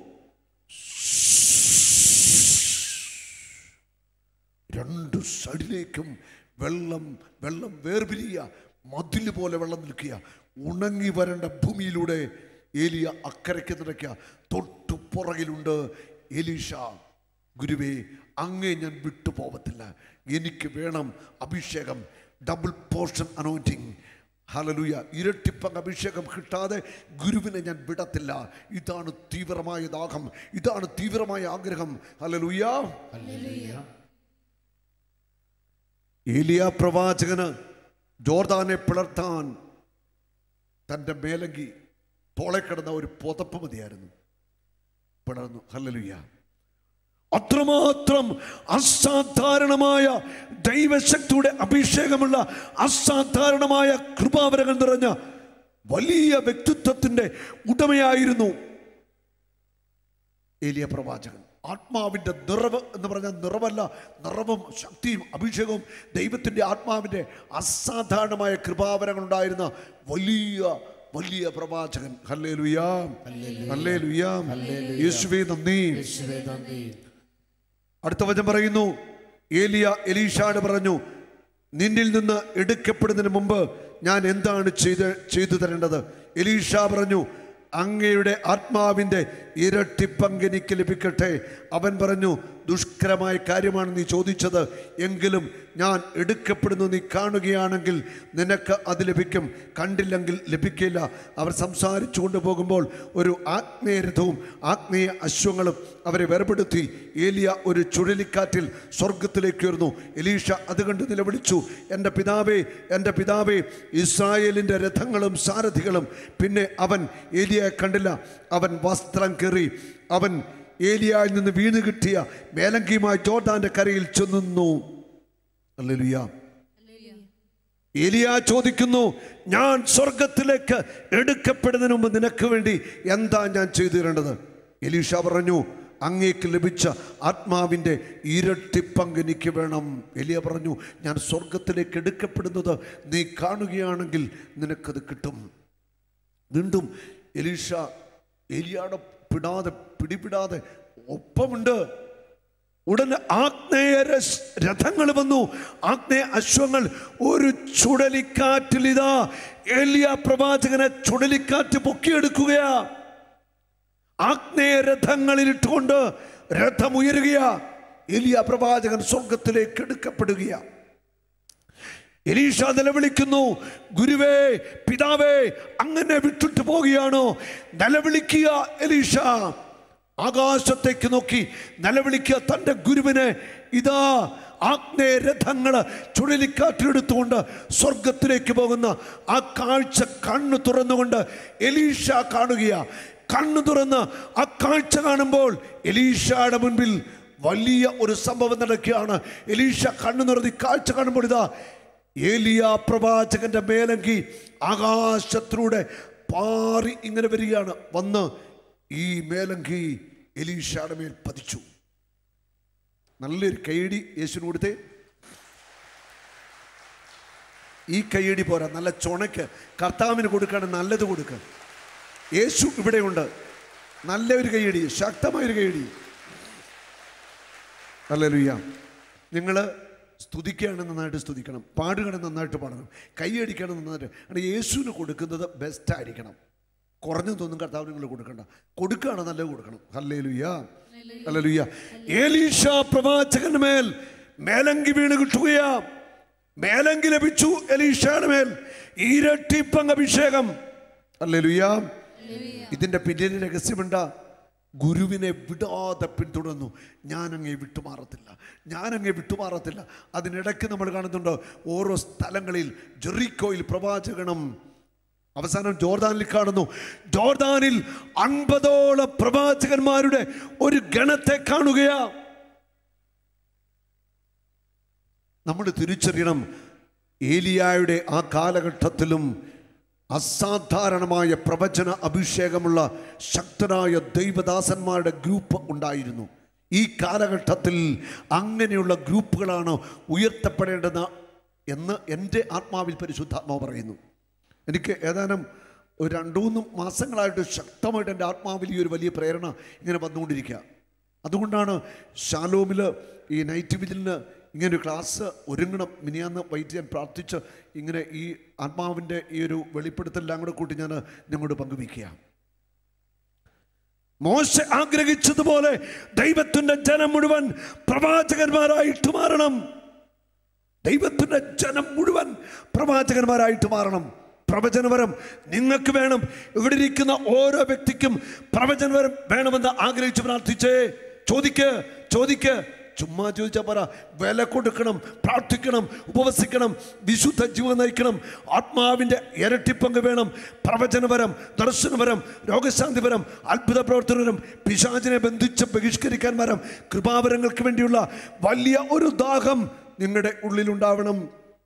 രണ്ട് സൈഡിലേക്കും വെള്ളം വെള്ളം വേർപിരിയ മതിൽ പോലെ വെള്ളം നിൽക്കുക ഉണങ്ങി വരേണ്ട ഭൂമിയിലൂടെ ഏലിയ അക്കരയ്ക്ക് നിറയ്ക്കുക തൊട്ടു പുറകിലുണ്ട് എലീഷ ഗുരുവേ അങ്ങേ ഞാൻ വിട്ടുപോകത്തില്ല എനിക്ക് വേണം അഭിഷേകം ഡബിൾ പോർഷൻ അനോയിറ്റിംഗ് ഹലലുയ ഇരട്ടിപ്പങ്ക് അഭിഷേകം കിട്ടാതെ ഗുരുവിനെ ഞാൻ വിടത്തില്ല ഇതാണ് തീവ്രമായ ദാഹം ഇതാണ് തീവ്രമായ ആഗ്രഹം ഹലലുയ ഏലിയ പ്രവാചകന് ജോർദാനെ പിളർത്താൻ തൻ്റെ മേലങ്കി തോളെ കിടന്ന ഒരു പുതപ്പ് മതിയായിരുന്നു പിളർന്നു ഹല്ലലുയ്യ അത്രമാത്രം അസാധാരണമായ ദൈവശക്തിയുടെ അഭിഷേകമുള്ള അസാധാരണമായ കൃപാവരങ്ങൾ നിറഞ്ഞ വലിയ വ്യക്തിത്വത്തിന്റെ ഉടമയായിരുന്നു ഏലിയ പ്രവാചകൻ ആത്മാവിൻ്റെ നിറവ് എന്ന് പറഞ്ഞാൽ നിറവല്ല നിറവും ശക്തിയും അഭിഷേകവും ദൈവത്തിൻ്റെ ആത്മാവിൻ്റെ അസാധാരണമായ കൃപാവരങ്ങൾ ഉണ്ടായിരുന്ന വലിയ വലിയ പ്രവാചകൻ ഹല്ലേ ലുയാം ഹല്ലേ ലുയാം യേശുവേ നന്ദി അടുത്ത വചനം പറയുന്നു ഏലിയ എലീഷാട് പറഞ്ഞു നിന്നിൽ നിന്ന് എടുക്കപ്പെടുന്നതിന് മുമ്പ് ഞാൻ എന്താണ് ചെയ്ത് ചെയ്തു തരേണ്ടത് എലീഷ പറഞ്ഞു അങ്ങയുടെ ആത്മാവിൻ്റെ ഇരട്ടിപ്പങ്ക് എനിക്ക് ലഭിക്കട്ടെ അവൻ പറഞ്ഞു ദുഷ്കരമായ കാര്യമാണ് നീ ചോദിച്ചത് എങ്കിലും ഞാൻ എടുക്കപ്പെടുന്നു നീ കാണുകയാണെങ്കിൽ നിനക്ക് അത് ലഭിക്കും കണ്ടില്ലെങ്കിൽ ലഭിക്കില്ല അവർ സംസാരിച്ചു കൊണ്ടുപോകുമ്പോൾ ഒരു ആത്മീയ രഥവും ആത്മീയ അശ്വങ്ങളും അവരെ വേർപെടുത്തി ഏലിയ ഒരു ചുഴലിക്കാറ്റിൽ സ്വർഗത്തിലേക്ക് ഉയർന്നു എലീഷ അത് കണ്ട് നിലവിളിച്ചു എൻ്റെ പിതാവേ എൻ്റെ പിതാവേ ഇസ്രായേലിൻ്റെ രഥങ്ങളും സാരഥികളും പിന്നെ അവൻ ഏലിയയെ കണ്ടില്ല അവൻ വസ്ത്രം കീറി അവൻ ഏലിയായിൽ നിന്ന് വീണ് കിട്ടിയ മേലങ്കിയുമായി ജോർദാന്റെ കരയിൽ ചെന്നു ഹല്ലേലൂയ ഏലിയ ചോദിക്കുന്നു ഞാൻ സ്വർഗത്തിലേക്ക് എടുക്കപ്പെടുന്നതിന് മുമ്പ് നിനക്ക് വേണ്ടി എന്താ ഞാൻ ചെയ്തു തരേണ്ടത് എലീഷ പറഞ്ഞു അങ്ങേക്ക് ലഭിച്ച ആത്മാവിൻ്റെ ഇരട്ടി പങ്ക് എനിക്ക് വേണം എലിയ പറഞ്ഞു ഞാൻ സ്വർഗത്തിലേക്ക് എടുക്കപ്പെടുന്നത് നീ കാണുകയാണെങ്കിൽ നിനക്കത് കിട്ടും വീണ്ടും എലീഷ എലിയാടെ പിടാതെ പിടിപിടാതെ ഒപ്പമുണ്ട് ഉടനെ ആഗ്നേയ രസ്- രഥങ്ങൾ വന്നു ആഗ്നേയ അശ്വങ്ങൾ ഒരു ചുഴലിക്കാറ്റിൽ ഇതാ ഏലിയ പ്രവാചകനെ ചുഴലിക്കാറ്റ് പൊക്കിയെടുക്കുകയാ ആഗ്നേയ രഥങ്ങളിൽ ഇട്ടുകൊണ്ട് രഥം ഉയരുകയാ എലിയ പ്രവാചകൻ സ്വർഗത്തിലേക്ക് എടുക്കപ്പെടുകയാ എലീഷ നിലവിളിക്കുന്നു ഗുരുവേ പിതാവേ അങ്ങനെ വിട്ടിട്ട് പോവുകയാണോ നിലവിളിക്കുക എലീഷ ആകാശത്തേക്ക് നോക്കി നിലവിളിക്കുക തൻ്റെ ഗുരുവിനെ ഇതാ ആഗ്നേയ രഥങ്ങള് ചുഴലിക്കാറ്റിലെടുത്തുകൊണ്ട് സ്വർഗത്തിലേക്ക് പോകുന്ന ആ കാഴ്ച കണ്ണു തുറന്നുകൊണ്ട് എലീഷ കാണുകയാ കണ്ണു തുറന്ന് ആ കാഴ്ച കാണുമ്പോൾ എലീഷയുടെ മുൻപിൽ വലിയ ഒരു സംഭവം നടക്കുകയാണ് എലീഷ കണ്ണു നിറഞ്ഞ് ഈ കാഴ്ച കാണുമ്പോൾ ഇതാ ഏലിയ പ്രവാചകന്റെ മേലങ്കി ആകാശത്തിലൂടെ പാറി ഇങ്ങനെ വരികയാണ് വന്ന് ഈ മേലങ്കി എലീഷയുടെ മേൽ പതിച്ചു നല്ലൊരു കൈയടി യേശുവിന് കൊടുത്തേ ഈ കൈയടി പോരാ നല്ല ചുണക്ക് കർത്താവിന് കൊടുക്കാണ് നല്ലത് കൊടുക്കുക യേശു ഇവിടെയുണ്ട് നല്ലൊരു കൈയടി ശക്തമായൊരു കൈയടി അല്ലല്ലുയ്യ നിങ്ങൾ സ്തുതിക്കുകയാണ് നന്നായിട്ട് സ്തുതിക്കണം പാടുകയാണ് നന്നായിട്ട് പാടണം കൈയടിക്കണം നന്നായിട്ട് കാരണം യേശുവിന് കൊടുക്കുന്നത് ബെസ്റ്റ് ആയിരിക്കണം കുറഞ്ഞതൊന്നും കർത്താവ് നിങ്ങൾ കൊടുക്കണ്ട കൊടുക്കുകയാണ് നല്ലത് കൊടുക്കണം ഹല്ലേ ലുയ്യ ഹല്ലേലൂയ ഏലീഷ പ്രവാചകന്റെ മേൽ മേലങ്കി വീണ് കിട്ടുകയാ മേലങ്കി ലഭിച്ചു എലീഷയുടെ മേൽ ഇരട്ടിപ്പങ് അഭിഷേകം അല്ലേ ലുയ്യ ഇതിന്റെ പിന്നിൽ രഹസ്യമുണ്ട ഗുരുവിനെ വിടാതെ പിന്തുടർന്നു ഞാൻ അങ്ങേ വിട്ടുമാറത്തില്ല ഞാൻ അങ്ങേ വിട്ടുമാറത്തില്ല അതിനിടയ്ക്ക് നമ്മൾ കാണുന്നുണ്ട് ഓരോ സ്ഥലങ്ങളിൽ ജെറിക്കോയിൽ പ്രവാചകണം അവസാനം ജോർദാനിൽ കാണുന്നു ജോർദാനിൽ അൻപതോളം പ്രവാചകന്മാരുടെ ഒരു ഗണത്തെ കാണുകയാ നമ്മൾ തിരിച്ചറിയണം ഏലിയായുടെ ആ കാലഘട്ടത്തിലും അസാധാരണമായ പ്രവചന അഭിഷേകമുള്ള ശക്തരായ ദൈവദാസന്മാരുടെ ഗ്രൂപ്പ് ഉണ്ടായിരുന്നു ഈ കാലഘട്ടത്തിൽ അങ്ങനെയുള്ള ഗ്രൂപ്പുകളാണ് ഉയർത്തപ്പെടേണ്ടത് എന്ന് എൻ്റെ ആത്മാവിൽ പരിശുദ്ധാത്മാവ് പറയുന്നു എനിക്ക് ഏതാനും ഒരു രണ്ടു മൂന്ന് മാസങ്ങളായിട്ട് ശക്തമായിട്ട് എൻ്റെ ആത്മാവിൽ ഈ ഒരു വലിയ പ്രേരണ ഇങ്ങനെ വന്നുകൊണ്ടിരിക്കുക അതുകൊണ്ടാണ് ഷാലോമിൽ ഈ നൈറ്റ് വിജിലിന് ഇങ്ങനെ ഒരു ക്ലാസ് ഒരുങ്ങണം മിനിയാന്ന് വൈകിട്ട് ഞാൻ പ്രാർത്ഥിച്ച് ഇങ്ങനെ ഈ ആത്മാവിൻ്റെ ഈ ഒരു വെളിപ്പെടുത്തലെല്ലാം കൂടെ കൂട്ടി ഞാൻ നിങ്ങളോട് പങ്കുവയ്ക്കുക മോശ ആഗ്രഹിച്ചതുപോലെ ദൈവത്തിൻ്റെ ജനം മുഴുവൻ പ്രവാചകന്മാരായിട്ട് മാറണം ദൈവത്തിൻ്റെ ജനം മുഴുവൻ പ്രവാചകന്മാരായിട്ട് മാറണം പ്രവചനവരം നിങ്ങൾക്ക് വേണം ഇവിടെ ഇരിക്കുന്ന ഓരോ വ്യക്തിക്കും പ്രവചനവരം വേണമെന്ന് ആഗ്രഹിച്ച് പ്രാർത്ഥിച്ചേ ചോദിക്ക് ചോദിക്ക് ചുമ്മാ ചോദിച്ചാൽ പറ വില കൊടുക്കണം പ്രാർത്ഥിക്കണം ഉപവസിക്കണം വിശുദ്ധ ജീവൻ നയിക്കണം ആത്മാവിൻ്റെ ഇരട്ടിപ്പങ്ക് വേണം പ്രവചനപരം ദർശനപരം രോഗശാന്തിപരം അത്ഭുത പ്രവർത്തനപരം പിശാചിനെ ബന്ധിച്ച് ബഹിഷ്കരിക്കാൻ വരം കൃപാവരങ്ങൾക്ക് വേണ്ടിയുള്ള വലിയ ഒരു ദാഹം നിങ്ങളുടെ ഉള്ളിലുണ്ടാവണം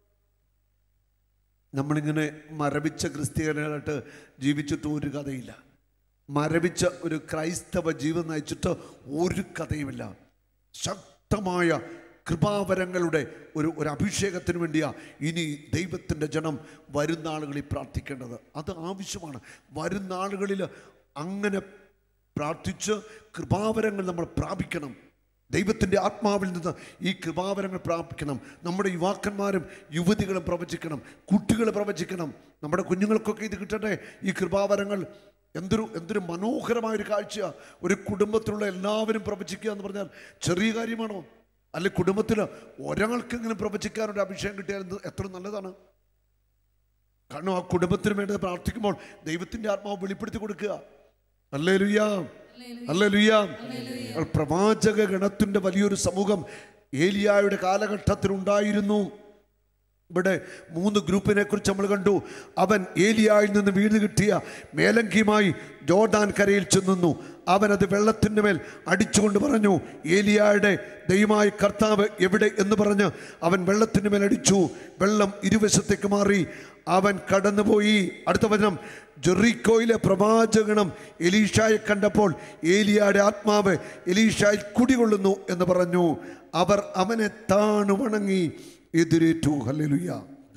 നമ്മളിങ്ങനെ മരവിച്ച ക്രിസ്ത്യാനികളായിട്ട് ജീവിച്ചിട്ട് ഒരു കഥയില്ല മരവിച്ച ഒരു ക്രൈസ്തവ ജീവൻ നയിച്ചിട്ട് ഒരു കഥയുമില്ല ശക്തമായ കൃപാവരങ്ങളുടെ ഒരു ഒരു അഭിഷേകത്തിന് വേണ്ടിയാ ഇനി ദൈവത്തിൻ്റെ ജനം വരുന്ന ആളുകളിൽ പ്രാർത്ഥിക്കേണ്ടത് അത് ആവശ്യമാണ് വരുന്ന ആളുകളിൽ അങ്ങനെ പ്രാർത്ഥിച്ച് കൃപാവരങ്ങൾ നമ്മൾ പ്രാപിക്കണം ദൈവത്തിൻ്റെ ആത്മാവിൽ നിന്ന് ഈ കൃപാവരങ്ങൾ പ്രാപിക്കണം നമ്മുടെ യുവാക്കന്മാരും യുവതികളും പ്രവചിക്കണം കുട്ടികൾ പ്രവചിക്കണം നമ്മുടെ കുഞ്ഞുങ്ങൾക്കൊക്കെ ഇത് കിട്ടട്ടെ ഈ കൃപാവരങ്ങൾ എന്തൊരു എന്തൊരു മനോഹരമായൊരു കാഴ്ച ഒരു കുടുംബത്തിലുള്ള എല്ലാവരും പ്രവചിക്കുക എന്ന് പറഞ്ഞാൽ ചെറിയ കാര്യമാണോ അല്ലെ കുടുംബത്തിൽ ഒരാൾക്കെങ്കിലും പ്രവചിക്കാനൊരു അഭിഷേകം കിട്ടിയാൽ എന്ത് എത്ര നല്ലതാണ് കാരണം ആ കുടുംബത്തിന് വേണ്ടി പ്രാർത്ഥിക്കുമ്പോൾ ദൈവത്തിൻ്റെ ആത്മാവ് വെളിപ്പെടുത്തി കൊടുക്കുക അല്ലേ ലുയ്യാം അല്ലേ ലുയ്യാം പ്രവാചക ഗണത്തിൻ്റെ വലിയൊരു സമൂഹം ഏലിയായുടെ കാലഘട്ടത്തിൽ ഉണ്ടായിരുന്നു ഇവിടെ മൂന്ന് ഗ്രൂപ്പിനെ കുറിച്ച് നമ്മൾ കണ്ടു അവൻ ഏലിയായിൽ നിന്ന് വീണ് കിട്ടിയ മേലങ്കിയുമായി ജോർദാൻ കരയിൽ ചെന്നു അവൻ അത് വെള്ളത്തിൻ്റെ മേൽ അടിച്ചുകൊണ്ട് പറഞ്ഞു ഏലിയായുടെ ദൈവമായ കർത്താവ് എവിടെ എന്ന് പറഞ്ഞ് അവൻ വെള്ളത്തിൻ്റെ മേൽ അടിച്ചു വെള്ളം ഇരുവശത്തേക്ക് മാറി അവൻ കടന്നുപോയി അടുത്ത വചനം ജെറിക്കോയിലെ പ്രവാചകണം എലീഷായെ കണ്ടപ്പോൾ ഏലിയായുടെ ആത്മാവ് എലീഷായിൽ കുടികൊള്ളുന്നു എന്ന് പറഞ്ഞു അവർ അവനെ താണു വണങ്ങി എതിരേറ്റു ഹല്ലേലൂയ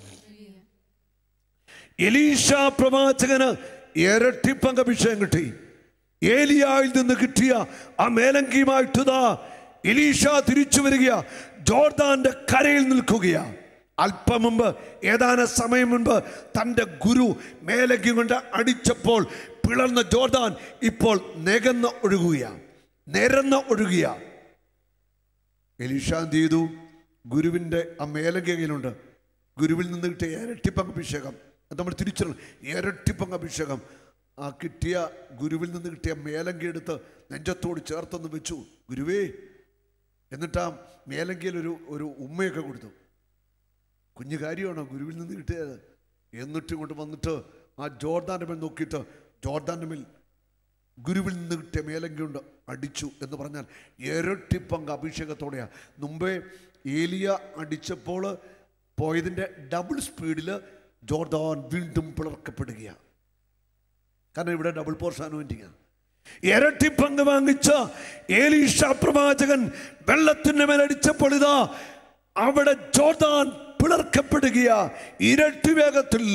എലീഷ പ്രവാചകന് ഇരട്ടിപ്പങ്ക് അഭിഷേകം കിട്ടി ഏലിയായിൽ നിന്ന് കിട്ടിയ ആ മേലങ്കിയുമായിട്ടതാ എലീഷ തിരിച്ചു വരിക ജോർദാന്റെ കരയിൽ നിൽക്കുകയാ അല്പം മുമ്പ് ഏതാനും സമയം മുൻപ് തൻ്റെ ഗുരു മേലങ്കി കൊണ്ട് അടിച്ചപ്പോൾ പിളർന്ന ജോർദാൻ ഇപ്പോൾ നികന്ന് ഒഴുകുകയാണ് നിരന്ന് ഒഴുകുകയാണ് എലീഷ എന്ത് ചെയ്തു ഗുരുവിൻ്റെ ആ മേലങ്കയിലുണ്ട് ഗുരുവിൽ നിന്ന് കിട്ടിയ ഇരട്ടിപ്പങ്ക് അഭിഷേകം അത് നമ്മൾ തിരിച്ചറിയണം ഇരട്ടിപ്പങ്ക് അഭിഷേകം ആ കിട്ടിയ ഗുരുവിൽ നിന്ന് കിട്ടിയ മേലങ്കി എടുത്ത് നെഞ്ചത്തോട് ചേർത്തൊന്ന് വെച്ചു ഗുരുവേ എന്നിട്ട് ആ മേലങ്കയിൽ ഒരു ഒരു ഉമ്മയൊക്കെ കൊടുത്തു കുഞ്ഞു കാര്യമാണോ ഗുരുവിൽ നിന്ന് കിട്ടിയത് എന്നിട്ട് ഇങ്ങോട്ട് വന്നിട്ട് ആ ജോർദാൻ്റെ മേൽ നോക്കിയിട്ട് ജോർദാൻ്റെ മേൽ ഗുരുവിൽ നിന്ന് കിട്ടിയ മേലങ്കി കൊണ്ട് അടിച്ചു എന്ന് പറഞ്ഞാൽ ഇരട്ടിപ്പങ്ക് അഭിഷേകത്തോടെയാണ് മുമ്പേ ഏലിയ അടിച്ചപ്പോൾ പോയതിൻ്റെ ഡബിൾ സ്പീഡിൽ ജോർദാൻ വീണ്ടും പിളർക്കപ്പെടുകയാണ് കാരണം ഇവിടെ ഡബിൾ പോർഷൻ അനുവദിക്കുക ഇരട്ടി പങ്ക് വാങ്ങിച്ച ഏലീഷ പ്രവാചകൻ വെള്ളത്തിന് മേലടിച്ചപ്പോൾ ഇതാ അവിടെ ജോർദാൻ പിളർക്കപ്പെടുകയാ ഇരട്ടി വേഗത്തിൽ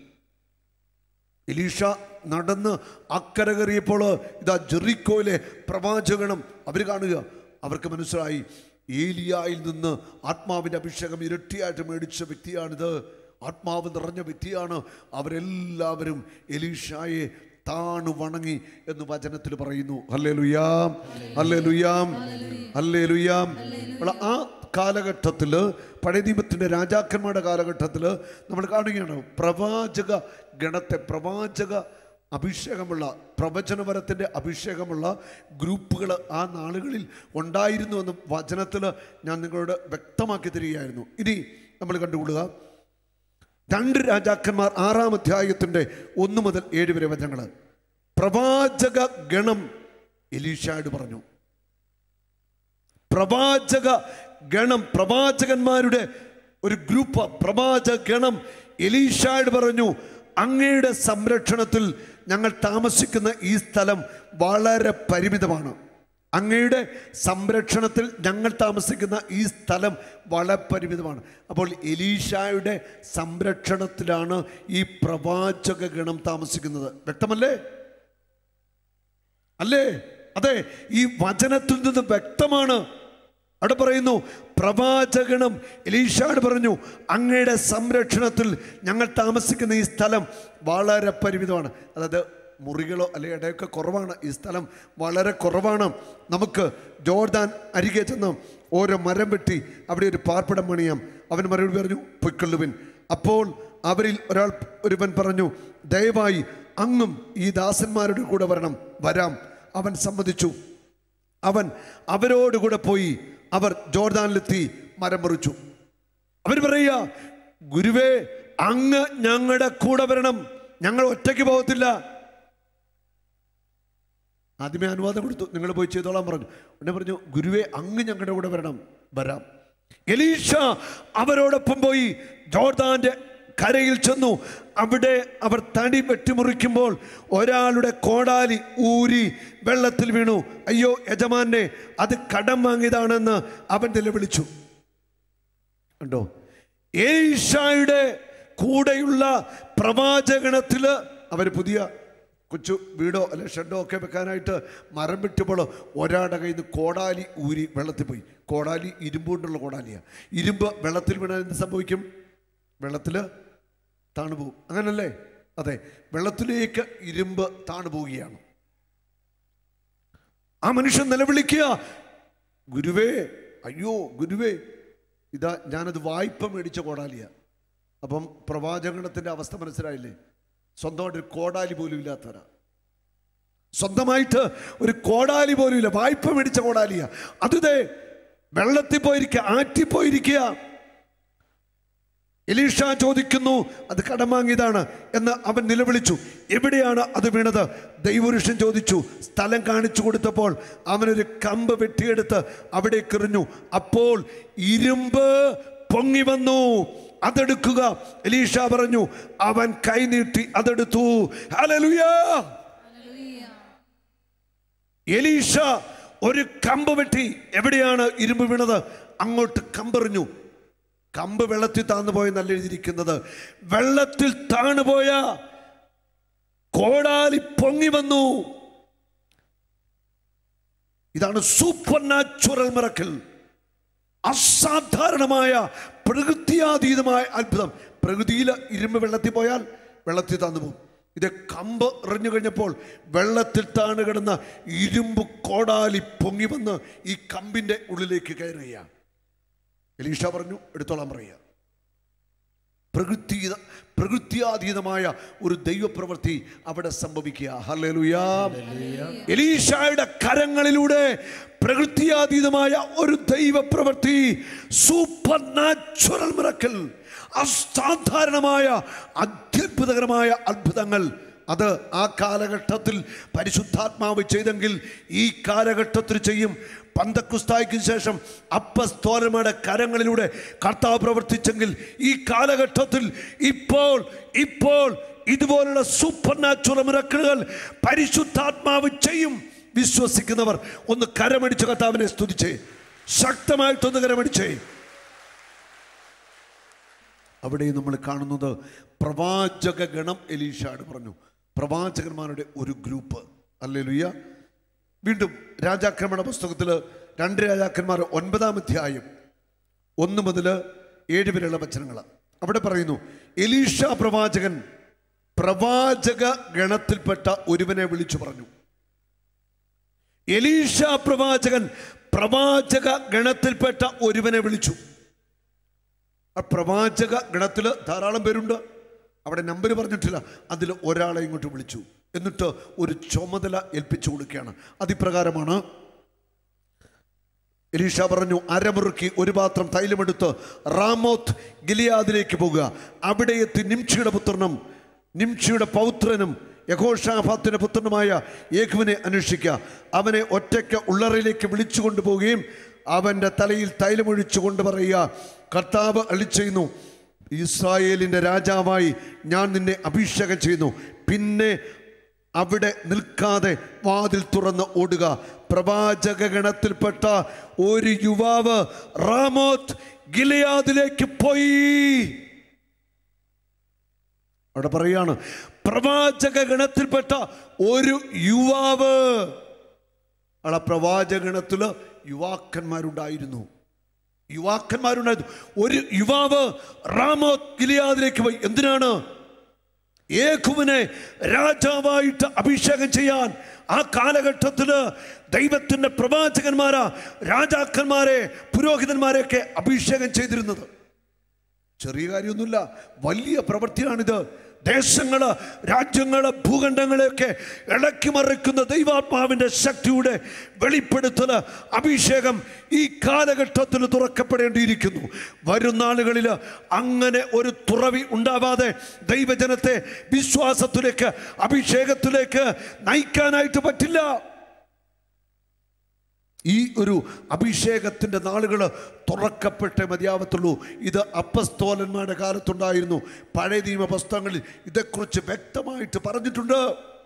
എലീഷ നടന്ന് അക്കര കയറിയപ്പോൾ ഇതാ ജെറിക്കോയിലെ പ്രവാചകണം അവർ കാണുക അവർക്ക് മനസ്സിലായി ഏലിയായിൽ നിന്ന് ആത്മാവിൻ്റെ അഭിഷേകം ഇരട്ടിയായിട്ട് മേടിച്ച വ്യക്തിയാണിത് ആത്മാവ് നിറഞ്ഞ വ്യക്തിയാണ് അവരെല്ലാവരും എലീഷായെ താണു വണങ്ങി എന്ന് വചനത്തിൽ പറയുന്നു അല്ലേ ലുയാം അല്ലേ ലുയാം അല്ലേ ലുയാം ആ കാലഘട്ടത്തിൽ പഴയ നിയമത്തിൻ്റെ രാജാക്കന്മാരുടെ കാലഘട്ടത്തിൽ നമ്മൾ കാണുകയാണ് പ്രവാചക ഗണത്തെ പ്രവാചക അഭിഷേകമുള്ള പ്രവചനപരത്തിൻ്റെ അഭിഷേകമുള്ള ഗ്രൂപ്പുകൾ ആ നാളുകളിൽ ഉണ്ടായിരുന്നു എന്ന് വചനത്തിൽ ഞാൻ നിങ്ങളോട് വ്യക്തമാക്കി തരികയായിരുന്നു ഇനി നമ്മൾ കണ്ടുകൊള്ളുക രണ്ട് രാജാക്കന്മാർ ആറാം അധ്യായത്തിൻ്റെ ഒന്ന് മുതൽ ഏഴ് വരെ വചനങ്ങൾ പ്രവാചക ഗണം എലീഷായോട് പറഞ്ഞു പ്രവാചക ഗണം പ്രവാചകന്മാരുടെ ഒരു ഗ്രൂപ്പ് പ്രവാചക ഗണം എലീഷായോട് പറഞ്ഞു അങ്ങയുടെ സംരക്ഷണത്തിൽ ഞങ്ങൾ താമസിക്കുന്ന ഈ സ്ഥലം വളരെ പരിമിതമാണ് അങ്ങയുടെ സംരക്ഷണത്തിൽ ഞങ്ങൾ താമസിക്കുന്ന ഈ സ്ഥലം വളരെ പരിമിതമാണ് അപ്പോൾ എലീഷായുടെ സംരക്ഷണത്തിലാണ് ഈ പ്രവാചക ഗണം താമസിക്കുന്നത് വ്യക്തമല്ലേ അല്ലേ അതെ ഈ വചനത്തിൽ നിന്ന് വ്യക്തമാണ് അവിടെ പറയുന്നു പ്രവാചകണം എലീഷാട് പറഞ്ഞു അങ്ങയുടെ സംരക്ഷണത്തിൽ ഞങ്ങൾ താമസിക്കുന്ന ഈ സ്ഥലം വളരെ പരിമിതമാണ് അതായത് മുറികളോ അല്ലെ ഇടയൊക്കെ കുറവാണ് ഈ സ്ഥലം വളരെ കുറവാണ് നമുക്ക് ജോർദാൻ അരികെ ചെന്ന് ഓരോ മരം വെട്ടി അവിടെ ഒരു പാർപ്പിടം പണിയാം അവൻ മറുപടി പറഞ്ഞു പൊയ്ക്കൊള്ളുവിൻ അപ്പോൾ അവരിൽ ഒരാൾ ഒരുവൻ പറഞ്ഞു ദയവായി അങ്ങും ഈ ദാസന്മാരുടെ കൂടെ വരണം വരാം അവൻ സമ്മതിച്ചു അവൻ അവരോടുകൂടെ പോയി അവർ ജോർദാനിലെത്തി മരം മുറിച്ചു അവർ പറയുക ഗുരുവേ അങ്ങ് ഞങ്ങളുടെ കൂടെ വരണം ഞങ്ങൾ ഒറ്റയ്ക്ക് പോകത്തില്ല ആദ്യമേ അനുവാദം കൊടുത്തു നിങ്ങൾ പോയി ചെയ്തോളാൻ പറഞ്ഞു ഉടനെ പറഞ്ഞു ഗുരുവേ അങ്ങ് ഞങ്ങളുടെ കൂടെ വരണം വരാം എലീഷ അവരോടൊപ്പം പോയി ജോർദാന്റെ കരയിൽ ചെന്നു അവിടെ അവർ തടി വെട്ടിമുറിക്കുമ്പോൾ ഒരാളുടെ കോടാലി ഊരി വെള്ളത്തിൽ വീണു അയ്യോ യജമാനെ അത് കടം വാങ്ങിയതാണെന്ന് അവൻ നിലവിളിച്ചു കണ്ടോ ഏഷായുടെ കൂടെയുള്ള പ്രവാചകണത്തില് അവർ പുതിയ കൊച്ചു വീടോ അല്ലെ ഷെഡോ ഒക്കെ വെക്കാനായിട്ട് മരം വിട്ടുമ്പോൾ ഒരാളുടെ കയ്യിൽ നിന്ന് കോടാലി ഊരി വെള്ളത്തിൽ പോയി കോടാലി ഇരുമ്പ് കൊണ്ടുള്ള കോടാലിയാണ് ഇരുമ്പ് വെള്ളത്തിൽ വീണാൽ എന്ത് സംഭവിക്കും വെള്ളത്തിൽ താണു പോകും അങ്ങനല്ലേ അതെ വെള്ളത്തിലേക്ക് ഇരുമ്പ് താണു പോവുകയാണ് ആ മനുഷ്യൻ നിലവിളിക്കുക ഗുരുവേ അയ്യോ ഗുരുവേ ഇതാ ഞാനത് വായ്പ മേടിച്ച കോടാലിയ അപ്പം പ്രവാചകണത്തിൻ്റെ അവസ്ഥ മനസ്സിലായില്ലേ സ്വന്തമായിട്ട് ഒരു കോടാലി പോലും ഇല്ലാത്തവരാ സ്വന്തമായിട്ട് ഒരു കോടാലി പോലും ഇല്ല വായ്പ മേടിച്ച കോടാലിയ അതുതേ വെള്ളത്തിൽ പോയിരിക്കുക ആറ്റിൽ പോയിരിക്കുക എലീഷ ചോദിക്കുന്നു അത് കടം വാങ്ങിയതാണ് എന്ന് അവൻ നിലവിളിച്ചു എവിടെയാണ് അത് വീണത് ദൈവപുരുഷൻ ചോദിച്ചു സ്ഥലം കാണിച്ചു കൊടുത്തപ്പോൾ അവനൊരു കമ്പ് വെട്ടിയെടുത്ത് അവിടെ എറിഞ്ഞു അപ്പോൾ ഇരുമ്പ് പൊങ്ങി വന്നു അതെടുക്കുക എലീഷ പറഞ്ഞു അവൻ കൈനീട്ടി അതെടുത്തു ഹല്ലേലൂയാ എലീഷ ഒരു കമ്പ് വെട്ടി എവിടെയാണ് ഇരുമ്പ് വീണത് അങ്ങോട്ട് കമ്പെറിഞ്ഞു കമ്പ് വെള്ളത്തിൽ താന്നു പോയെന്നല്ല എഴുതിയിരിക്കുന്നത് വെള്ളത്തിൽ താണുപോയ കോടാലി പൊങ്ങി വന്നു ഇതാണ് സൂപ്പർ നാച്ചുറൽ മിറക്കൽ അസാധാരണമായ പ്രകൃതിയാതീതമായ അത്ഭുതം പ്രകൃതിയിൽ ഇരുമ്പ് വെള്ളത്തിൽ പോയാൽ വെള്ളത്തിൽ താന്നു പോകും ഇത് കമ്പ് എറിഞ്ഞു കഴിഞ്ഞപ്പോൾ വെള്ളത്തിൽ താണു കിടന്ന ഇരുമ്പ് കോടാലി പൊങ്ങി വന്ന് ഈ കമ്പിന്റെ ഉള്ളിലേക്ക് കയറുകയാണ് എലീഷ പറഞ്ഞു എടുത്തോളാൻ പറയുക പ്രകൃതി പ്രകൃത്യാതീതമായ ഒരു ദൈവപ്രവൃത്തി അവിടെ സംഭവിക്കുക ഹല്ലേലൂയാ എലീഷായുടെ കരങ്ങളിലൂടെ പ്രകൃത്യാതീതമായ ഒരു ദൈവപ്രവൃത്തി സൂപ്പർ നാച്ചുറൽ മിറക്കൽ അസാധാരണമായ അത്യത്ഭുതകരമായ അത്ഭുതങ്ങൾ അത് ആ കാലഘട്ടത്തിൽ പരിശുദ്ധാത്മാവ് ചെയ്തെങ്കിൽ ഈ കാലഘട്ടത്തിൽ ചെയ്യും പന്തക്കുസ്തായ്ക്ക് ശേഷം അപ്പസ്തോലമയുടെ കരങ്ങളിലൂടെ കർത്താവ് പ്രവർത്തിച്ചെങ്കിൽ ഈ കാലഘട്ടത്തിൽ ഇപ്പോൾ ഇപ്പോൾ ഇതുപോലുള്ള സൂപ്പർ നാച്ചുറൽ മിറക്കിളുകൾ പരിശുദ്ധാത്മാവ് ചെയ്യും വിശ്വസിക്കുന്നവർ ഒന്ന് കരമടിച്ച് കർത്താവിനെ സ്തുതിച്ചേ ശക്തമായിട്ടൊന്ന് കരമടിച്ചേ അവിടെ നമ്മൾ കാണുന്നത് പ്രവാചക ഗണം എലീഷാട് പറഞ്ഞു പ്രവാചകന്മാരുടെ ഒരു ഗ്രൂപ്പ് അല്ലേ ലുയ്യ വീണ്ടും രാജാക്രമണ പുസ്തകത്തിൽ രണ്ട് രാജാക്കന്മാർ ഒൻപതാം അധ്യായം ഒന്ന് മുതൽ ഏഴ് വരെയുള്ള വചനങ്ങൾ അവിടെ പറയുന്നു എലീഷ പ്രവാചകൻ പ്രവാചക ഗണത്തിൽപ്പെട്ട ഒരുവനെ വിളിച്ചു പറഞ്ഞു എലീഷ പ്രവാചകൻ പ്രവാചക ഗണത്തിൽപ്പെട്ട ഒരുവനെ വിളിച്ചു ആ പ്രവാചക ഗണത്തിൽ ധാരാളം പേരുണ്ട് അവിടെ നമ്പർ പറഞ്ഞിട്ടില്ല അതിൽ ഒരാളെ ഇങ്ങോട്ട് വിളിച്ചു എന്നിട്ട് ഒരു ചുമതല ഏൽപ്പിച്ചു കൊടുക്കുകയാണ് അതിപ്രകാരമാണ് എലീഷ പറഞ്ഞു അരമുറുക്കി ഒരു പാത്രം തൈലമെടുത്ത് റാമോത്ത് ഗിലിയാദിലേക്ക് പോകുക അവിടെ എത്തി നിംഷിയുടെ പുത്രനും നിംഷിയുടെ പൗത്രനും യഘോഷാഫാത്തിന്റെ പുത്രനുമായ യേഹുവിനെ അന്വേഷിക്കുക അവനെ ഒറ്റയ്ക്ക് ഉള്ളറയിലേക്ക് വിളിച്ചു കൊണ്ടുപോവുകയും അവൻ്റെ തലയിൽ തൈലമൊഴിച്ചു കൊണ്ട് പറയുക കർത്താവ് അളിച്ചെയ്യുന്നു ഇസ്രായേലിൻ്റെ രാജാവായി ഞാൻ നിന്നെ അഭിഷേകം ചെയ്യുന്നു പിന്നെ അവിടെ നിൽക്കാതെ വാതിൽ തുറന്ന് ഓടുക പ്രവാചക ഗണത്തിൽപ്പെട്ട ഒരു യുവാവ് റാമോത്ത് ഗിലയാദിലേക്ക് പോയി അവിടെ പറയാണ് പ്രവാചക ഗണത്തിൽപ്പെട്ട ഒരു യുവാവ് അവിടെ പ്രവാചക ഗണത്തില് യുവാക്കന്മാരുണ്ടായിരുന്നു യുവാക്കന്മാരുണ്ടായിരുന്നു ഒരു യുവാവ് റാമോത്ത് ഗിലിയാദിലേക്ക് പോയി എന്തിനാണ് യേഹുവിനെ രാജാവായിട്ട് അഭിഷേകം ചെയ്യാൻ ആ കാലഘട്ടത്തില് ദൈവത്തിന്റെ പ്രവാചകന്മാരാ രാജാക്കന്മാരെ പുരോഹിതന്മാരെയൊക്കെ അഭിഷേകം ചെയ്തിരുന്നത് ചെറിയ കാര്യമൊന്നുമില്ല വലിയ പ്രവൃത്തിയാണിത് ദേശങ്ങള് രാജ്യങ്ങള് ഭൂഖണ്ഡങ്ങളെയൊക്കെ ഇളക്കി മറിക്കുന്ന ദൈവാത്മാവിൻ്റെ ശക്തിയുടെ വെളിപ്പെടുത്തൽ അഭിഷേകം ഈ കാലഘട്ടത്തിൽ തുറക്കപ്പെടേണ്ടിയിരിക്കുന്നു വരും നാളുകളിൽ അങ്ങനെ ഒരു തുറവി ഉണ്ടാവാതെ ദൈവജനത്തെ വിശ്വാസത്തിലേക്ക് അഭിഷേകത്തിലേക്ക് നയിക്കാനായിട്ട് പറ്റില്ല ഈ ഒരു അഭിഷേകത്തിൻ്റെ നാളുകൾ തുറക്കപ്പെട്ടേ മതിയാവത്തുള്ളൂ ഇത് അപ്പസ്തോലന്മാരുടെ കാലത്തുണ്ടായിരുന്നു പഴയ നിയമ പുസ്തകങ്ങളിൽ ഇതേക്കുറിച്ച് വ്യക്തമായിട്ട് പറഞ്ഞിട്ടുണ്ട്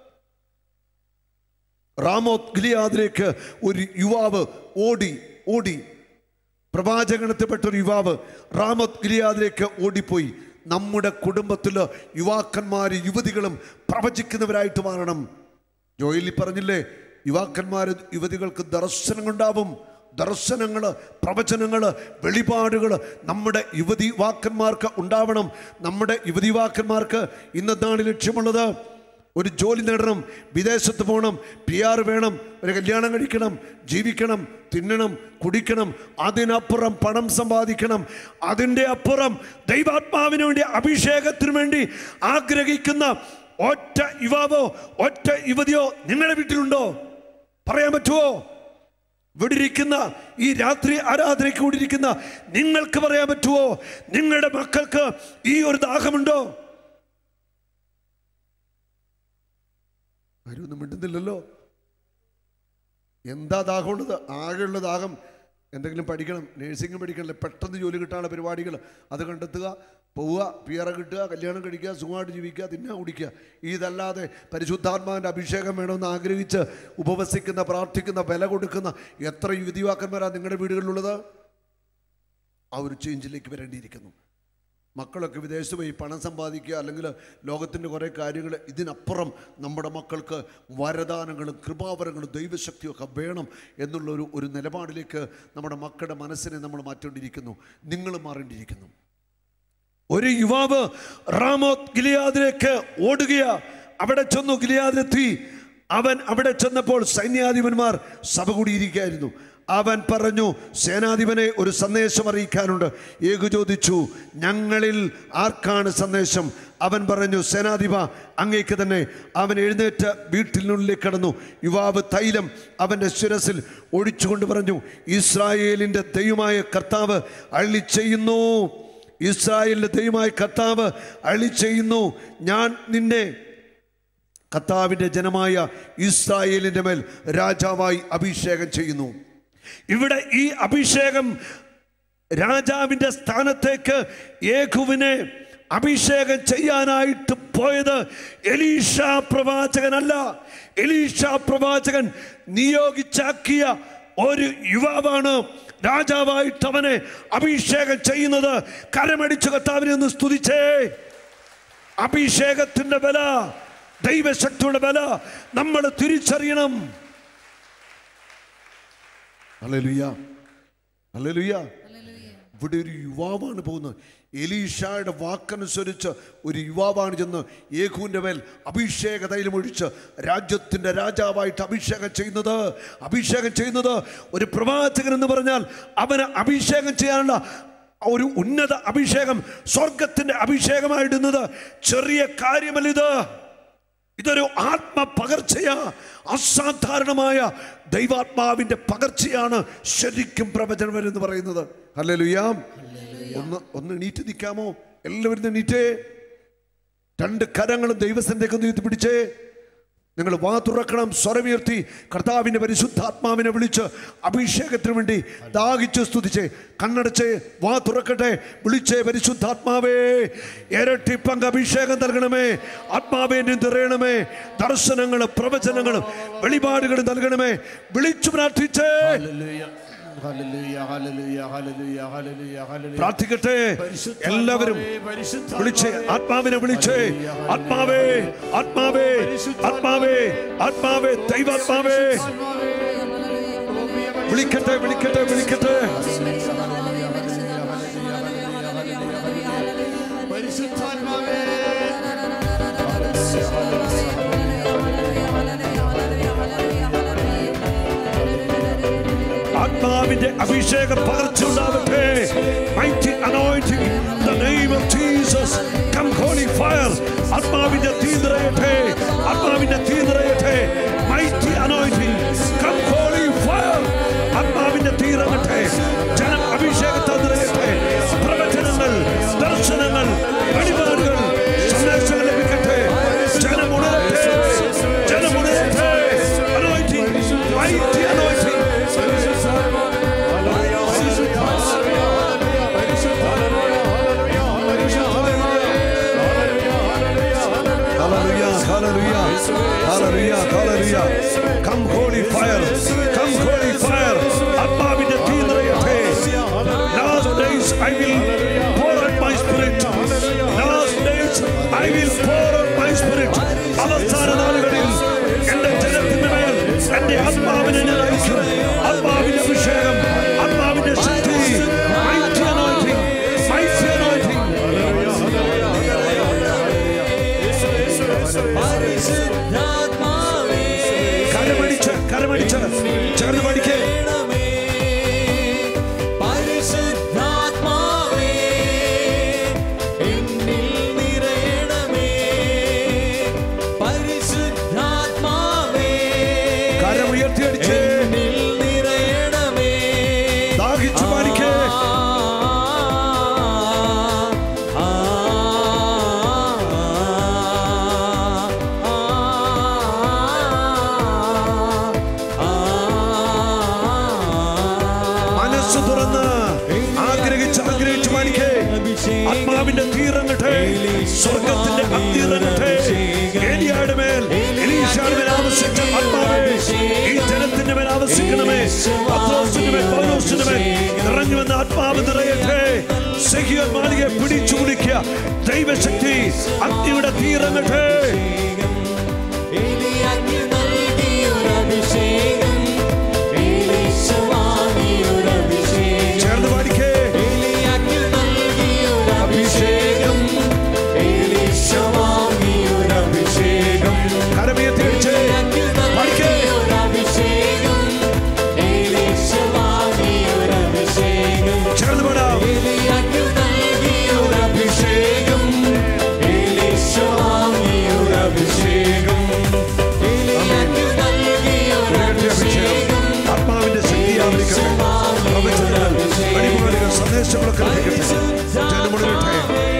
റാമോത് ഗിലിയാദിലേക്ക് ഒരു യുവാവ് ഓടി ഓടി പ്രവാചകണത്തിൽപ്പെട്ട ഒരു യുവാവ് റാമോത് ഗിലിയാദിലേക്ക് ഓടിപ്പോയി നമ്മുടെ കുടുംബത്തിൽ യുവാക്കന്മാർ യുവതികളും പ്രവചിക്കുന്നവരായിട്ട് മാറണം ജോയിലി പറഞ്ഞില്ലേ യുവാക്കന്മാർ യുവതികൾക്ക് ദർശനങ്ങളുണ്ടാവും ദർശനങ്ങൾ പ്രവചനങ്ങൾ വെളിപാടുകൾ നമ്മുടെ യുവതി യുവാക്കന്മാർക്ക് ഉണ്ടാവണം നമ്മുടെ യുവതി യുവാക്കന്മാർക്ക് ഇന്നതാണ് ലക്ഷ്യമുള്ളത് ഒരു ജോലി നേടണം വിദേശത്ത് പോകണം പി ആർ വേണം ഒരു കല്യാണം കഴിക്കണം ജീവിക്കണം തിന്നണം കുടിക്കണം അതിനപ്പുറം പണം സമ്പാദിക്കണം അതിൻ്റെ അപ്പുറം ദൈവാത്മാവിന് വേണ്ടി അഭിഷേകത്തിന് വേണ്ടി ആഗ്രഹിക്കുന്ന ഒറ്റ യുവാവോ ഒറ്റ യുവതിയോ നിങ്ങളുടെ വീട്ടിലുണ്ടോ പറയാൻ പറ്റുമോ ഇവിടെ ഇരിക്കുന്ന ഈ രാത്രി ആരാധനയ്ക്ക് കൂടി ഇരിക്കുന്ന നിങ്ങൾക്ക് പറയാൻ പറ്റുമോ നിങ്ങളുടെ മക്കൾക്ക് ഈ ഒരു ദാഹമുണ്ടോ ആരും ഒന്നും മിണ്ടുന്നില്ലല്ലോ എന്താ ദാഹമുള്ളത് ആകെയുള്ള ദാഹം എന്തെങ്കിലും പഠിക്കണം നേഴ്സിംഗ് പഠിക്കണല്ലേ പെട്ടെന്ന് ജോലി കിട്ടാനുള്ള പരിപാടികൾ അത് കണ്ടെത്തുക പോവുക പിയറ കിട്ടുക കല്യാണം കഴിക്കുക സുഖമായിട്ട് ജീവിക്കുക തിന്നാ കുടിക്കുക ഇതല്ലാതെ പരിശുദ്ധാത്മാവിൻ്റെ അഭിഷേകം വേണമെന്ന് ആഗ്രഹിച്ച് ഉപവസിക്കുന്ന പ്രാർത്ഥിക്കുന്ന വില കൊടുക്കുന്ന എത്ര യുവതിവാക്കന്മാരാണ് നിങ്ങളുടെ വീടുകളിലുള്ളത് ആ ഒരു ചേഞ്ചിലേക്ക് വരേണ്ടിയിരിക്കുന്നു മക്കളൊക്കെ വിദേശത്ത് പോയി പണം സമ്പാദിക്കുക അല്ലെങ്കിൽ ലോകത്തിൻ്റെ കുറേ കാര്യങ്ങൾ ഇതിനപ്പുറം നമ്മുടെ മക്കൾക്ക് വരദാനങ്ങളും കൃപാവരങ്ങളും ദൈവശക്തിയും ഒക്കെ വേണം എന്നുള്ളൊരു ഒരു നിലപാടിലേക്ക് നമ്മുടെ മക്കളുടെ മനസ്സിനെ നമ്മൾ മാറ്റേണ്ടിയിരിക്കുന്നു നിങ്ങൾ മാറേണ്ടിയിരിക്കുന്നു ഒരു യുവാവ് റാമോത്ത് ഗിലിയാദിലേക്ക് ഓടുകയാ അവിടെ ചെന്നു ഗിലിയാദിലെത്തി അവൻ അവിടെ ചെന്നപ്പോൾ സൈന്യാധിപന്മാർ സഭ കൂടിയിരിക്കുകയായിരുന്നു അവൻ പറഞ്ഞു സേനാധിപനെ ഒരു സന്ദേശം അറിയിക്കാനുണ്ട് ഏകു ചോദിച്ചു ഞങ്ങളിൽ ആർക്കാണ് സന്ദേശം അവൻ പറഞ്ഞു സേനാധിപ അങ്ങേക്ക് തന്നെ അവൻ എഴുന്നേറ്റ് വീട്ടിനുള്ളിലേക്ക് കടന്നു യുവാവ് തൈലം അവൻ്റെ ശിരസിൽ ഒഴിച്ചുകൊണ്ട് പറഞ്ഞു ഇസ്രായേലിൻ്റെ ദൈവമായ കർത്താവ് അള്ളി ചെയ്യുന്നു ഇസ്രായേലിൻ്റെ ദൈവമായ കർത്താവ് അളി ചെയ്യുന്നു ഞാൻ നിന്നെ കർത്താവിൻ്റെ ജനമായ ഇസ്രായേലിൻ്റെ മേൽ രാജാവായി അഭിഷേകം ചെയ്യുന്നു ഇവിടെ ഈ അഭിഷേകം രാജാവിൻ്റെ സ്ഥാനത്തേക്ക് യേഹുവിനെ അഭിഷേകം ചെയ്യാനായിട്ട് പോയത് എലീഷ പ്രവാചകനല്ല എലീഷ പ്രവാചകൻ നിയോഗിച്ചാക്കിയ ഒരു യുവാവാണ് രാജാവായിട്ട് അവനെ അഭിഷേകം ചെയ്യുന്നത് കരമടിച്ചു കർത്താവിനെ ഒന്ന് സ്തുതിച്ചേ അഭിഷേകത്തിന്റെ ബല ദൈവശക്തിയുടെ ബല നമ്മൾ തിരിച്ചറിയണം ഹല്ലേലൂയ ഹല്ലേലൂയ ഇവിടെ ഒരു യുവാവാണ് പോകുന്നത് എലീഷായുടെ വാക്കനുസരിച്ച് ഒരു യുവാവാണ് ചെന്ന് യേഹുവിൻ്റെ മേൽ അഭിഷേക തൈലം ഒഴിച്ച് രാജ്യത്തിൻ്റെ രാജാവായിട്ട് അഭിഷേകം ചെയ്യുന്നത് അഭിഷേകം ചെയ്യുന്നത് ഒരു പ്രവാചകൻ എന്ന് പറഞ്ഞാൽ അവന് അഭിഷേകം ചെയ്യാനുള്ള ഒരു ഉന്നത അഭിഷേകം സ്വർഗത്തിൻ്റെ അഭിഷേകമായിടുന്നത് ചെറിയ കാര്യമല്ല ഇത് ഇതൊരു ആത്മ പകർച്ചയാ അസാധാരണമായ ദൈവാത്മാവിന്റെ പകർച്ചയാണ് ശരിക്കും പ്രവചനം എന്ന് പറയുന്നത് അല്ലേ ലുയാം ഒന്ന് ഒന്ന് എണീറ്റ് നിൽക്കാമോ എല്ലാവരും എണീറ്റേ രണ്ട് കരങ്ങളും ദൈവസന്ധിക്ക് ഒന്ന് ഉയർത്തി പിടിച്ചേ നിങ്ങൾ വാ തുറക്കണം സ്വരമുയർത്തി കർത്താവിൻ്റെ പരിശുദ്ധാത്മാവിനെ വിളിച്ച് അഭിഷേകത്തിന് വേണ്ടി ദാഹിച്ച് സ്തുതിച്ചേ കണ്ണടച്ചേ വാ തുറക്കട്ടെ വിളിച്ചേ പരിശുദ്ധാത്മാവേ ഇരട്ടി പങ്ക് അഭിഷേകം നൽകണമേ ആത്മാവേ നീ നിറയണമേ ദർശനങ്ങളും പ്രവചനങ്ങളും വെളിപാടുകളും നൽകണമേ വിളിച്ചു പ്രാർത്ഥിച്ചേ ഹല്ലേലൂയ, ഹല്ലേലൂയ, ഹല്ലേലൂയ, ഹല്ലേലൂയ, ഹല്ലേലൂയ. പ്രാർത്ഥിക്കട്ടെ പരിശുദ്ധാത്മാവേ, എല്ലാവരും പരിശുദ്ധാത്മാവേ, വിളിച്ച് ആത്മാവിനെ വിളിച്ച് ആത്മാവേ ആത്മാവേ ആത്മാവേ ആത്മാവേ ദൈവാത്മാവേ വിളിക്കട്ടെ വിളിക്കട്ടെ വിളിക്കട്ടെ പരിശുദ്ധാത്മാവേ ആത്മാവിന്റെ അഭിഷേകം പകർച്ചുണ്ടാവട്ടെ mighty anointing in the name of Jesus come holy fire I will pour out my spirit. Last days, I will pour out my spirit. അവസാന നാളുകളിൽ എന്റെ ജനത്തിന് മേൽ എന്റെ ആത്മാവിനെ ഞാൻ അയക്കും ആത്മാവിന്റെ അഭിഷേകം ആത്മാവിന്റെ ശക്തി mighty anointing, mighty anointing. പരിശുദ്ധാത്മാവേ കരമടിച്ച് കരമടിച്ച് ചേർന്ന് പഠിക്കേ നിറയണമേ. പരിശുദ്ധാത്മാവേ എന്നിൽ നിറയണമേ. പരിശുദ്ധാത്മാവേ കരമുയർത്തിയടിച്ച് എന്നിൽ നിറയണമേ. ദാഹിച്ചു പാടിക്കേ ആ, ആ, ആ, മനസ്സ് തുറന്ന് ആഗ്രഹിച്ച് ആഗ്രഹിച്ച് പാടിക്കേ ആത്മാവിന്റെ തീറങ്ങട്ടെ സ്വർഗത്തിന്റെ അത്തീറങ്ങട്ടെ ഏലിയായുടെ മേൽ എലീശായുടെ മേൽ ആവശ്യിച്ച ആത്മാവേ ഈ ജനത്തിന്റെ മേൽ ആവശ്യിക്കണമേ പത്രോസിന്റെ മേൽ പൗലോസിന്റെ മേൽ ഇറങ്ങി വന്ന ആത്മാവ് നിറയട്ടെ സഹിയ മാളികയെ പിടിച്ചു കുടിക്കുക ദൈവശക്തി അഗ്നിയുടെ തീറങ്ങട്ടെ ഏലിയായ്ക്ക് നൽകിയൊരഭിഷേകം ഏലീശ വാങ്ങിയൊരഭിഷേകം ചേർന്ന് പാടിക്കേ ഏലിയായ്ക്ക് നൽകിയൊരഭിഷേകം ഏലീശ വാങ്ങിയൊരഭിഷേകം കരമയത്തിയടിച്ച് ഏലിയായ്ക്ക് പാടിക്കേ നൽകിയൊരഭിഷേകം ഏലീശ വാങ്ങിയൊരഭിഷേകം ചേർന്ന് പാടാം ഏലിയായ്ക്ക് നൽകിയൊരഭിഷേകം ഏലീശ വാങ്ങിയൊരഭിഷേകം ഏലിയായ്ക്ക് നൽകിയൊരഭിഷേകം ആത്മാവിന്റെ ശക്തി ആവരിക്കട്ടെ പ്രവചനങ്ങൾ വഴിപാടുകൾ സന്ദേശങ്ങളൊക്കെ ലഭിക്കട്ടെ ജനമുടരട്ടെ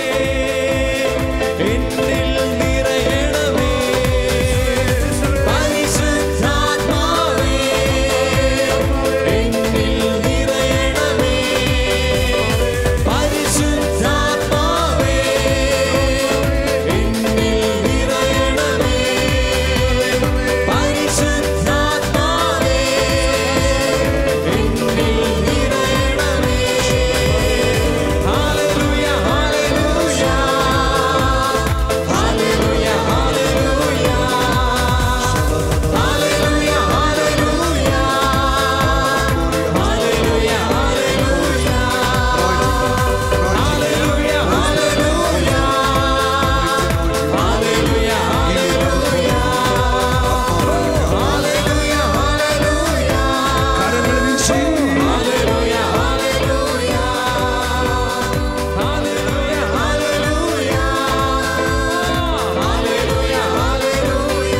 എന്നിൽ നിറയണമേ പരിശുദ്ധാത്മാവേ എന്നിൽ നിറയണമേ പരിശുദ്ധാത്മാവേ എന്നിൽ നിറയണമേ പരിശുദ്ധാത്മാവേ എന്നിൽ നിറയണമേ ഹല്ലേലൂയ ഹല്ലേലൂയ ഹല്ലേലൂയ ഹല്ലേലൂയ ഹല്ലേലൂയ ഹല്ലേലൂയ ഹല്ലേലൂയ ഹല്ലേലൂയ ഹല്ലേലൂയ ഹല്ലേലൂയ ഹല്ലേലൂയ ഹല്ലേലൂയ ഹല്ലേലൂയ കരങ്ങൾ വീശി ഹല്ലേലൂയ ഹല്ലേലൂയ ഹല്ലേലൂയ ഹല്ലേലൂയ ഹല്ലേലൂയ ഹല്ലേലൂയ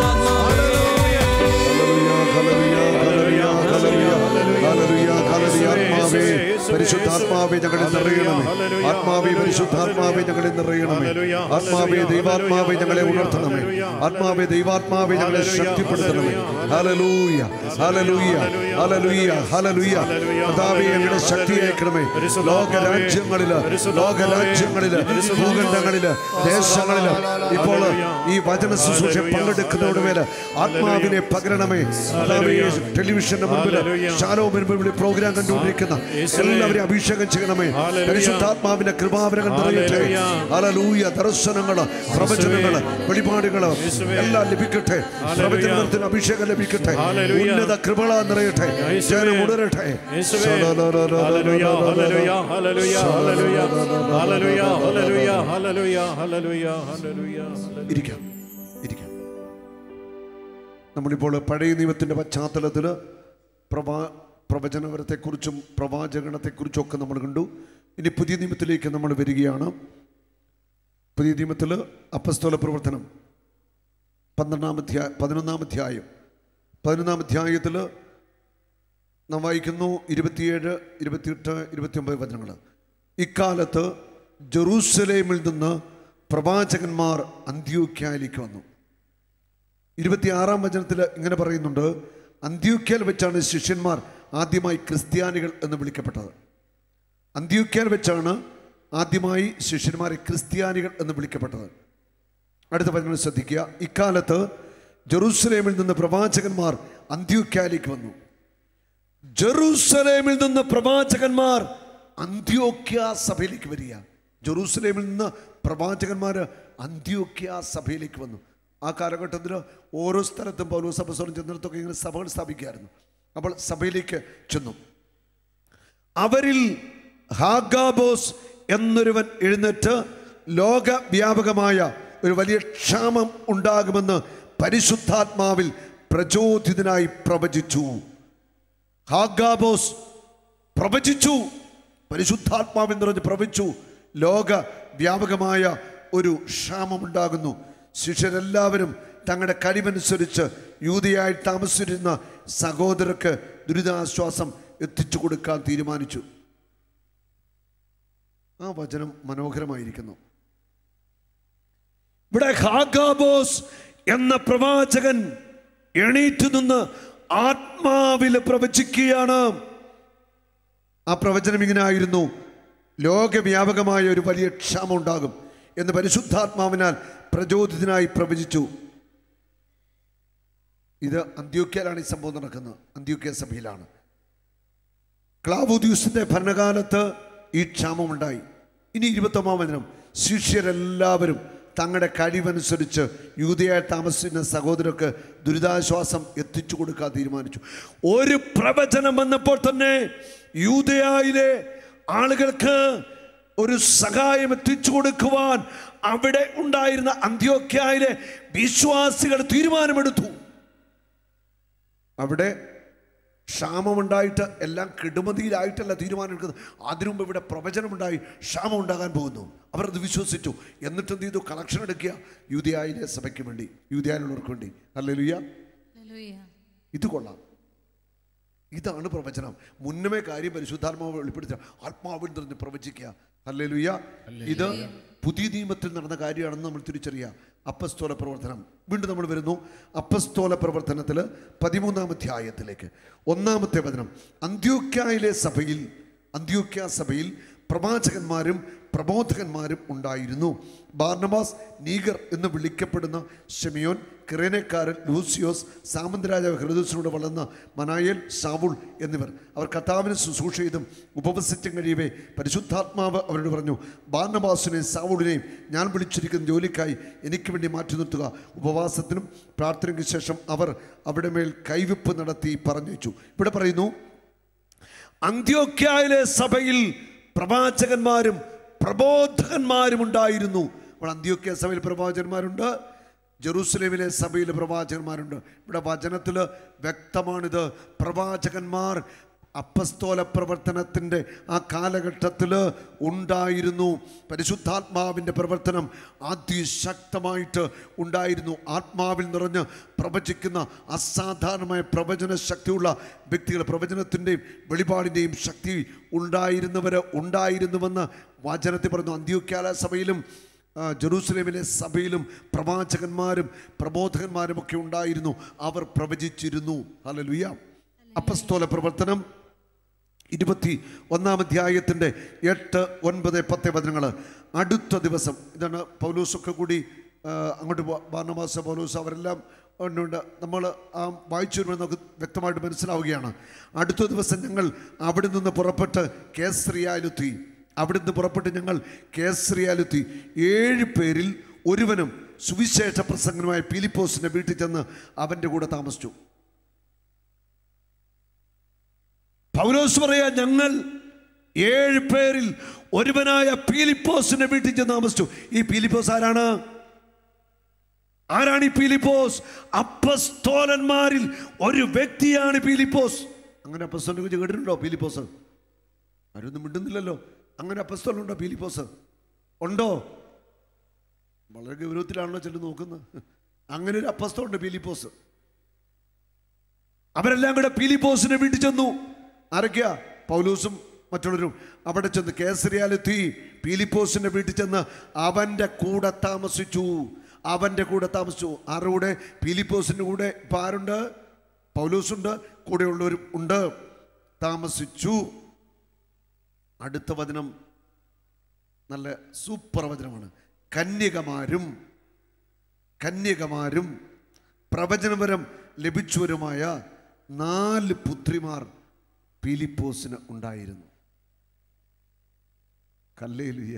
പരിശുദ്ധാത്മാവെ ഞങ്ങളിൽ നിറയണമേ ആത്മാവെ പരിശുദ്ധാത്മാവെ ഞങ്ങളിൽ നിറയണമേ ആത്മാവെ ദൈവാത്മാവെ ഞങ്ങളെ ഉണർത്തണമേ ആത്മാവെ ദൈവാത്മാവെ ഞങ്ങളെ ശക്തിപ്പെടുത്തണമേ ഹലലൂയ ഹലലൂയ ഹലലൂയ ഹലലൂയ കർത്താവെ ഞങ്ങളുടെ ശക്തി അയക്കണമേ ലോക രാജ്യങ്ങളില് ലോക രാജ്യങ്ങളില് ഭൂഖണ്ഡങ്ങളില് ദേശങ്ങളില് ഇപ്പോൾ ഈ വചന ശുശ്രൂഷ പങ്കെടുക്കുന്നവരുടെ മേല് ആത്മാവിനെ പകരണമേ കർത്താവേ, ടെലിവിഷന്റെ മുമ്പിൽ ശാലോമിന് മുമ്പിൽ പ്രോഗ്രാം കണ്ടുകൊണ്ടിരിക്കുന്ന എല്ലാവരെയും അഭിഷേകം ചെയ്യണമേ പരിശുദ്ധാത്മാവിന്റെ കൃപാവരങ്ങൾ നിറയട്ടെ അലലൂയ ദർശനങ്ങള് പ്രവചനങ്ങള് വെളിപാടുകള് എല്ലാം ലഭിക്കട്ടെ പ്രവചനത്തിന് അഭിഷേകം ലഭിക്കട്ടെ ഉന്നത കൃപള നിറയട്ടെ ജനം ഉണരട്ടെ ഹല്ലേലൂയ ഹല്ലേലൂയ ഹല്ലേലൂയ ഹല്ലേലൂയ ഹല്ലേലൂയ ഹല്ലേലൂയ ഹല്ലേലൂയ ഹല്ലേലൂയ ഹല്ലേലൂയ ഇരിക്കാം ഇരിക്കാം നമ്മളിപ്പോൾ പഴയ നിയമത്തിൻ്റെ പശ്ചാത്തലത്തിൽ പ്രവാ പ്രവചനപരത്തെക്കുറിച്ചും പ്രവാചകണത്തെക്കുറിച്ചും ഒക്കെ നമ്മൾ കണ്ടു ഇനി പുതിയ നിയമത്തിലേക്ക് നമ്മൾ വരികയാണ് പുതിയ നിയമത്തിൽ അപ്പസ്തോല പ്രവർത്തനം പന്ത്രണ്ടാം അധ്യായ പതിനൊന്നാം അധ്യായം പതിനൊന്നാം അധ്യായത്തിൽ നാം വായിക്കുന്നു ഇരുപത്തിയേഴ് ഇരുപത്തിയെട്ട് ഇരുപത്തിയൊമ്പത് വചനങ്ങൾ ഇക്കാലത്ത് ജെറൂസലേമിൽ നിന്ന് പ്രവാചകന്മാർ അന്ത്യോക്യാലിക്ക് വന്നു ഇരുപത്തിയാറാം വചനത്തിൽ ഇങ്ങനെ പറയുന്നുണ്ട് അന്ത്യോക്യാൽ വെച്ചാണ് ശിഷ്യന്മാർ ആദ്യമായി ക്രിസ്ത്യാനികൾ എന്ന് വിളിക്കപ്പെട്ടത് അന്ത്യോക്യാൽ വെച്ചാണ് ആദ്യമായി ശിഷ്യന്മാരെ ക്രിസ്ത്യാനികൾ എന്ന് വിളിക്കപ്പെട്ടത് അടുത്ത വചനം ശ്രദ്ധിക്കുക ഇക്കാലത്ത് ജെറൂസലേമിൽ നിന്ന് പ്രവാചകന്മാർ അന്ത്യോക്യാലിക്ക് വന്നു ജെറൂസലേമിൽ നിന്ന് പ്രവാചകന്മാർ അന്ത്യോക്യ സഭയിലേക്ക് വരിക ജെറൂസലേമിൽ നിന്ന് പ്രവാചകന്മാർ അന്ത്യോക്യ സഭയിലേക്ക് വന്നു ആ കാലഘട്ടത്തിൽ ഓരോ സ്ഥലത്തും പൗലോസ് അപ്പസ്വരം ചെന്നിടത്തൊക്കെ ഇങ്ങനെ സഭകൾ സ്ഥാപിക്കുകയായിരുന്നു അപ്പോൾ സഭയിലേക്ക് ചെന്നു അവരിൽ ഹാഗാബോസ് എന്നൊരുവൻ എഴുന്നേറ്റ് ലോകവ്യാപകമായ ഒരു വലിയ ക്ഷാമം ഉണ്ടാകുമെന്ന് പരിശുദ്ധാത്മാവിൽ പ്രചോദിതനായി പ്രവചിച്ചു ഹാഗാബോസ് പ്രവചിച്ചു പരിശുദ്ധാത്മാവിൽ നിറഞ്ഞ് പ്രവചിച്ചു ലോക വ്യാപകമായ ഒരു ക്ഷാമമുണ്ടാകുന്നു ശിഷ്യരെല്ലാവരും തങ്ങളുടെ കഴിവനുസരിച്ച് യൂതയായി താമസിച്ചിരുന്ന സഹോദരർക്ക് ദുരിതാശ്വാസം എത്തിച്ചു കൊടുക്കാൻ തീരുമാനിച്ചു ആ വചനം മനോഹരമായിരിക്കുന്നു ഇവിടെ ഹാഗാബോസ് എന്ന പ്രവാചകൻ എണീറ്റ് നിന്ന് ആത്മാവിൽ പ്രവചിക്കുകയാണ് ആ പ്രവചനം ഇങ്ങനെ ആയിരുന്നു ലോകവ്യാപകമായ ഒരു വലിയ ക്ഷാമം ഉണ്ടാകും എന്ന് പരിശുദ്ധാത്മാവിനാൽ പ്രചോദിതനായി പ്രവചിച്ചു ഇത് അന്ത്യോക്യയിലാണ് ഈ സംഭവം നടക്കുന്നത് അന്ത്യോക്യ സഭയിലാണ് ക്ലാവുദ്യൂസിന്റെ ഭരണകാലത്ത് ഈ ക്ഷാമമുണ്ടായി ഇനി ഇരുപത്തൊമ്പതാം വചനം ശിഷ്യരെല്ലാവരും തങ്ങളുടെ കഴിവനുസരിച്ച് യൂതയായി താമസിക്കുന്ന സഹോദരർക്ക് ദുരിതാശ്വാസം എത്തിച്ചു കൊടുക്കാൻ തീരുമാനിച്ചു ഒരു പ്രവചനം വന്നപ്പോൾ തന്നെ യൂതയായിലെ ആളുകൾക്ക് ഒരു സഹായം എത്തിച്ചു കൊടുക്കുവാൻ അവിടെ ഉണ്ടായിരുന്ന അന്ത്യോക്യായിലെ വിശ്വാസികൾ തീരുമാനമെടുത്തു അവിടെ ക്ഷാമമുണ്ടായിട്ട് എല്ലാം കെടുമതിയിലായിട്ടല്ല തീരുമാനമെടുക്കുന്നത് അതിനു മുമ്പ് ഇവിടെ പ്രവചനമുണ്ടായി ക്ഷാമം ഉണ്ടാകാൻ പോകുന്നു അവർ അത് വിശ്വസിച്ചു എന്നിട്ട് എന്ത് ചെയ്തു കളക്ഷൻ എടുക്കുക യൂതിയായിലെ സഭയ്ക്ക് വേണ്ടി യൂതിയായിലുള്ളവർക്ക് വേണ്ടി അല്ലേ ലുയ്യ ഇത് കൊള്ളാം ഇതാണ് പ്രവചനം മുന്നമേ കാര്യം പരിശുദ്ധാത്മാവ് വെളിപ്പെടുത്തുക ആത്മാവിൽ നിന്ന് പ്രവചിക്കുക അല്ലേ ലുയ്യ ഇത് പുതിയ നിയമത്തിൽ നടന്ന കാര്യമാണെന്ന് നമ്മൾ തിരിച്ചറിയുക അപ്പസ്തോല പ്രവർത്തനം വീണ്ടും നമ്മൾ വരുന്നു അപ്പസ്തോല പ്രവർത്തനത്തിൽ പതിമൂന്നാം അധ്യായത്തിലേക്ക് ഒന്നാമത്തെ വചനം അന്ത്യോക്യായിലെ സഭയിൽ അന്ത്യോക്യ സഭയിൽ പ്രവാചകന്മാരും പ്രബോധകന്മാരും ഉണ്ടായിരുന്നു ബാർണബാസ് നീഗർ എന്ന് വിളിക്കപ്പെടുന്ന ഷെമിയോൻ കിറേനക്കാരൻ ലൂസിയോസ് സാമന്തരാജാവ് ഹൃദയസിനോട് വളർന്ന മനായേൽ സാവുൾ എന്നിവർ അവർ കർത്താവിന് ശുശ്രൂഷ ചെയ്തും ഉപവസിച്ചും കഴിയവേ പരിശുദ്ധാത്മാവ് അവരോട് പറഞ്ഞു ബാർണബാസിനെയും സാവുളിനെയും ഞാൻ വിളിച്ചിരിക്കുന്ന ജോലിക്കായി എനിക്ക് വേണ്ടി മാറ്റി നിർത്തുക ഉപവാസത്തിനും പ്രാർത്ഥനയ്ക്ക് ശേഷം അവർ അവിടെ മേൽ കൈവിപ്പ് നടത്തി പറഞ്ഞു വെച്ചു ഇവിടെ പറയുന്നു അന്ത്യോക്യായിലെ സഭയിൽ പ്രവാചകന്മാരും പ്രബോധകന്മാരും ഉണ്ടായിരുന്നു അപ്പോൾ അന്ത്യോക്യ സഭയിൽ പ്രവാചകന്മാരുണ്ട് ജെറൂസലേമിലെ സഭയിൽ പ്രവാചകന്മാരുണ്ട് ഇവിടെ വചനത്തിൽ വ്യക്തമാണിത് പ്രവാചകന്മാർ അപ്പസ്തോല പ്രവർത്തനത്തിൻ്റെ ആ കാലഘട്ടത്തിൽ ഉണ്ടായിരുന്നു പരിശുദ്ധാത്മാവിൻ്റെ പ്രവർത്തനം അതിശക്തമായിട്ട് ഉണ്ടായിരുന്നു ആത്മാവിൽ നിറഞ്ഞ് പ്രവചിക്കുന്ന അസാധാരണമായ പ്രവചന ശക്തിയുള്ള വ്യക്തികൾ പ്രവചനത്തിൻ്റെയും വെളിപാടിൻ്റെയും ശക്തി ഉണ്ടായിരുന്നവർ ഉണ്ടായിരുന്നുവെന്ന് വചനത്തിൽ പറഞ്ഞു അന്ത്യോക്യാല സഭയിലും ആ, ജെറൂസലേമിലെ സഭയിലും പ്രവാചകന്മാരും പ്രബോധകന്മാരും ഒക്കെ ഉണ്ടായിരുന്നു അവർ പ്രവചിച്ചിരുന്നു ഹല്ലേലൂയ അപ്പസ്തോല പ്രവർത്തനം ഇരുപത്തി ഒന്നാം അധ്യായത്തിൻ്റെ എട്ട് ഒൻപത് പത്ത് വചനങ്ങൾ അടുത്ത ദിവസം ഇതാണ് പൗലൂസൊക്കെ കൂടി ആ, അങ്ങോട്ട് പോ- ബാർണബാസ് പൗലൂസ് അവരെല്ലാം ഉണ്ട് നമ്മൾ ആ വായിച്ചു വരുമ്പോൾ നമുക്ക് വ്യക്തമായിട്ട് മനസ്സിലാവുകയാണ് അടുത്ത ദിവസം ഞങ്ങൾ അവിടെ നിന്ന് പുറപ്പെട്ട് കേസറിയാലെത്തി അവിടെ നിന്ന് പുറപ്പെട്ട് ഞങ്ങൾ കേസറിയാലെത്തി ഏഴ് പേരിൽ ഒരുവനും സുവിശേഷ പ്രസംഗനുമായ പീലിപ്പോസിൻ്റെ വീട്ടിൽ ചെന്ന് അവൻ്റെ കൂടെ താമസിച്ചു പൗലോസ് പറയാ ഞങ്ങൾ ഏഴ് പേരിൽ ഒരുവനായ പീലിപ്പോസിന്റെ വീട്ടിൽ ചെന്ന് താമസിച്ചു ഈ പീലിപ്പോസ് ആരാണ് ആരാണ് ഈ പീലിപ്പോസ് അപ്പസ്തോലന്മാരിൽ ഒരു വ്യക്തിയാണ് പീലിപ്പോസ് അങ്ങനെ അപ്പസ്തോലിനെ കുറിച്ച് കേട്ടിട്ടുണ്ടോ പീലിപ്പോസ് ആരൊന്നും മിണ്ടുന്നില്ലല്ലോ അങ്ങനെ അപ്പസ്തോലുണ്ടോ പീലിപ്പോസ് ഉണ്ടോ വളരെ ഗൗരവത്തിലാണല്ലോ ചെല്ലു നോക്കുന്നത് അങ്ങനെ ഒരു അപ്പസ്തോലുണ്ട് പീലിപ്പോസ് അവരെല്ലാം കൂടെ പീലിപ്പോസിനെ വീട്ടിൽ ചെന്നു ആരൊക്കെയാ പൗലൂസും മറ്റുള്ളവരും അവിടെ ചെന്ന് കേസരിയാലെത്തി പീലിപ്പോസിന്റെ വീട്ടിൽ ചെന്ന് അവൻ്റെ കൂടെ താമസിച്ചു അവൻ്റെ കൂടെ താമസിച്ചു ആരുടെ കൂടെ പീലിപ്പോസിൻ്റെ കൂടെ ഇപ്പം ആരുണ്ട് പൗലൂസുണ്ട് കൂടെയുള്ളവരും ഉണ്ട് താമസിച്ചു അടുത്ത വചനം നല്ല സൂപ്പർ വചനമാണ് കന്യകമാരും കന്യകമാരും പ്രവചനപരം ലഭിച്ചവരുമായ നാല് പുത്രിമാർ പീലിപ്പോസിന് ഉണ്ടായിരുന്നു കല്ലേലുയ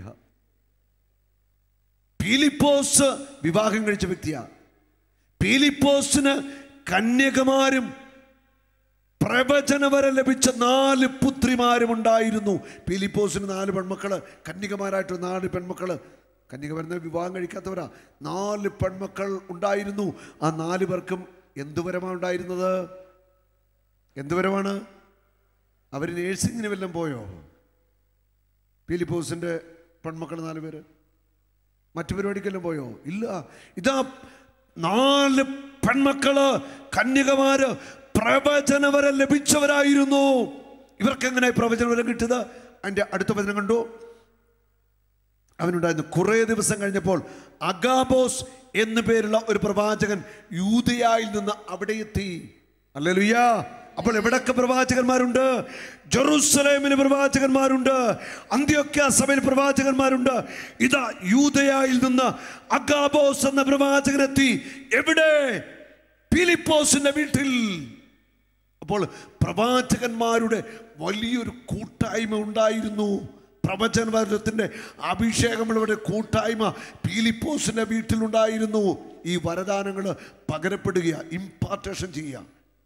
പീലിപ്പോസ് വിവാഹം കഴിച്ച വ്യക്തിയാ പീലിപ്പോസിന് കന്യകമാരും പ്രവചന വരെ ലഭിച്ച നാല് പുത്രിമാരും ഉണ്ടായിരുന്നു പീലിപ്പോസിന് നാല് പെൺമക്കള് കന്യകമാരായിട്ട് നാല് പെൺമക്കള് കന്യക വരുന്ന വിവാഹം കഴിക്കാത്തവരാ നാല് പെൺമക്കൾ ഉണ്ടായിരുന്നു ആ നാല് പേർക്കും എന്തുവരമാണ് ഉണ്ടായിരുന്നത് എന്തുവരമാണ് അവർ നേഴ്സിങ്ങിന് വല്ലതും പോയോ പീലിപ്പോസിന്റെ പെൺമക്കൾ നാല് പേര് മറ്റു പരിപാടിക്കെല്ലാം പോയോ ഇല്ല ഇതാ നാല് പെൺമക്കള് കന്യകമാര് പ്രവചന വരെ ലഭിച്ചവരായിരുന്നു ഇവർക്ക് എങ്ങനെ പ്രവചന വരം കിട്ടിയത് അതിന്റെ അടുത്ത വചനം കണ്ടു അവനുണ്ടായിരുന്നു കുറേ ദിവസം കഴിഞ്ഞപ്പോൾ അഗാബോസ് എന്നു പേരുള്ള ഒരു പ്രവാചകൻ യൂതയായിൽ നിന്ന് അവിടെ എത്തി അല്ലേലുയ്യ അപ്പോൾ എവിടൊക്കെ പ്രവാചകന്മാരുണ്ട് ജെറൂസലേമിന് പ്രവാചകന്മാരുണ്ട് അന്ത്യൊക്ക സഭയിൽ പ്രവാചകന്മാരുണ്ട് ഇതാ യൂതയായിൽ നിന്ന് അഗാബോസ് എന്ന പ്രവാചകൻ എത്തി എവിടെ ഫിലിപ്പോസിന്റെ വീട്ടിൽ അപ്പോൾ പ്രവാചകന്മാരുടെ വലിയൊരു കൂട്ടായ്മ ഉണ്ടായിരുന്നു പ്രവചനവരത്തിൻ്റെ അഭിഷേകമുള്ളവരുടെ കൂട്ടായ്മ പീലിപ്പോസിൻ്റെ വീട്ടിലുണ്ടായിരുന്നു ഈ വരദാനങ്ങൾ പകരപ്പെടുക ഇമ്പാർട്ടേഷൻ ചെയ്യുക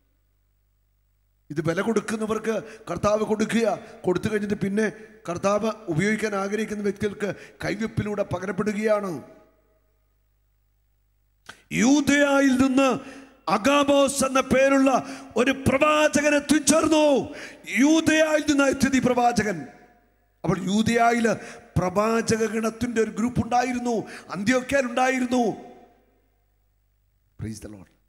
ഇത് വില കൊടുക്കുന്നവർക്ക് കർത്താവ് കൊടുക്കുക കൊടുത്തു കഴിഞ്ഞിട്ട് പിന്നെ കർത്താവ് ഉപയോഗിക്കാൻ ആഗ്രഹിക്കുന്ന വ്യക്തികൾക്ക് കൈവെപ്പിലൂടെ പകരപ്പെടുകയാണ് യൂതയായിൽ നിന്ന് അഗാബോസ് എന്ന പേരുള്ള ഒരു പ്രവാചകൻ എത്തിച്ചേർന്നു യൂതയായിൽ നിന്ന് എത്തിയത് ഈ പ്രവാചകൻ അപ്പോൾ യൂതയായില് പ്രവാചക ഗണത്തിന്റെ ഒരു ഗ്രൂപ്പ് ഉണ്ടായിരുന്നു അന്ത്യോക്കയിൽ ഉണ്ടായിരുന്നു Praise the Lord.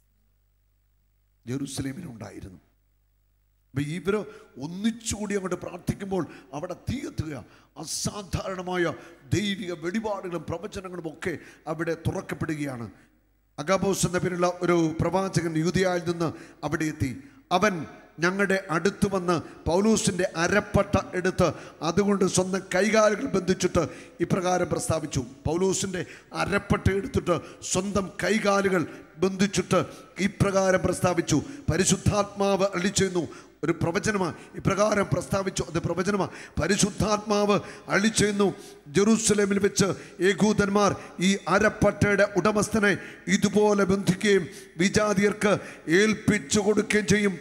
ജെറുസലേമിലുണ്ടായിരുന്നു അപ്പൊ ഇവര് ഒന്നിച്ചുകൂടി അങ്ങോട്ട് പ്രാർത്ഥിക്കുമ്പോൾ അവിടെ തീ എത്തുക അസാധാരണമായ ദൈവിക വെളിപാടുകളും പ്രവചനങ്ങളും ഒക്കെ അവിടെ തുറക്കപ്പെടുകയാണ് അഗാബോസ് എന്ന പേരുള്ള ഒരു പ്രവാചകൻ യൂതിയായിൽ നിന്ന് അവിടെ എത്തി അവൻ ഞങ്ങളുടെ അടുത്ത് വന്ന് പൗലൂസിൻ്റെ അരപ്പട്ട എടുത്ത് അതുകൊണ്ട് സ്വന്തം കൈകാലുകൾ ബന്ധിച്ചിട്ട് ഇപ്രകാരം പ്രസ്താവിച്ചു പൗലൂസിൻ്റെ അരപ്പട്ട എടുത്തിട്ട് സ്വന്തം കൈകാലുകൾ ബന്ധിച്ചിട്ട് ഇപ്രകാരം പ്രസ്താവിച്ചു പരിശുദ്ധാത്മാവ് അളിച്ചെന്നു ഒരു പ്രവചനമാണ് ഇപ്രകാരം പ്രസ്താവിച്ചു അത് പ്രവചനമാണ് പരിശുദ്ധാത്മാവ് അളിച്ചെന്നു ജെറൂസലേമിൽ വെച്ച് ഏകൂതന്മാർ ഈ അരപ്പട്ടയുടെ ഉടമസ്ഥനെ ഇതുപോലെ ബന്ധിക്കുകയും വിജാതിയർക്ക് ഏൽപ്പിച്ചു കൊടുക്കുകയും ചെയ്യും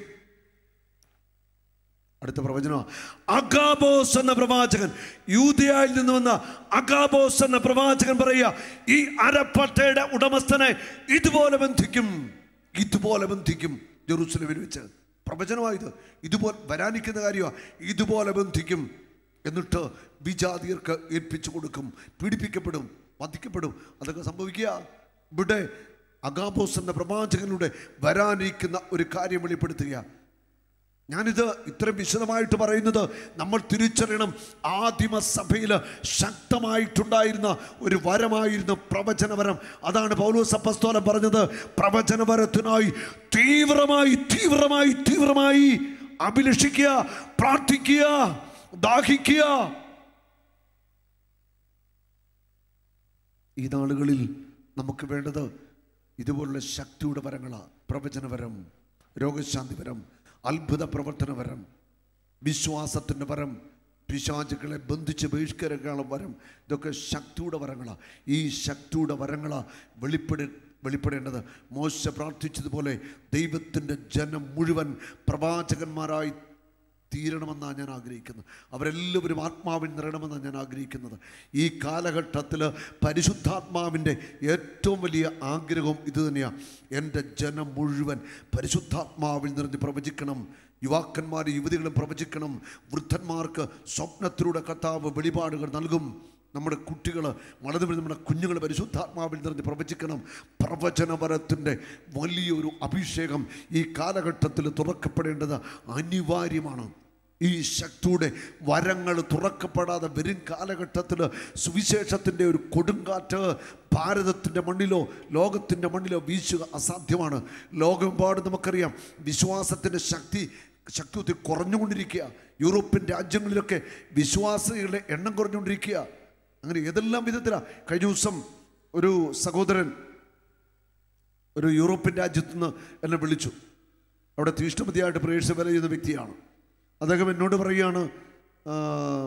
അടുത്ത പ്രവചനം അഗാബോസ് എന്ന പ്രവാചകൻ യൂതയായിൽ നിന്ന് വന്ന അഗാബോസ് എന്ന പ്രവാചകൻ പറയുക ഈ അരപ്പട്ടയുടെ ഉടമസ്ഥനെ ഇതുപോലെ ബന്ധിക്കും ഇതുപോലെ ബന്ധിക്കും ജെറൂസലമിൽ വെച്ച് പ്രവചനമായത് ഇതുപോലെ വരാനിക്കുന്ന കാര്യമാണ് ഇതുപോലെ ബന്ധിക്കും എന്നിട്ട് വിജാതിയർക്ക് ഏൽപ്പിച്ചു കൊടുക്കും പീഡിപ്പിക്കപ്പെടും വധിക്കപ്പെടും അതൊക്കെ സംഭവിക്കുക ഇവിടെ അഗാബോസ് എന്ന പ്രവാചകനിലൂടെ വരാനിരിക്കുന്ന ഒരു കാര്യം വെളിപ്പെടുത്തുക ഞാനിത് ഇത്രയും വിശദമായിട്ട് പറയുന്നത് നമ്മൾ തിരിച്ചറിയണം ആദിമ സഭയിൽ ശക്തമായിട്ടുണ്ടായിരുന്ന ഒരു വരമായിരുന്നു പ്രവചനവരം അതാണ് പൗലോസ് അപ്പസ്തോലൻ പറഞ്ഞത് പ്രവചനവരത്തിനായി തീവ്രമായി തീവ്രമായി തീവ്രമായി അഭിലഷിക്കുക പ്രാർത്ഥിക്കുക ദാഹിക്കുക ഈ നാളുകളിൽ നമുക്ക് വേണ്ടത് ഇതുപോലുള്ള ശക്തിയുടെ വരങ്ങളാണ് പ്രവചനവരം രോഗശാന്തിവരം അത്ഭുത പ്രവർത്തനവരം വിശ്വാസത്തിൻ്റെ വരം പിശാചുക്കളെ ബന്ധിച്ച് ബഹിഷ്കരിക്കാനുള്ള വരം ഇതൊക്കെ ശക്തിയുടെ വരങ്ങളാണ് ഈ ശക്തിയുടെ വരങ്ങളാണ് വെളിപ്പെട വെളിപ്പെടേണ്ടത് മോശ പ്രാർത്ഥിച്ചതുപോലെ ദൈവത്തിൻ്റെ ജനം മുഴുവൻ പ്രവാചകന്മാരായി തീരണമെന്നാണ് ഞാൻ ആഗ്രഹിക്കുന്നത് അവരെല്ലാവരും ആത്മാവിൽ നിറയണമെന്നാണ് ഞാൻ ആഗ്രഹിക്കുന്നത് ഈ കാലഘട്ടത്തിൽ പരിശുദ്ധാത്മാവിൻ്റെ ഏറ്റവും വലിയ ആഗ്രഹം ഇത് തന്നെയാണ് എൻ്റെ ജനം മുഴുവൻ പരിശുദ്ധാത്മാവിൽ നിറഞ്ഞ് പ്രവചിക്കണം യുവാക്കന്മാർ യുവതികളും പ്രവചിക്കണം വൃദ്ധന്മാർക്ക് സ്വപ്നത്തിലൂടെ കർത്താവ് വെളിപാടുകൾ നൽകും നമ്മുടെ കുട്ടികൾ വളരെ നമ്മുടെ കുഞ്ഞുങ്ങൾ പരിശുദ്ധാത്മാവിൽ നിറഞ്ഞ് പ്രവചിക്കണം പ്രവചനപരത്തിൻ്റെ വലിയൊരു അഭിഷേകം ഈ കാലഘട്ടത്തിൽ തുറക്കപ്പെടേണ്ടത് അനിവാര്യമാണ് ഈ ശക്തിയുടെ വരങ്ങൾ തുറക്കപ്പെടാതെ വരും കാലഘട്ടത്തിൽ സുവിശേഷത്തിൻ്റെ ഒരു കൊടുങ്കാറ്റ് ഭാരതത്തിൻ്റെ മണ്ണിലോ ലോകത്തിൻ്റെ മണ്ണിലോ വീശുക അസാധ്യമാണ് ലോകമെമ്പാടും നമുക്കറിയാം വിശ്വാസത്തിൻ്റെ ശക്തി ശക്തി ഒത്തിരി കുറഞ്ഞുകൊണ്ടിരിക്കുക യൂറോപ്യൻ രാജ്യങ്ങളിലൊക്കെ വിശ്വാസികളുടെ എണ്ണം കുറഞ്ഞുകൊണ്ടിരിക്കുക അങ്ങനെ ഏതെല്ലാം വിധത്തിലാണ് കഴിഞ്ഞ ദിവസം ഒരു സഹോദരൻ ഒരു യൂറോപ്യൻ രാജ്യത്തു നിന്ന് എന്നെ വിളിച്ചു അവിടെ തീഷ്ണമതിയായിട്ട് പ്രേക്ഷ വില ചെയ്യുന്ന വ്യക്തിയാണ് അദ്ദേഹം എന്നോട് പറയുകയാണ് "ആ,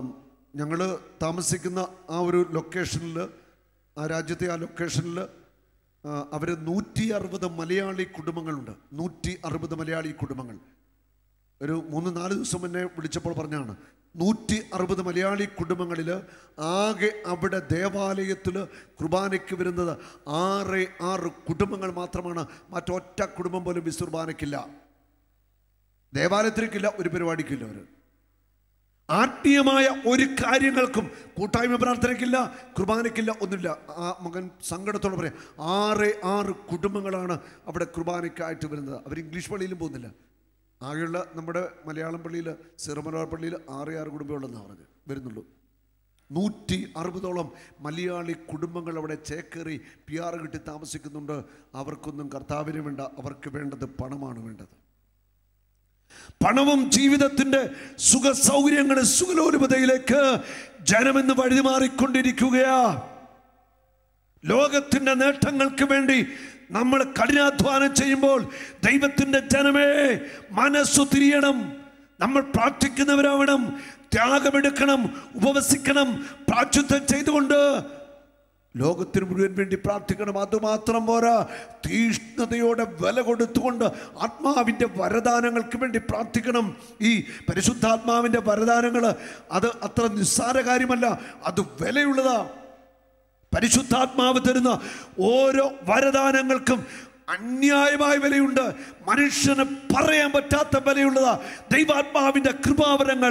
ഞങ്ങൾ താമസിക്കുന്ന ആ ഒരു ലൊക്കേഷനിൽ ആ രാജ്യത്തെ ആ ലൊക്കേഷനിൽ അവർ നൂറ്റി അറുപത് മലയാളി കുടുംബങ്ങളുണ്ട് നൂറ്റി അറുപത് മലയാളി കുടുംബങ്ങൾ ഒരു മൂന്ന് നാല് ദിവസം മുന്നേ വിളിച്ചപ്പോൾ പറഞ്ഞാണ് നൂറ്റി അറുപത് മലയാളി കുടുംബങ്ങളിൽ ആകെ അവിടെ ദേവാലയത്തിൽ കുർബാനയ്ക്ക് വരുന്നത് ആറ് ആറ് കുടുംബങ്ങൾ മാത്രമാണ് മറ്റൊറ്റ കുടുംബം പോലും വിശുദ്ധ കുർബാനയ്ക്കില്ല ദേവാലയത്തിലേക്കില്ല ഒരു പരിപാടിക്കില്ല അവർ ആത്മീയമായ ഒരു കാര്യങ്ങൾക്കും കൂട്ടായ്മ പ്രാർത്ഥനയ്ക്കില്ല കുർബാനയ്ക്കില്ല ഒന്നുമില്ല ആ മകൻ സങ്കടത്തോടെ പറയാം ആറ് ആറ് കുടുംബങ്ങളാണ് അവിടെ കുർബാനയ്ക്കായിട്ട് വരുന്നത് അവർ ഇംഗ്ലീഷ് പള്ളിയിലും പോകുന്നില്ല ആകെയുള്ള നമ്മുടെ മലയാളം പള്ളിയിൽ സിറമലബാർ പള്ളിയിൽ ആറ് ആറ് കുടുംബങ്ങളുണ്ടെന്നാണ് പറഞ്ഞത് വരുന്നുള്ളൂ നൂറ്റി അറുപതോളം മലയാളി കുടുംബങ്ങൾ അവിടെ ചേക്കേറി പി ആർ കിട്ടി താമസിക്കുന്നുണ്ട് അവർക്കൊന്നും കർത്താവിന് വേണ്ട അവർക്ക് വേണ്ടത് പണമാണ് വേണ്ടത് പണവും ജീവിതത്തിന്റെ സുഖ സൗകര്യങ്ങളുടെ സുഖലോലുപതയിലേക്ക് ജനമെന്ന് വഴിമാറിക്കൊണ്ടിരിക്കുകയാ ലോകത്തിന്റെ നേട്ടങ്ങൾക്ക് വേണ്ടി നമ്മൾ കഠിനാധ്വാനം ചെയ്യുമ്പോൾ ദൈവത്തിന്റെ ജനമേ മനസ്സു തിരിയണം നമ്മൾ പ്രാർത്ഥിക്കുന്നവരാവണം ത്യാഗമെടുക്കണം ഉപവസിക്കണം പ്രാച്യുദ്ധം ചെയ്തുകൊണ്ട് ലോകത്തിന് മുഴുവൻ വേണ്ടി പ്രാർത്ഥിക്കണം അതുമാത്രം പോരാ തീഷ്ണതയോടെ വില കൊടുത്തുകൊണ്ട് ആത്മാവിൻ്റെ വരദാനങ്ങൾക്ക് വേണ്ടി പ്രാർത്ഥിക്കണം ഈ പരിശുദ്ധാത്മാവിൻ്റെ വരദാനങ്ങൾ അത് അത്ര നിസ്സാര കാര്യമല്ല അത് വിലയുള്ളതാ പരിശുദ്ധാത്മാവ് തരുന്ന ഓരോ വരദാനങ്ങൾക്കും അന്യായമായ വിലയുണ്ട് മനുഷ്യന് പറയാൻ പറ്റാത്ത വിലയുള്ളതാ ദൈവാത്മാവിൻ്റെ കൃപാവരങ്ങൾ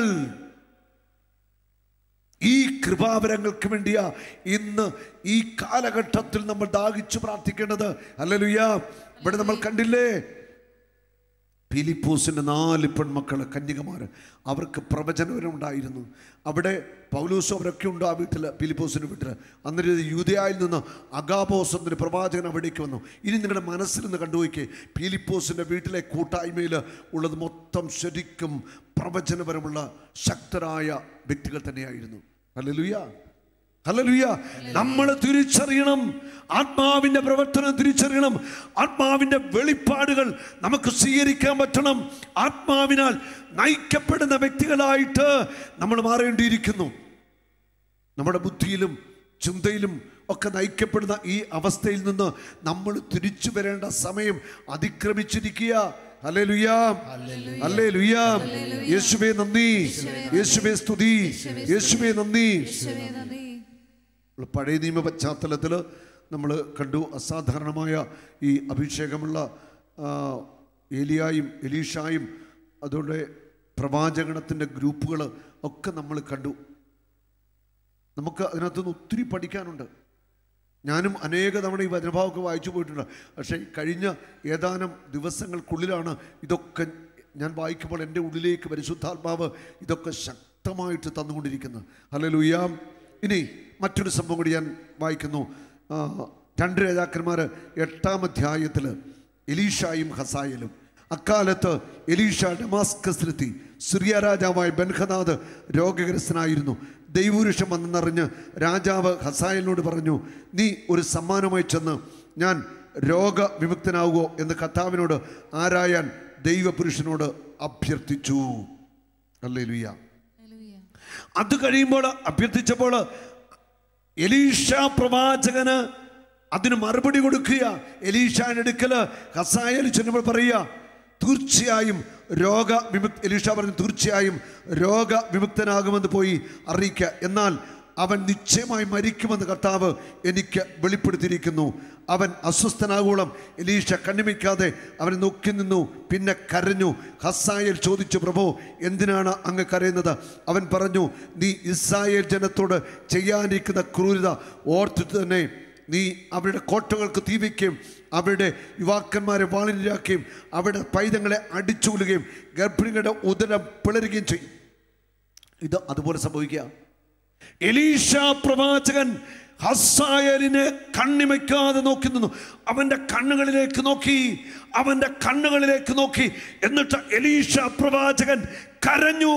ഈ കൃപാവരങ്ങൾക്ക് വേണ്ടിയാ ഇന്ന് ഈ കാലഘട്ടത്തിൽ നമ്മൾ ദാഹിച്ചു പ്രാർത്ഥിക്കേണ്ടത് അല്ലലുയ്യ ഇവിടെ നമ്മൾ കണ്ടില്ലേ ഫിലിപ്പോസിൻ്റെ നാല് പെൺമക്കൾ കന്യകമാര് അവർക്ക് പ്രവചനവരം ഉണ്ടായിരുന്നു അവിടെ പൗലൂസ് അവരൊക്കെ ഉണ്ട് ആ വീട്ടിൽ ഫിലിപ്പോസിൻ്റെ വീട്ടിൽ അന്നേരം യൂതയായിൽ നിന്ന് അഗാബോസ് എന്നൊരു പ്രവാചകൻ അവിടേക്ക് വന്നു ഇനി നിങ്ങളുടെ മനസ്സിൽ നിന്ന് കണ്ടുപോയിക്കേ ഫിലിപ്പോസിൻ്റെ വീട്ടിലെ കൂട്ടായ്മയിൽ ഉള്ളത് മൊത്തം ശരിക്കും പ്രവചനപരമുള്ള ശക്തരായ വ്യക്തികൾ തന്നെയായിരുന്നു ഹല്ലേലൂയ ഹല്ലേലൂയ നമ്മൾ തിരിച്ചറിയണം ആത്മാവിന്റെ പ്രവർത്തനം തിരിച്ചറിയണം ആത്മാവിന്റെ വെളിപ്പാടുകൾ നമുക്ക് സ്വീകരിക്കാൻ പറ്റണം ആത്മാവിനാൽ നയിക്കപ്പെടുന്ന വ്യക്തികളായിട്ട് നമ്മൾ മാറേണ്ടിയിരിക്കുന്നു നമ്മുടെ ബുദ്ധിയിലും ചിന്തയിലും ഒക്കെ നയിക്കപ്പെടുന്ന ഈ അവസ്ഥയിൽ നിന്ന് നമ്മൾ തിരിച്ചു വരേണ്ട സമയം അതിക്രമിച്ചിരിക്കുക ഹല്ലേലൂയാ ഹല്ലേലൂയാ യേശുവേ നന്ദി യേശുവേ സ്തുതി യേശുവേ നന്ദി യേശുവേ നന്ദി ഉള്ള പഴയ നിയമ പശ്ചാത്തലത്തിൽ നമ്മൾ കണ്ടു അസാധാരണമായ ഈ അഭിഷേകമുള്ള ആ, ഏലിയായും എലീഷായും അതുകൊണ്ട് പ്രവാചകണത്തിൻ്റെ ഗ്രൂപ്പുകൾ ഒക്കെ നമ്മൾ കണ്ടു നമുക്ക് അതിനകത്തുനിന്ന് ഒത്തിരി പഠിക്കാനുണ്ട് ഞാനും അനേക തവണ ഈ വചനഭാവമൊക്കെ വായിച്ചു പോയിട്ടുണ്ട് പക്ഷേ കഴിഞ്ഞ ഏതാനും ദിവസങ്ങൾക്കുള്ളിലാണ് ഇതൊക്കെ ഞാൻ വായിക്കുമ്പോൾ എൻ്റെ ഉള്ളിലേക്ക് പരിശുദ്ധാത്മാവ് ഇതൊക്കെ ശക്തമായിട്ട് തന്നുകൊണ്ടിരിക്കുന്നത് ഹല്ലേലൂയാം ഇനി മറ്റൊരു സംഭവം കൂടി ഞാൻ വായിക്കുന്നു ആ, രണ്ട് രാജാക്കന്മാർ എട്ടാം അധ്യായത്തിൽ എലീഷായും ഹസായലും അക്കാലത്ത് എലീഷ ഡമാസ്കസിലെത്തി സിറിയ രാജാവായ ബൻഹദാദ് രോഗഗ്രസ്തനായിരുന്നു ദൈവപുരുഷം വന്നെന്നറിഞ്ഞ് രാജാവ് ഹസായലിനോട് പറഞ്ഞു നീ ഒരു സമ്മാനമായി ചെന്ന് ഞാൻ രോഗവിമുക്തനാവുകോ എന്ന് കർത്താവിനോട് ആരായാൻ ദൈവപുരുഷനോട് അഭ്യർത്ഥിച്ചു അല്ലേ ലുയ്യ ഹല്ലേലൂയ അത് കഴിയുമ്പോൾ അഭ്യർത്ഥിച്ചപ്പോൾ എലീഷ പ്രവാചകന് അതിന് മറുപടി കൊടുക്കുക എലീഷാന്റെ അടുക്കല് ഹസായൽ ചെല്ലുമ്പോൾ പറയുക തീർച്ചയായും രോഗ വിമുക്ത എലീഷ പറഞ്ഞു തീർച്ചയായും രോഗ വിമുക്തനാകുമെന്ന് പോയി അറിയിക്കുക എന്നാൽ അവൻ നിശ്ചയമായി മരിക്കുമെന്ന് കർത്താവ് എനിക്ക് വെളിപ്പെടുത്തിയിരിക്കുന്നു അവൻ അസ്വസ്ഥനാകൂളം എലീഷ കണ്ണിമിക്കാതെ അവനെ നോക്കി നിന്നു പിന്നെ കരഞ്ഞു ഹസായേൽ ചോദിച്ചു പ്രഭു എന്തിനാണ് അങ്ങ് കരയുന്നത് അവൻ പറഞ്ഞു നീ ഇസ്രായേൽ ജനത്തോട് ചെയ്യാനിരിക്കുന്ന ക്രൂരത ഓർത്തിട്ട് തന്നെ നീ അവരുടെ കോട്ടകൾക്ക് തീ വയ്ക്കുകയും അവരുടെ യുവാക്കന്മാരെ വാളിനിരാക്കുകയും അവരുടെ പൈതങ്ങളെ അടിച്ചുകൊല്ലുകയും ഗർഭിണികളുടെ ഉദരം പിളരുകയും ചെയ്യും ഇത് അതുപോലെ സംഭവിക്കുക എലീഷ പ്രവാചകൻ ഹസായലിനെ കണ്ണിമയ്ക്കാതെ നോക്കി നിന്നു അവന്റെ കണ്ണുകളിലേക്ക് നോക്കി അവന്റെ കണ്ണുകളിലേക്ക് നോക്കി എന്നിട്ട് എലീഷ പ്രവാചകൻ കരഞ്ഞു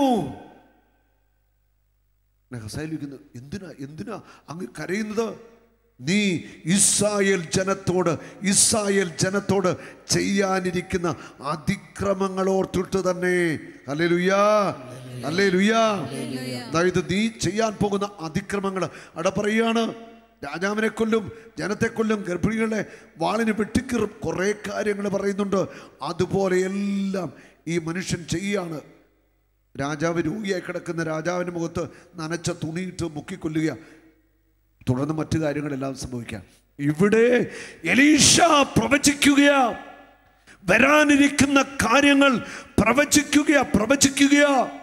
ഹസായൽ ചോദിക്കുന്നു, എന്തിനാ എന്തിനാ അങ്ങ് കരയുന്നത് നീ ഇസ്രായേൽ ജനത്തോട് ഇസ്രായേൽ ജനത്തോട് ചെയ്യാനിരിക്കുന്ന അതിക്രമങ്ങൾ ഓർത്തിട്ട് തന്നെ ഹല്ലേലൂയാ അല്ലേ ലുയ്യാ അതായത് നീ ചെയ്യാൻ പോകുന്ന അതിക്രമങ്ങൾ അവിടെ പറയുകയാണ് രാജാവിനെ കൊല്ലും ജനത്തെ കൊല്ലും ഗർഭിണികളെ വാളിന് വെട്ടിക്കീറും കുറേ കാര്യങ്ങൾ പറയുന്നുണ്ട് അതുപോലെ എല്ലാം ഈ മനുഷ്യൻ ചെയ്യാണ് രാജാവ് രോഗിയായി കിടക്കുന്ന രാജാവിൻ്റെ മുഖത്ത് നനച്ച തുണിയിട്ട് മുക്കിക്കൊല്ലുക തുടർന്ന് മറ്റു കാര്യങ്ങളെല്ലാം സംഭവിക്കാം ഇവിടെ എലീഷ പ്രവചിക്കുക വരാനിരിക്കുന്ന കാര്യങ്ങൾ പ്രവചിക്കുക പ്രവചിക്കുക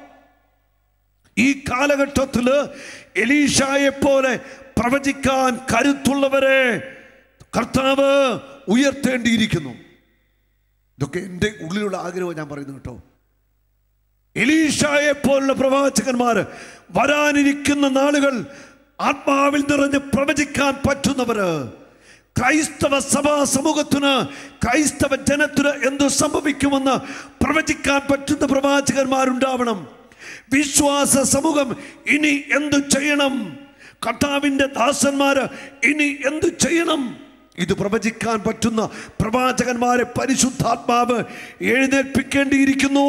ഈ കാലഘട്ടത്തിൽ എലീഷായെ പോലെ പ്രവചിക്കാൻ കരുത്തുള്ളവരെ കർത്താവ് ഉയർത്തേണ്ടിയിരിക്കുന്നു ഇതൊക്കെ എൻ്റെ ഉള്ളിലുള്ള ആഗ്രഹം ഞാൻ പറയുന്നു കേട്ടോ എലീഷായെ പോലുള്ള പ്രവാചകന്മാർ വരാനിരിക്കുന്ന നാളുകൾ ആത്മാവിൽ നിറഞ്ഞ് പ്രവചിക്കാൻ പറ്റുന്നവര് ക്രൈസ്തവ സഭാ സമൂഹത്തിന് ക്രൈസ്തവ ജനത്തിന് എന്തു സംഭവിക്കുമെന്ന് പ്രവചിക്കാൻ പറ്റുന്ന പ്രവാചകന്മാരുണ്ടാവണം വിശ്വാസ സമൂഹം ഇനി എന്തു ചെയ്യണം കർത്താവിൻ്റെ ദാസന്മാര് ഇനി എന്തു ചെയ്യണം ഇത് പ്രവചിക്കാൻ പറ്റുന്ന പ്രവാചകന്മാരെ പരിശുദ്ധാത്മാവ് എഴുന്നേൽപ്പിക്കേണ്ടിയിരിക്കുന്നു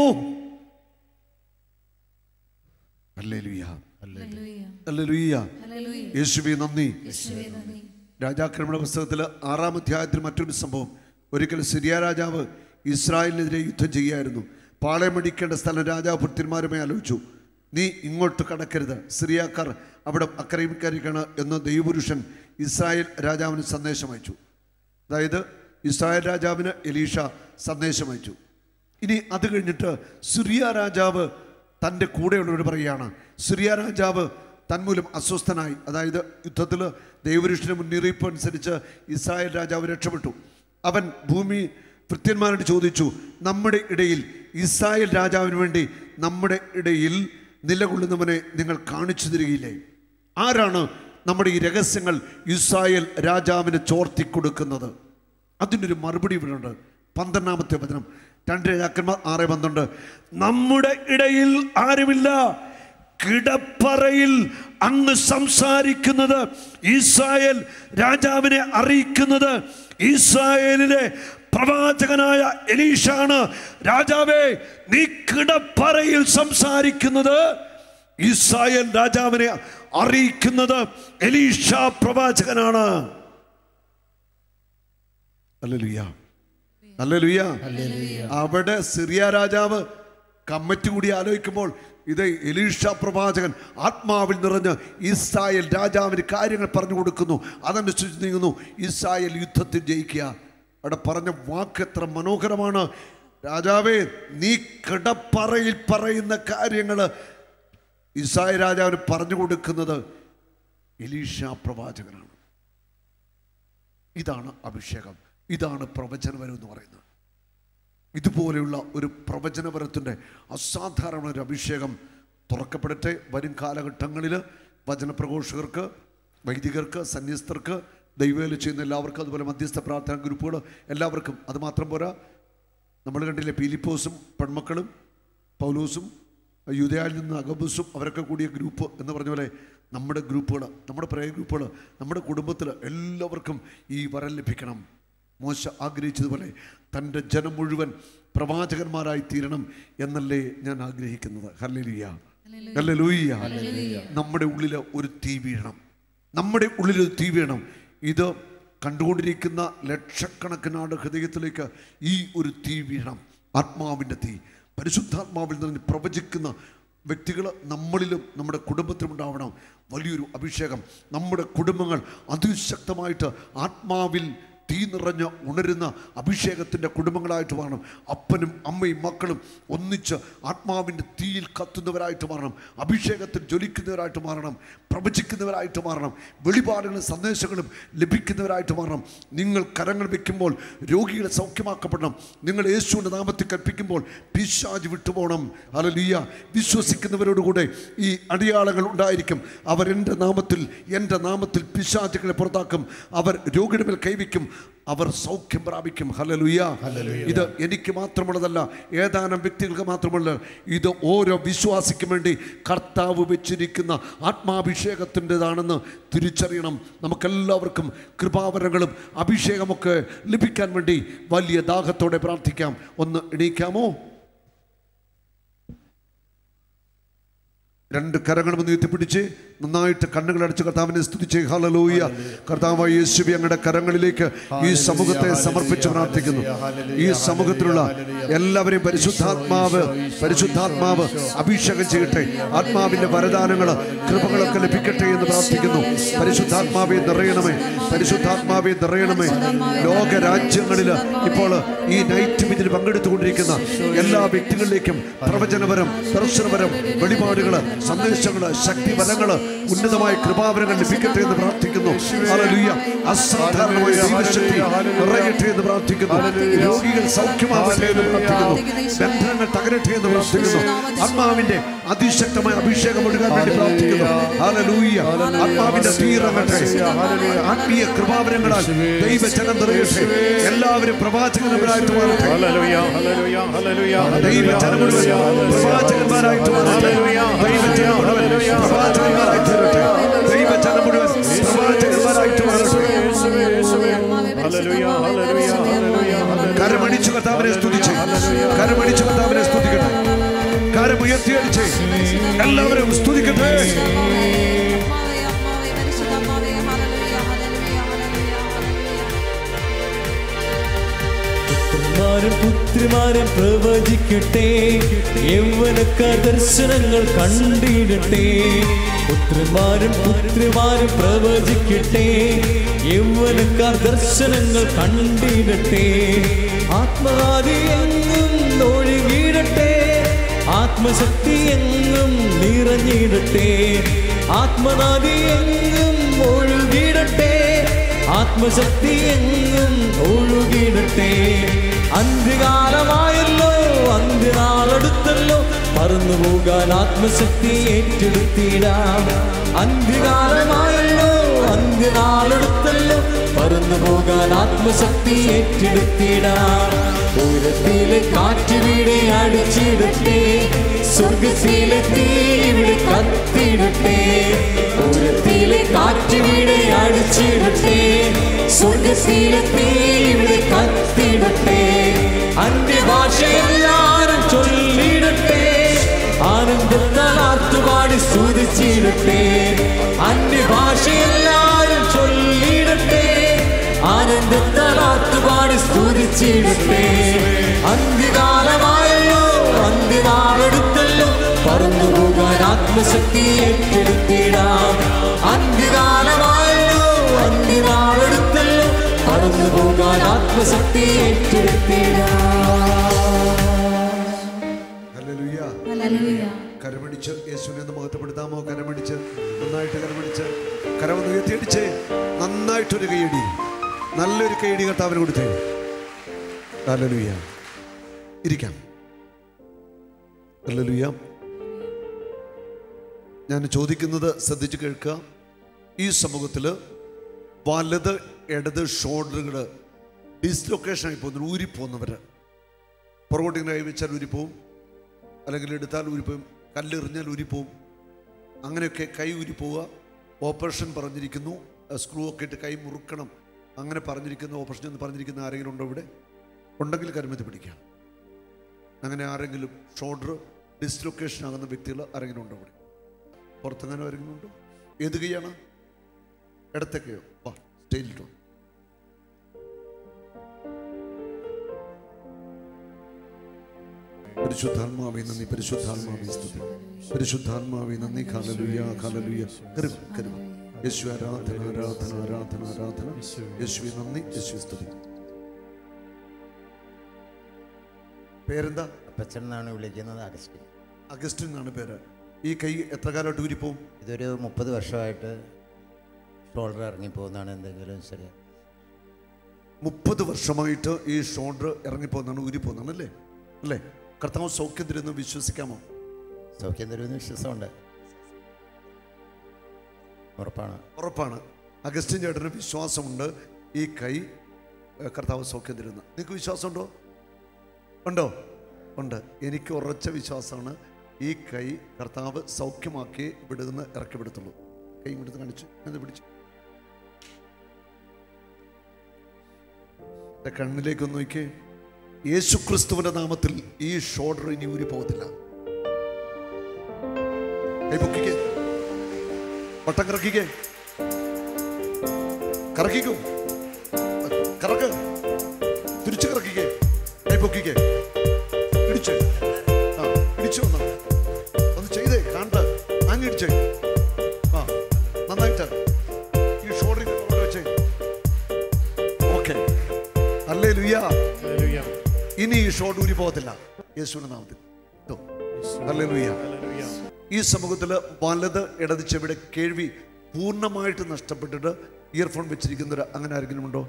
ഹല്ലേലൂയ. ഹല്ലേലൂയ. യേശുവേ നന്ദി രാജാക്രമണ പുസ്തകത്തിൽ ആറാം അധ്യായത്തിൽ മറ്റൊരു സംഭവം ഒരിക്കൽ സിരിയ രാജാവ് ഇസ്രായേലിനെതിരെ യുദ്ധം ചെയ്യായിരുന്നു പാളയമടിക്കേണ്ട സ്ഥലം രാജാവ് ഭൃത്യന്മാരുമായി ആലോചിച്ചു നീ ഇങ്ങോട്ട് കടക്കരുത് സിറിയാക്കാർ അവിടെ ആക്രമിക്കാതിരിക്കണം എന്ന് ദൈവപുരുഷൻ ഇസ്രായേൽ രാജാവിന് സന്ദേശം അയച്ചു അതായത് ഇസ്രായേൽ രാജാവിന് എലീഷ സന്ദേശം അയച്ചു ഇനി അത് കഴിഞ്ഞിട്ട് സിറിയ രാജാവ് തൻ്റെ കൂടെയുള്ളവരോട് പറയുകയാണ് സിറിയ രാജാവ് തന്മൂലം അസ്വസ്ഥനായി അതായത് യുദ്ധത്തിൽ ദൈവപുരുഷന് മുന്നറിയിപ്പ് അനുസരിച്ച് ഇസ്രായേൽ രാജാവ് രക്ഷപ്പെട്ടു അവൻ ഭൂമി ഭൃത്യന്മാരോട് ചോദിച്ചു നമ്മുടെ ഇടയിൽ ഇസ്രായേൽ രാജാവിന് വേണ്ടി നമ്മുടെ ഇടയിൽ നിലകൊള്ളുന്നവനെ നിങ്ങൾ കാണിച്ചു തരികയില്ലേ ആരാണ് നമ്മുടെ ഈ രഹസ്യങ്ങൾ ഇസ്രായേൽ രാജാവിന് ചോർത്തി കൊടുക്കുന്നത് അതിൻ്റെ ഒരു മറുപടി ഇവിടെ ഉണ്ട് പന്ത്രണ്ടാമത്തെ വചനം രണ്ട് രാജാക്കന്മാർ ആറ് പന്ത്രണ്ട് നമ്മുടെ ഇടയിൽ ആരുമില്ല കിടപ്പറയിൽ അങ്ങ് സംസാരിക്കുന്നത് ഇസ്രായേൽ രാജാവിനെ അറിയിക്കുന്നത് ഇസ്രായേലിലെ പ്രവാചകനായ എലീഷാണ് രാജാവേ നീ കിടപ്പറയിൽ സംസാരിക്കുന്നത് ഇസ്രായേൽ രാജാവിനെ അറിയിക്കുന്നത് എലീഷ പ്രവാചകനാണ് അല്ലലുയ്യ അല്ലലുയ്യ അവിടെ സിറിയ രാജാവ് കമ്മിറ്റി കൂടി ആലോചിക്കുമ്പോൾ ഇത് എലീഷ പ്രവാചകൻ ആത്മാവിൽ നിറഞ്ഞ് ഇസ്രായേൽ രാജാവിന് കാര്യങ്ങൾ പറഞ്ഞു കൊടുക്കുന്നു അതനുസരിച്ച് നീങ്ങുന്നു ഇസ്രായേൽ യുദ്ധത്തിൽ ജയിക്കുക അവിടെ പറഞ്ഞ വാക്ക് എത്ര മനോഹരമാണ് രാജാവേ നീ കിടപ്പറയിൽ പറയുന്ന കാര്യങ്ങൾ ഇസ്രായേൽ രാജാവിന് പറഞ്ഞു കൊടുക്കുന്നത് എലീഷ പ്രവാചകനാണ് ഇതാണ് അഭിഷേകം ഇതാണ് പ്രവചനവരം എന്ന് പറയുന്നത് ഇതുപോലെയുള്ള ഒരു പ്രവചനപരത്തിൻ്റെ അസാധാരണ ഒരു അഭിഷേകം തുറക്കപ്പെടട്ടെ വരും കാലഘട്ടങ്ങളിൽ വചനപ്രഘോഷകർക്ക് വൈദികർക്ക് സന്യസ്തർക്ക് ദൈവവേല ചെയ്യുന്ന എല്ലാവർക്കും അതുപോലെ മധ്യസ്ഥ പ്രാർത്ഥന ഗ്രൂപ്പുകൾ എല്ലാവർക്കും അത് മാത്രം പോരാ നമ്മൾ കണ്ടില്ലേ പീലിപ്പോസും പെൺമക്കളും പൗലൂസും യുദയായിൽ നിന്ന് അഗബൂസും അവരൊക്കെ കൂടിയ ഗ്രൂപ്പ് എന്ന് പറഞ്ഞ പോലെ നമ്മുടെ ഗ്രൂപ്പുകൾ നമ്മുടെ പ്രയ ഗ്രൂപ്പുകൾ നമ്മുടെ കുടുംബത്തിൽ എല്ലാവർക്കും ഈ വരം ലഭിക്കണം മോശ ആഗ്രഹിച്ചതുപോലെ തൻ്റെ ജനം മുഴുവൻ പ്രവാചകന്മാരായി തീരണം എന്നല്ലേ ഞാൻ ആഗ്രഹിക്കുന്നത് ഹല്ലേലൂയ ഹല്ലേലൂയ നമ്മുടെ ഉള്ളിൽ ഒരു തീ വീഴണം നമ്മുടെ ഉള്ളിൽ ഒരു തീ വീഴണം ഇത് കണ്ടുകൊണ്ടിരിക്കുന്ന ലക്ഷക്കണക്കിനാട് ഹൃദയത്തിലേക്ക് ഈ ഒരു തീ വീഴണം ആത്മാവിൻ്റെ തീ പരിശുദ്ധാത്മാവിൽ നിന്ന് പ്രവചിക്കുന്ന വ്യക്തികൾ നമ്മളിലും നമ്മുടെ കുടുംബത്തിലും ഉണ്ടാവണം വലിയൊരു അഭിഷേകം നമ്മുടെ കുടുംബങ്ങൾ അതിശക്തമായിട്ട് ആത്മാവിൽ തീ നിറഞ്ഞ് ഉണരുന്ന അഭിഷേകത്തിൻ്റെ കുടുംബങ്ങളായിട്ട് മാറണം അപ്പനും അമ്മയും മക്കളും ഒന്നിച്ച് ആത്മാവിൻ്റെ തീയിൽ കത്തുന്നവരായിട്ട് മാറണം അഭിഷേകത്തിൽ ജ്വലിക്കുന്നവരായിട്ട് മാറണം പ്രവചിക്കുന്നവരായിട്ട് മാറണം വെളിപാടുകളും സന്ദേശങ്ങളും ലഭിക്കുന്നവരായിട്ട് മാറണം നിങ്ങൾ കരങ്ങൾ വയ്ക്കുമ്പോൾ രോഗികളെ സൗഖ്യമാക്കപ്പെടണം നിങ്ങൾ യേശുവിൻ്റെ നാമത്തിൽ കൽപ്പിക്കുമ്പോൾ പിശാജ് വിട്ടുപോകണം അലലിയ വിശ്വസിക്കുന്നവരോടുകൂടെ ഈ അടിയാളങ്ങൾ ഉണ്ടായിരിക്കും അവർ എൻ്റെ നാമത്തിൽ എൻ്റെ നാമത്തിൽ പിശാചുകളെ പുറത്താക്കും അവർ രോഗിയുടെ മേൽ കൈവയ്ക്കും അവർ സൗഖ്യം പ്രാപിക്കും ഹലലുയ ഇത് എനിക്ക് മാത്രമുള്ളതല്ല ഏതാനും വ്യക്തികൾക്ക് മാത്രമല്ല ഇത് ഓരോ വിശ്വാസിക്കും വേണ്ടി കർത്താവ് വെച്ചിരിക്കുന്ന ആത്മാഭിഷേകത്തിൻ്റെതാണെന്ന് തിരിച്ചറിയണം നമുക്കെല്ലാവർക്കും കൃപാവരങ്ങളും അഭിഷേകമൊക്കെ ലഭിക്കാൻ വേണ്ടി വലിയ ദാഹത്തോടെ പ്രാർത്ഥിക്കാം ഒന്ന് എണീക്കാമോ രണ്ട് കരങ്ങളും ഒന്ന് ഉയർത്തിപ്പിടിച്ച് നന്നായിട്ട് കണ്ണുകൾ അടച്ച് കർത്താവിനെ സ്തുതിച്ച് ഹലലൂയ കർത്താവായ യേശുവി അങ്ങയുടെ കരങ്ങളിലേക്ക് ഈ സമൂഹത്തെ സമർപ്പിച്ച് പ്രാർത്ഥിക്കുന്നു ഈ സമൂഹത്തിലുള്ള എല്ലാവരെയും പരിശുദ്ധാത്മാവ് പരിശുദ്ധാത്മാവ് അഭിഷേകം ചെയ്യട്ടെ ആത്മാവിന്റെ വരദാനങ്ങൾ കൃപകളൊക്കെ ലഭിക്കട്ടെ എന്ന് പ്രാർത്ഥിക്കുന്നു പരിശുദ്ധാത്മാവെ നിറയണമേ പരിശുദ്ധാത്മാവെ നിറയണമേ ലോക രാജ്യങ്ങളിൽ ഇപ്പോൾ ഈ നൈറ്റ് ഇതിൽ പങ്കെടുത്തുകൊണ്ടിരിക്കുന്ന എല്ലാ വ്യക്തികളിലേക്കും പ്രവചനപരം ദർശനപരം വെളിപാടുകള് സന്ദേശങ്ങള് ശക്തിബലങ്ങള് ഉന്നതമായ കൃപാവരങ്ങൾ ലഭിക്കട്ടെ എന്ന് പ്രാർത്ഥിക്കുന്നു ഹല്ലേലൂയ അസാധാരണമായ ദൈവശക്തി നിറയട്ടെ എന്ന് പ്രാർത്ഥിക്കുന്നു രോഗികൾ സൗഖ്യമാവട്ടെ എന്ന് പ്രാർത്ഥിക്കുന്നു ബന്ധനങ്ങൾ തകരട്ടെ എന്ന് പ്രാർത്ഥിക്കുന്നു ആത്മാവിന്റെ അതിശക്തമായ അഭിഷേകം ഒഴുകാൻ വേണ്ടി പ്രാർത്ഥിക്കുന്നു ഹല്ലേലൂയ ആത്മാവിന്റെ തീരങ്ങട്ടെ ആത്മീയ കൃപാവരങ്ങളാൽ ദൈവജനം നിറയട്ടെ എല്ലാവരും പ്രവാചകന്മാരായിട്ട് മാറട്ടെ ദൈവജനം മുഴുവൻ പ്രവാചകന്മാരായിട്ട് മാറട്ടെ ദൈവജനം മുഴുവൻ പ്രവാചകന്മാരായി തീരട്ടെ ദൈവജനം മുഴുവൻ പ്രവാചകന്മാരായിട്ട് മാറട്ടെ കരമടിച്ചു കർത്താവിനെ സ്തുതിച്ച് കരമടിച്ചു കർത്താവിനെ സ്തുതിക്കട്ടെ കരമുയർത്തിയടിച്ച് എല്ലാവരും സ്തുതിക്കട്ടെ പുത്രന്മാരും പുത്രിമാരും പ്രവചിക്കട്ടെ യൗവനക്ക ദർശനങ്ങൾ കണ്ടിടട്ടെ പുത്രന്മാരും പുത്രിമാരും പ്രവചിക്കട്ടെ യൗവനക്കാർ ദർശനങ്ങൾ കണ്ടിടട്ടെ ആത്മവാദി എങ്ങും ഒഴുകിയിടട്ടെ ആത്മശക്തി എങ്ങും നിറഞ്ഞിടട്ടെ ആത്മനാദി എങ്ങും ഒഴുകിയിടട്ടെ ആത്മശക്തി എങ്ങും ഒഴുകിടട്ടെ അന്ത്യകാലമായല്ലോ അന്ത്യനാളെടുത്തല്ലോ പറന്നു പോകാൻ ആത്മശക്തി ഏറ്റെടുത്തിടാം അന്ത്യകാലമായല്ലോ അന്ത്യനാളെടുത്തല്ലോ പറന്നു പോകാൻ ആത്മശക്തി ഏറ്റെടുത്തിടാം പൂരത്തിലെ കാറ്റ് വീടെ അടിച്ചിടട്ടെ സ്വർഗത്തിലെ തീ ഇവിടെ കത്തിടട്ടെ പൂരത്തിലെ കാറ്റ് വീടെ അടിച്ചിടട്ടെ സ്വർഗത്തിലെ തീ ഇവിടെ കത്തിടട്ടെ അന്യഭാഷ എല്ലാരും ചൊല്ലിടട്ടെ ആനന്ദത്താൽ ആർത്തുപാടി സ്തുതിച്ചിടട്ടെ അന്യഭാഷ എല്ലാരും ചൊല്ലിടട്ടെ ആനന്ദത്താൽ ആർത്തുപാടി സ്തുതിച്ചിടട്ടെ അന്ത്യകാലമായല്ലോ അന്ത്യനാളെടുത്തല്ലോ പറന്നു പോകാൻ ആത്മശക്തി ഏറ്റെടുത്തിടാം അന്ത്യകാലമായല്ലോ അന്ത്യനാളെടുത്തല്ലോ പറന്നു പോകാൻ ആത്മശക്തി ഏറ്റെടുത്തിടാം ഹല്ലേലൂയ കരമടിച്ച് യേശുവിനെ ഒന്ന് മഹത്വപ്പെടുത്താമോ കരമടിച്ച് നന്നായിട്ട് കരമടിച്ച് കരമൊന്ന് ഉയർത്തിയടിച്ച് നന്നായിട്ടൊരു കൈയടി നല്ലൊരു കൈയടി കർത്താവിന് കൊടുത്തേ ഹല്ലേലൂയ ഇരിക്കാം ഹല്ലേലൂയ ഞാൻ ചോദിക്കുന്നത് ശ്രദ്ധിച്ച് കേൾക്കുക ഈ സമൂഹത്തിൽ വലത് ഇടത് ഷോൾഡറുകൾ ഡിസ്ലൊക്കേഷനായി പോകുന്നു ഊരിപ്പോകുന്നവർ പുറകോട്ടിങ്ങനെ കൈവച്ചാൽ ഊരിപ്പോവും അല്ലെങ്കിൽ എടുത്താൽ ഊരിപ്പോവും കല്ലെറിഞ്ഞാൽ ഊരിപ്പോവും അങ്ങനെയൊക്കെ കൈ ഊരിപ്പോവുക ഓപ്പറേഷൻ പറഞ്ഞിരിക്കുന്നു സ്ക്രൂ ഒക്കെ ഇട്ട് കൈ മുറുക്കണം അങ്ങനെ പറഞ്ഞിരിക്കുന്ന ഓപ്പറേഷൻ എന്ന് പറഞ്ഞിരിക്കുന്ന ആരെങ്കിലും ഉണ്ടോ ഇവിടെ ഉണ്ടെങ്കിൽ കരുമതി പിടിക്കാം അങ്ങനെ ആരെങ്കിലും ഷോൾഡർ ഡിസ്ലൊക്കേഷൻ ആകുന്ന വ്യക്തികൾ ആരെങ്കിലും ഉണ്ടോ ഇവിടെ പുറത്തെങ്ങനെ ആരെങ്കിലും ഉണ്ടോ ഏത് കൈയാണ് ഇടത്തേക്കയോ വാ സ്റ്റേജിൽ വാ പരിശുദ്ധാത്മാവേ നന്ദി പരിശുദ്ധാത്മാവേ സ്തുതി പരിശുദ്ധാത്മാവേ നന്ദി കാലലുയ കാലലുയ കരുവ കരുവ യേശു ആരാധന ആരാധന ആരാധന ആരാധന യേശുവെ നന്ദി യേശു സ്തുതി പേരെന്താ അപ്പച്ചൻ എന്നാണ് വിളിക്കുന്നത് അഗസ്റ്റിൻ അഗസ്റ്റിൻ എന്നാണ് പേര് ഈ കൈ എത്ര കാലമായിട്ട് ഊരിപ്പോവും ഇതൊരു മുപ്പത് വർഷമായിട്ട് ഷോൾഡർ ഇറങ്ങിപ്പോകുന്നതാണ് എന്തെങ്കിലും ശരി മുപ്പത് വർഷമായിട്ട് ഈ ഷോൾഡർ ഇറങ്ങിപ്പോകുന്നതാണ് ഊരിപ്പോകുന്നതാണ് അല്ലേ അല്ലേ കർത്താവ് സൗഖ്യം തരുന്നു വിശ്വസിക്കാമോ സൗഖ്യം തരുമെന്ന് വിശ്വാസമുണ്ട് ഉറപ്പാണ് ഉറപ്പാണ് അഗസ്റ്റിൻ ചേട്ടന് വിശ്വാസമുണ്ട് ഈ കൈ ഏഹ്, കർത്താവ് സൗഖ്യം തരുന്നു നിങ്ങൾക്ക് വിശ്വാസമുണ്ടോ ഉണ്ടോ ഉണ്ട് എനിക്ക് ഉറച്ച വിശ്വാസമാണ് ഈ കൈ കർത്താവ് സൗഖ്യമാക്കി വിടുന്ന ഇറക്കി വിടത്തുള്ളൂ കൈ ഇങ്ങോട്ട് കാണിച്ചു എന്ന് പിടിച്ചു എൻ്റെ കണ്ണിലേക്കൊന്ന് നോക്കിയേ യേശു ക്രിസ്തുവിൻ്റെ നാമത്തിൽ ഈ ഷോൾഡർ ഇനി ഊരി പോകത്തില്ല കൈ പൊക്കിക്കേ വട്ടം കറക്കിക്കേ കറക്കിക്കൂ കറക്ക് തിരിച്ചു കറക്കിക്കേ കൈ പൊക്കിക്കേ ഇടിച്ചേ ആ ഇടിച്ചു വന്ന ഒന്ന് ചെയ്തേ കാണട്ടെ അങ്ങ് ഇടിച്ചേ ആ നന്നായിട്ട് ഈ ഷോൾഡറിൽ കൊണ്ട് വെച്ചേ ഓക്കെ അല്ലേ ലുയ്യ ഇനി ഈ ഷോൾഡർ ഊരി പോകത്തില്ല യേശുവിന്റെ നാമത്തിൽ കേട്ടോ അല്ലേ ലുയ്യ ഈ സമൂഹത്തിൽ വലത് ഇടത് ചെവിടെ കേൾവി പൂർണ്ണമായിട്ട് നഷ്ടപ്പെട്ടിട്ട് ഇയർഫോൺ വെച്ചിരിക്കുന്നവർ അങ്ങനെ ആരെങ്കിലും ഉണ്ടോ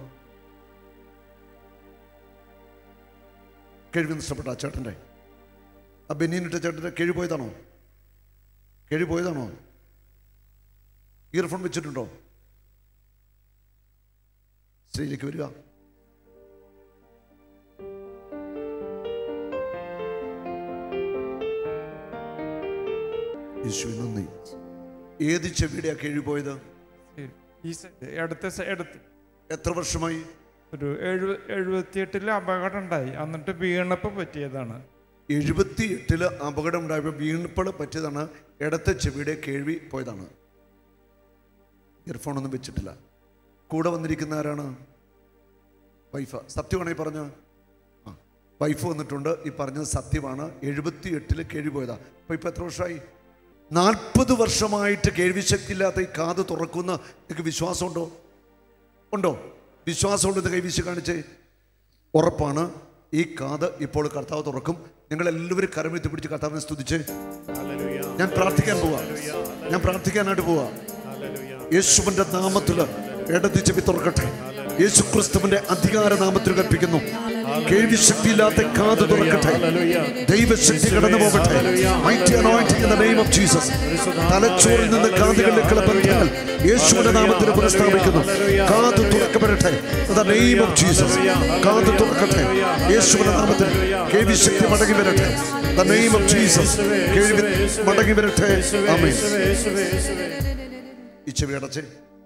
കേൾവി നഷ്ടപ്പെട്ട ആ ചേട്ടൻ്റെ ആ ബെന്നീനിട്ട ചേട്ടൻ്റെ കേഴി പോയതാണോ കേഴി പോയതാണോ ഇയർഫോൺ വെച്ചിട്ടുണ്ടോ സ്റ്റേജിലേക്ക് വരിക യേശുവേ നന്ദി ഏത് ചെവിയുടെയാ കേഴി പോയത് ഈ സൈഡ് ഇടത്തെ സൈ- ഇടത്ത് എത്ര വർഷമായി ഒരു എഴുപ എഴുപത്തിയെട്ടില് അപകടം ഉണ്ടായി എന്നിട്ട് വീണപ്പോൾ പറ്റിയതാണ് എഴുപത്തി എട്ടില് അപകടം ഉണ്ടായപ്പോൾ വീണപ്പോൾ പറ്റിയതാണ് ഇടത്തെ ചെവിയുടെ കേൾവി പോയതാണ് ഇയർഫോൺ ഒന്നും വെച്ചിട്ടില്ല കൂടെ വന്നിരിക്കുന്ന ആരാണ് വൈഫ് സത്യമാണെങ്കിൽ പറഞ്ഞ ആ വൈഫ് വന്നിട്ടുണ്ട് ഈ പറഞ്ഞത് സത്യമാണ് എഴുപത്തി എട്ടില് കേൾവി പോയതാ അപ്പൊ ഇപ്പൊ എത്ര വർഷമായി നാൽപ്പത് വർഷമായിട്ട് കേൾവി ശക്തി ഇല്ലാത്ത ഈ കാത് തുറക്കുന്ന നിങ്ങൾക്ക് വിശ്വാസമുണ്ടോ ഉണ്ടോ വിശ്വാസമുണ്ടെന്ന് കൈവീശി കാണിച്ചേ ഉറപ്പാണ് ഈ കാത് ഇപ്പോൾ കർത്താവ് തുറക്കും നിങ്ങൾ എല്ലാവരും കരമെത്തി പിടിച്ച് കർത്താവിനെ സ്തുതിച്ച് ഞാൻ പ്രാർത്ഥിക്കാൻ പോവാ ഞാൻ പ്രാർത്ഥിക്കാനായിട്ട് പോവാ യേശുവിന്റെ നാമത്തിൽ ഇടത്തി ചെവി തുറക്കട്ടെ യേശു ക്രിസ്തുവിന്റെ അധികാര നാമത്തിൽ കൽപ്പിക്കുന്നു കേൾവി ശക്തിയില്ലാത്ത കാത് തുറക്കട്ടെ ദൈവശക്തി കടന്നു പോകട്ടെ Mighty anointing in the name of Jesus. തലച്ചോറിൽ നിന്ന് കാതുകളിലേക്കുള്ള ബന്ധങ്ങൾ യേശുവിന്റെ നാമത്തിൽ പുനഃസ്ഥാപിക്കുന്നു കാത് തുറക്കപ്പെടട്ടെ In the name of Jesus. കാത് തുറക്കട്ടെ യേശുവിന്റെ നാമത്തിൽ കേൾവി ശക്തി മടങ്ങി വരട്ടെ The name of Jesus. കേൾവി മടങ്ങി വരട്ടെ ആമേൻ ഈ ചെവി അടച്ചേ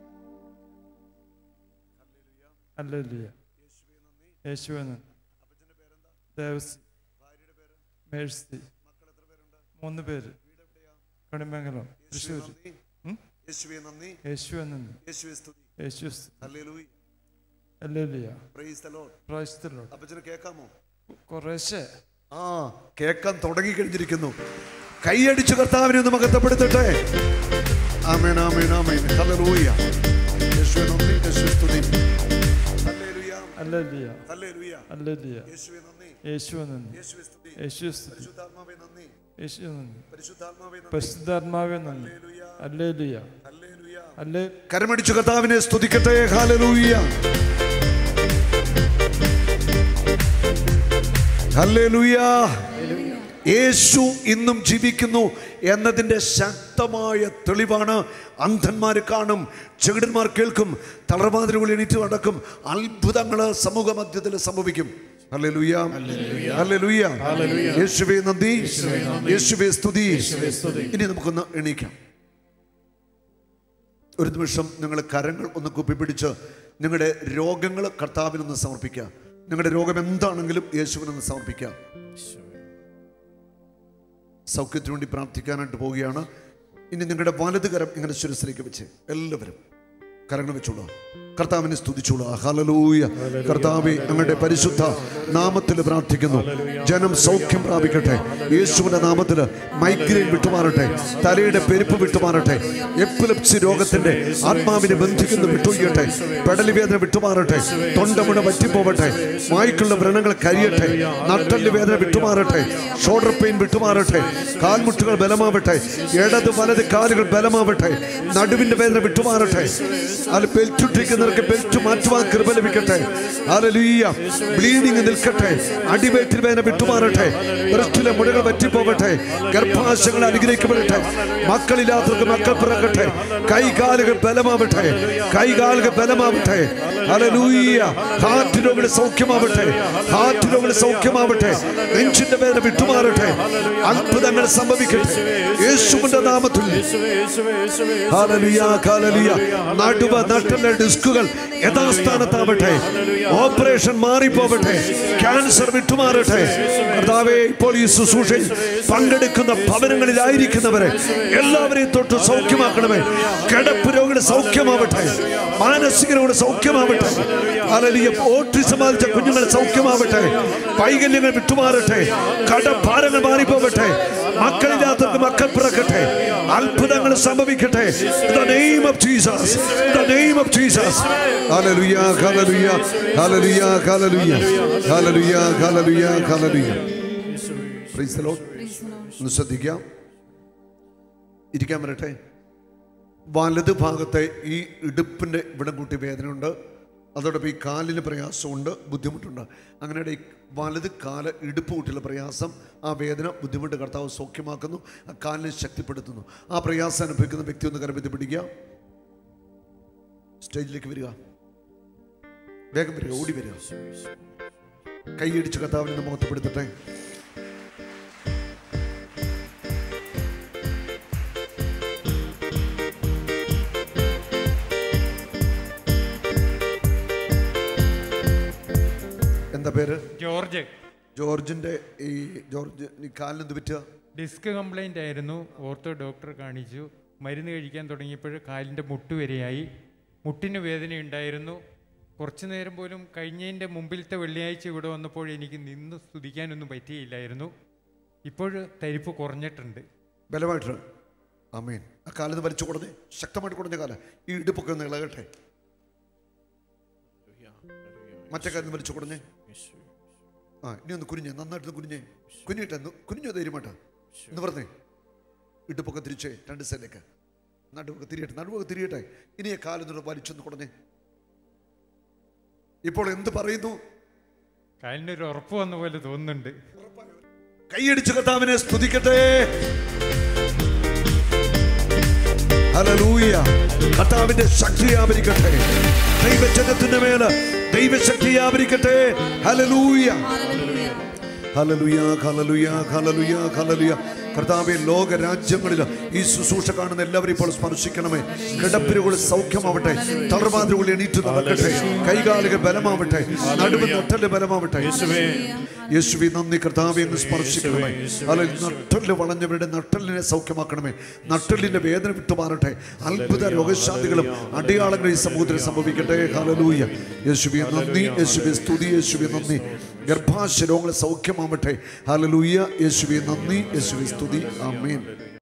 അല്ലല്ല യേശുവെന്ന് ദേവസി മേഴ്സി മൂന്ന് പേര് കണിമംഗലം തൃശ്ശൂർ ഉം? യേശുവേ നന്ദി യേശുവെന്ന് യേശുവേ സ്തുതി യേശു ഹല്ലേലൂയ അല്ലല്ല പ്രൈസ് ദ ലോർഡ് പ്രായസ്ഥലോ അപ്പച്ചനെ കേൾക്കാമോ കുറേശ്ശെ ആ കേൾക്കാൻ തുടങ്ങി കഴിഞ്ഞിരിക്കുന്നു കൈയടിച്ച് കർത്താവിനെ ഒന്ന് മകത്തപ്പെടുത്തട്ടെ ആമേൻ ആമേൻ ആമേൻ ഹല്ലേലൂയ യേശുവേ നന്ദി യേശുവേ സ്തുതി ഹല്ലേലൂയ അല്ലല്ല ഹല്ലേലൂയ അല്ലല്ല യേശുവേ നന്ദി യേശുവെന്ന് യേശുവേ സ്തുതി യേശു സ്തുതി പരിശുദ്ധാത്മാവേ നന്ദി യേശുവെന്ന് പരിശുദ്ധാത്മാവേ നന്ദി പരിശുദ്ധാത്മാവെ നന്ദി അല്ലേലുയ ഹല്ലേലൂയ അല്ലേ കരമടിച്ചു കർത്താവിനെ സ്തുതിക്കട്ടെ ഹല്ലേലൂയ ഹല്ലേലൂയ യേശു ഇന്നും ജീവിക്കുന്നു എന്നതിൻ്റെ ശക്തമായ തെളിവാണ് അന്ധന്മാർ കാണും ചെകിടന്മാർ കേൾക്കും തളർമാതിരികൾ എണീറ്റ് നടക്കും അത്ഭുതങ്ങൾ സമൂഹ മധ്യത്തിൽ സംഭവിക്കും ഹല്ലേലൂയ ഹല്ലേലൂയ യേശുവേ നന്ദി യേശുവേ സ്തുതി ഇനി നമുക്കൊന്ന് എണീക്കാം ഒരു നിമിഷം നിങ്ങൾ കരങ്ങൾ ഒന്ന് കുപ്പിപ്പിടിച്ച് നിങ്ങളുടെ രോഗങ്ങൾ കർത്താവിനൊന്ന് സമർപ്പിക്കുക നിങ്ങളുടെ രോഗം എന്താണെങ്കിലും യേശുവിനൊന്ന് സമർപ്പിക്കാം സൗഖ്യത്തിനു വേണ്ടി പ്രാർത്ഥിക്കാനായിട്ട് പോവുകയാണ് ഇനി നിങ്ങളുടെ വലത് കരം ഇങ്ങനെ ശിരസിലേക്ക് വെച്ച് എല്ലാവരും കരങ്ങൾ വെച്ചോളൂ കർത്താവിനെ സ്തുതിച്ചോളൂ ഹലലൂയ കർത്താവെ ഞങ്ങളുടെ പരിശുദ്ധ നാമത്തിൽ പ്രാർത്ഥിക്കുന്നു ജനം സൗഖ്യം പ്രാപിക്കട്ടെ യേശുവിന്റെ നാമത്തിൽ മൈഗ്രെയിൻ വിട്ടുമാറട്ടെ തലയുടെ പെരുപ്പ് വിട്ടുമാറട്ടെ എപ്പിലപ്സി രോഗത്തിന്റെ ആത്മാവിനെ ബന്ധിക്കുന്ന വിട്ടുയ്യട്ടെ പെടലി വേദന വിട്ടുമാറട്ടെ തൊണ്ടമുട വറ്റിപ്പോവട്ടെ വായ്ക്കുള്ള വ്രണങ്ങൾ കരിയട്ടെ നട്ടല് വേദന വിട്ടുമാറട്ടെ ഷോൾഡർ പെയിൻ വിട്ടുമാറട്ടെ കാൽമുട്ടുകൾ ബലമാവട്ടെ ഇടത് വലത് കാലുകൾ ബലമാവട്ടെ നടുവിന്റെ വേദന വിട്ടുമാറട്ടെ അത് ബെൽറ്റ് ഇട്ടിരിക്കുന്നവർക്ക് ബെൽറ്റ് മാറ്റുവാൻ കൃപ ലഭിക്കട്ടെ ഹല്ലേലൂയ ബ്ലീഡിംഗ് നിൽക്കട്ടെ അടിവേറ്റിൽ വേദന വിട്ടുമാറട്ടെ ബ്രസ്റ്റിലെ മുഴകൾ വറ്റിപ്പോകട്ടെ ഗർഭാശയങ്ങൾ അനുഗ്രഹിക്കപ്പെടട്ടെ മക്കളില്ലാത്തവർക്ക് മക്കൾ പിറക്കട്ടെ കൈകാലുകൾ ബലമാവട്ടെ കൈകാലുകൾ ബലമാവട്ടെ ഹല്ലേലൂയ ഹാർട്ടിൽ രോഗികൾ സൗഖ്യമാവട്ടെ ഹാർട്ട് രോഗികൾ സൗഖ്യമാവട്ടെ നെഞ്ചിന്റെ വേദന വിട്ടുമാറട്ടെ അത്ഭുതങ്ങൾ സംഭവിക്കട്ടെ യേശുവിന്റെ നാമത്തിൽ ഹാലലുയ ഹാലലുയ നടുവ നട്ടല ഡിസ്കുകൾ യഥാസ്ഥാനത്താവട്ടെ ഓപ്പറേഷൻ മാറിപ്പോവട്ടെ ക്യാൻസർ വിട്ടുമാറട്ടെ കർത്താവേ ഇപ്പോൾ ഈ ശുശ്രൂഷയിൽ പങ്കെടുക്കുന്ന ഭവനങ്ങളിലായിരിക്കുന്നവരെ എല്ലാവരെയും തൊട്ട് സൗഖ്യമാക്കണമേ കിടപ്പ് രോഗികൾ സൗഖ്യമാവട്ടെ മാനസിക രോഗികൾ സൗഖ്യമാവട്ടെ അലലിയ ഓട്ടിസം ബാധിച്ച കുഞ്ഞുങ്ങൾ സൗഖ്യമാവട്ടെ വൈകല്യങ്ങൾ വിട്ടുമാറട്ടെ കടഭാരങ്ങൾ മാറിപ്പോവട്ടെ മക്കളില്ലാത്തവർക്ക് മക്കൾ പിറക്കട്ടെ അത്ഭുതങ്ങൾ സംഭവിക്കട്ടെ In the name of Jesus. In the name of Jesus. Hallelujah, hallelujah, hallelujah, hallelujah, hallelujah, hallelujah, hallelujah. Praise the Lord. ഒന്ന് ശ്രദ്ധിക്കാം ഇരിക്കാൻ വരട്ടെ വലത് ഭാഗത്തെ ഈ ഇടുപ്പിൻ്റെ ഇവിടം കൂട്ടി വേദനയുണ്ട് അതോടൊപ്പം ഈ കാലിന് പ്രയാസമുണ്ട് ബുദ്ധിമുട്ടുണ്ട് അങ്ങനെ ഈ വലത് കാല് ഇടുപ്പ് കൂട്ടിയുള്ള പ്രയാസം ആ വേദന ബുദ്ധിമുട്ട് കർത്താവ് സൗഖ്യമാക്കുന്നു ആ കാലിനെ ശക്തിപ്പെടുത്തുന്നു ആ പ്രയാസം അനുഭവിക്കുന്ന വ്യക്തി ഒന്ന് കരപറ്റി പിടിക്കുക സ്റ്റേജിലേക്ക് വരിക വേഗം വരിക ഓടി വരിക കൈയടിച്ച് കർത്താവിനെ മുഖത്തപ്പെടുത്തട്ടെ എന്താ പേര് ജോർജ് ജോർജിന്റെ ഈ ജോർജ് ഈ കാലിന് എന്ത് പറ്റുക ഡിസ്ക് കംപ്ലൈൻ്റ് ആയിരുന്നു ഓർത്തോ ഡോക്ടറെ കാണിച്ചു മരുന്ന് കഴിക്കാൻ തുടങ്ങിയപ്പോൾ കാലിൻ്റെ മുട്ട് വരെയായി മുട്ടിന് വേദന ഉണ്ടായിരുന്നു കുറച്ചു നേരം പോലും കഴിഞ്ഞതിൻ്റെ മുമ്പിലത്തെ വെള്ളിയാഴ്ച ഇവിടെ വന്നപ്പോൾ എനിക്ക് നിന്ന് സ്തുതിക്കാനൊന്നും പറ്റിയില്ലായിരുന്നു ഇപ്പോൾ തരിപ്പ് കുറഞ്ഞിട്ടുണ്ട് ബലമായിട്ട് അമേൻ ആ കാലിന്ന് വലിച്ചു കൊടുത്തേ ശക്തമായിട്ട് കൊടുത്ത കാല ഈ ഇടുപ്പൊക്കെ ഒന്ന് ഇളകട്ടെ മറ്റേ കാലിന്ന് വലിച്ചു കൊടുഞ്ഞേ ആ ഇനി ഒന്ന് കുനിഞ്ഞേ നന്നായിട്ട് കുനിഞ്ഞേ കുഞ്ഞിട്ടെ കുനിഞ്ഞോ ധൈര്യമായിട്ട് എന്ന് പറഞ്ഞേ ഇടുപ്പൊക്കെ തിരിച്ചേ രണ്ട് സൈഡിലേക്ക് നടുവൊക്കെ തിരിയട്ടെ നടുവൊക്കെ തിരിയട്ടെ ഇനി ആ കാലിന്നോട് വലിച്ചൊന്ന് കൊടുഞ്ഞേ ഇപ്പോൾ എന്ത് പറയുന്നു കാലിനൊരു ഉറപ്പ് വന്ന പോലെ തോന്നുന്നുണ്ട് കൈയടിച്ച് കർത്താവിനെ സ്തുതിക്കട്ടെ ഹല്ലേലൂയ കർത്താവിന്റെ ശക്തി ആവരിക്കട്ടെ ദൈവജനത്തിന്റെ മേല് ദൈവശക്തി ആവരിക്കട്ടെ ഹല്ലേലൂയ ഹല്ലേലൂയ ഹല്ലേലൂയ ഹല്ലേലൂയ ഹല്ലേലൂയ കർത്താവെ ലോക രാജ്യങ്ങളിൽ ഈ ശുശ്രൂഷ കാണുന്ന എല്ലാവരും ഇപ്പോൾ സ്പർശിക്കണമേ കിടപ്പിലുകൾ സൗഖ്യമാവട്ടെ തളർവാതിലുകൾ എണീറ്റ് നടക്കട്ടെ കൈകാലുകൾ ബലമാവട്ടെ നടുവ് നട്ടല് ബലമാവട്ടെ യേശുവി നന്ദി കർത്താവെ എന്ന് സ്പർശിക്കണമേ അല്ലെ നട്ടല് വളഞ്ഞവരുടെ നട്ടലിനെ സൗഖ്യമാക്കണമേ നട്ടലിന്റെ വേദന വിട്ടുമാറട്ടെ അത്ഭുത രോഗശാന്തികളും അടയാളങ്ങളും ഈ സമൂഹത്തിൽ സംഭവിക്കട്ടെ ഹലലൂയ യേശുവി നന്ദി യേശുവി സ്തുതി യേശുവി നന്ദി ഗർഭാശയ രോഗങ്ങൾ സൗഖ്യമാവട്ടെ ഹലലൂയ യേശുവി നന്ദി യേശുവി സ്തുതി ആമേൻ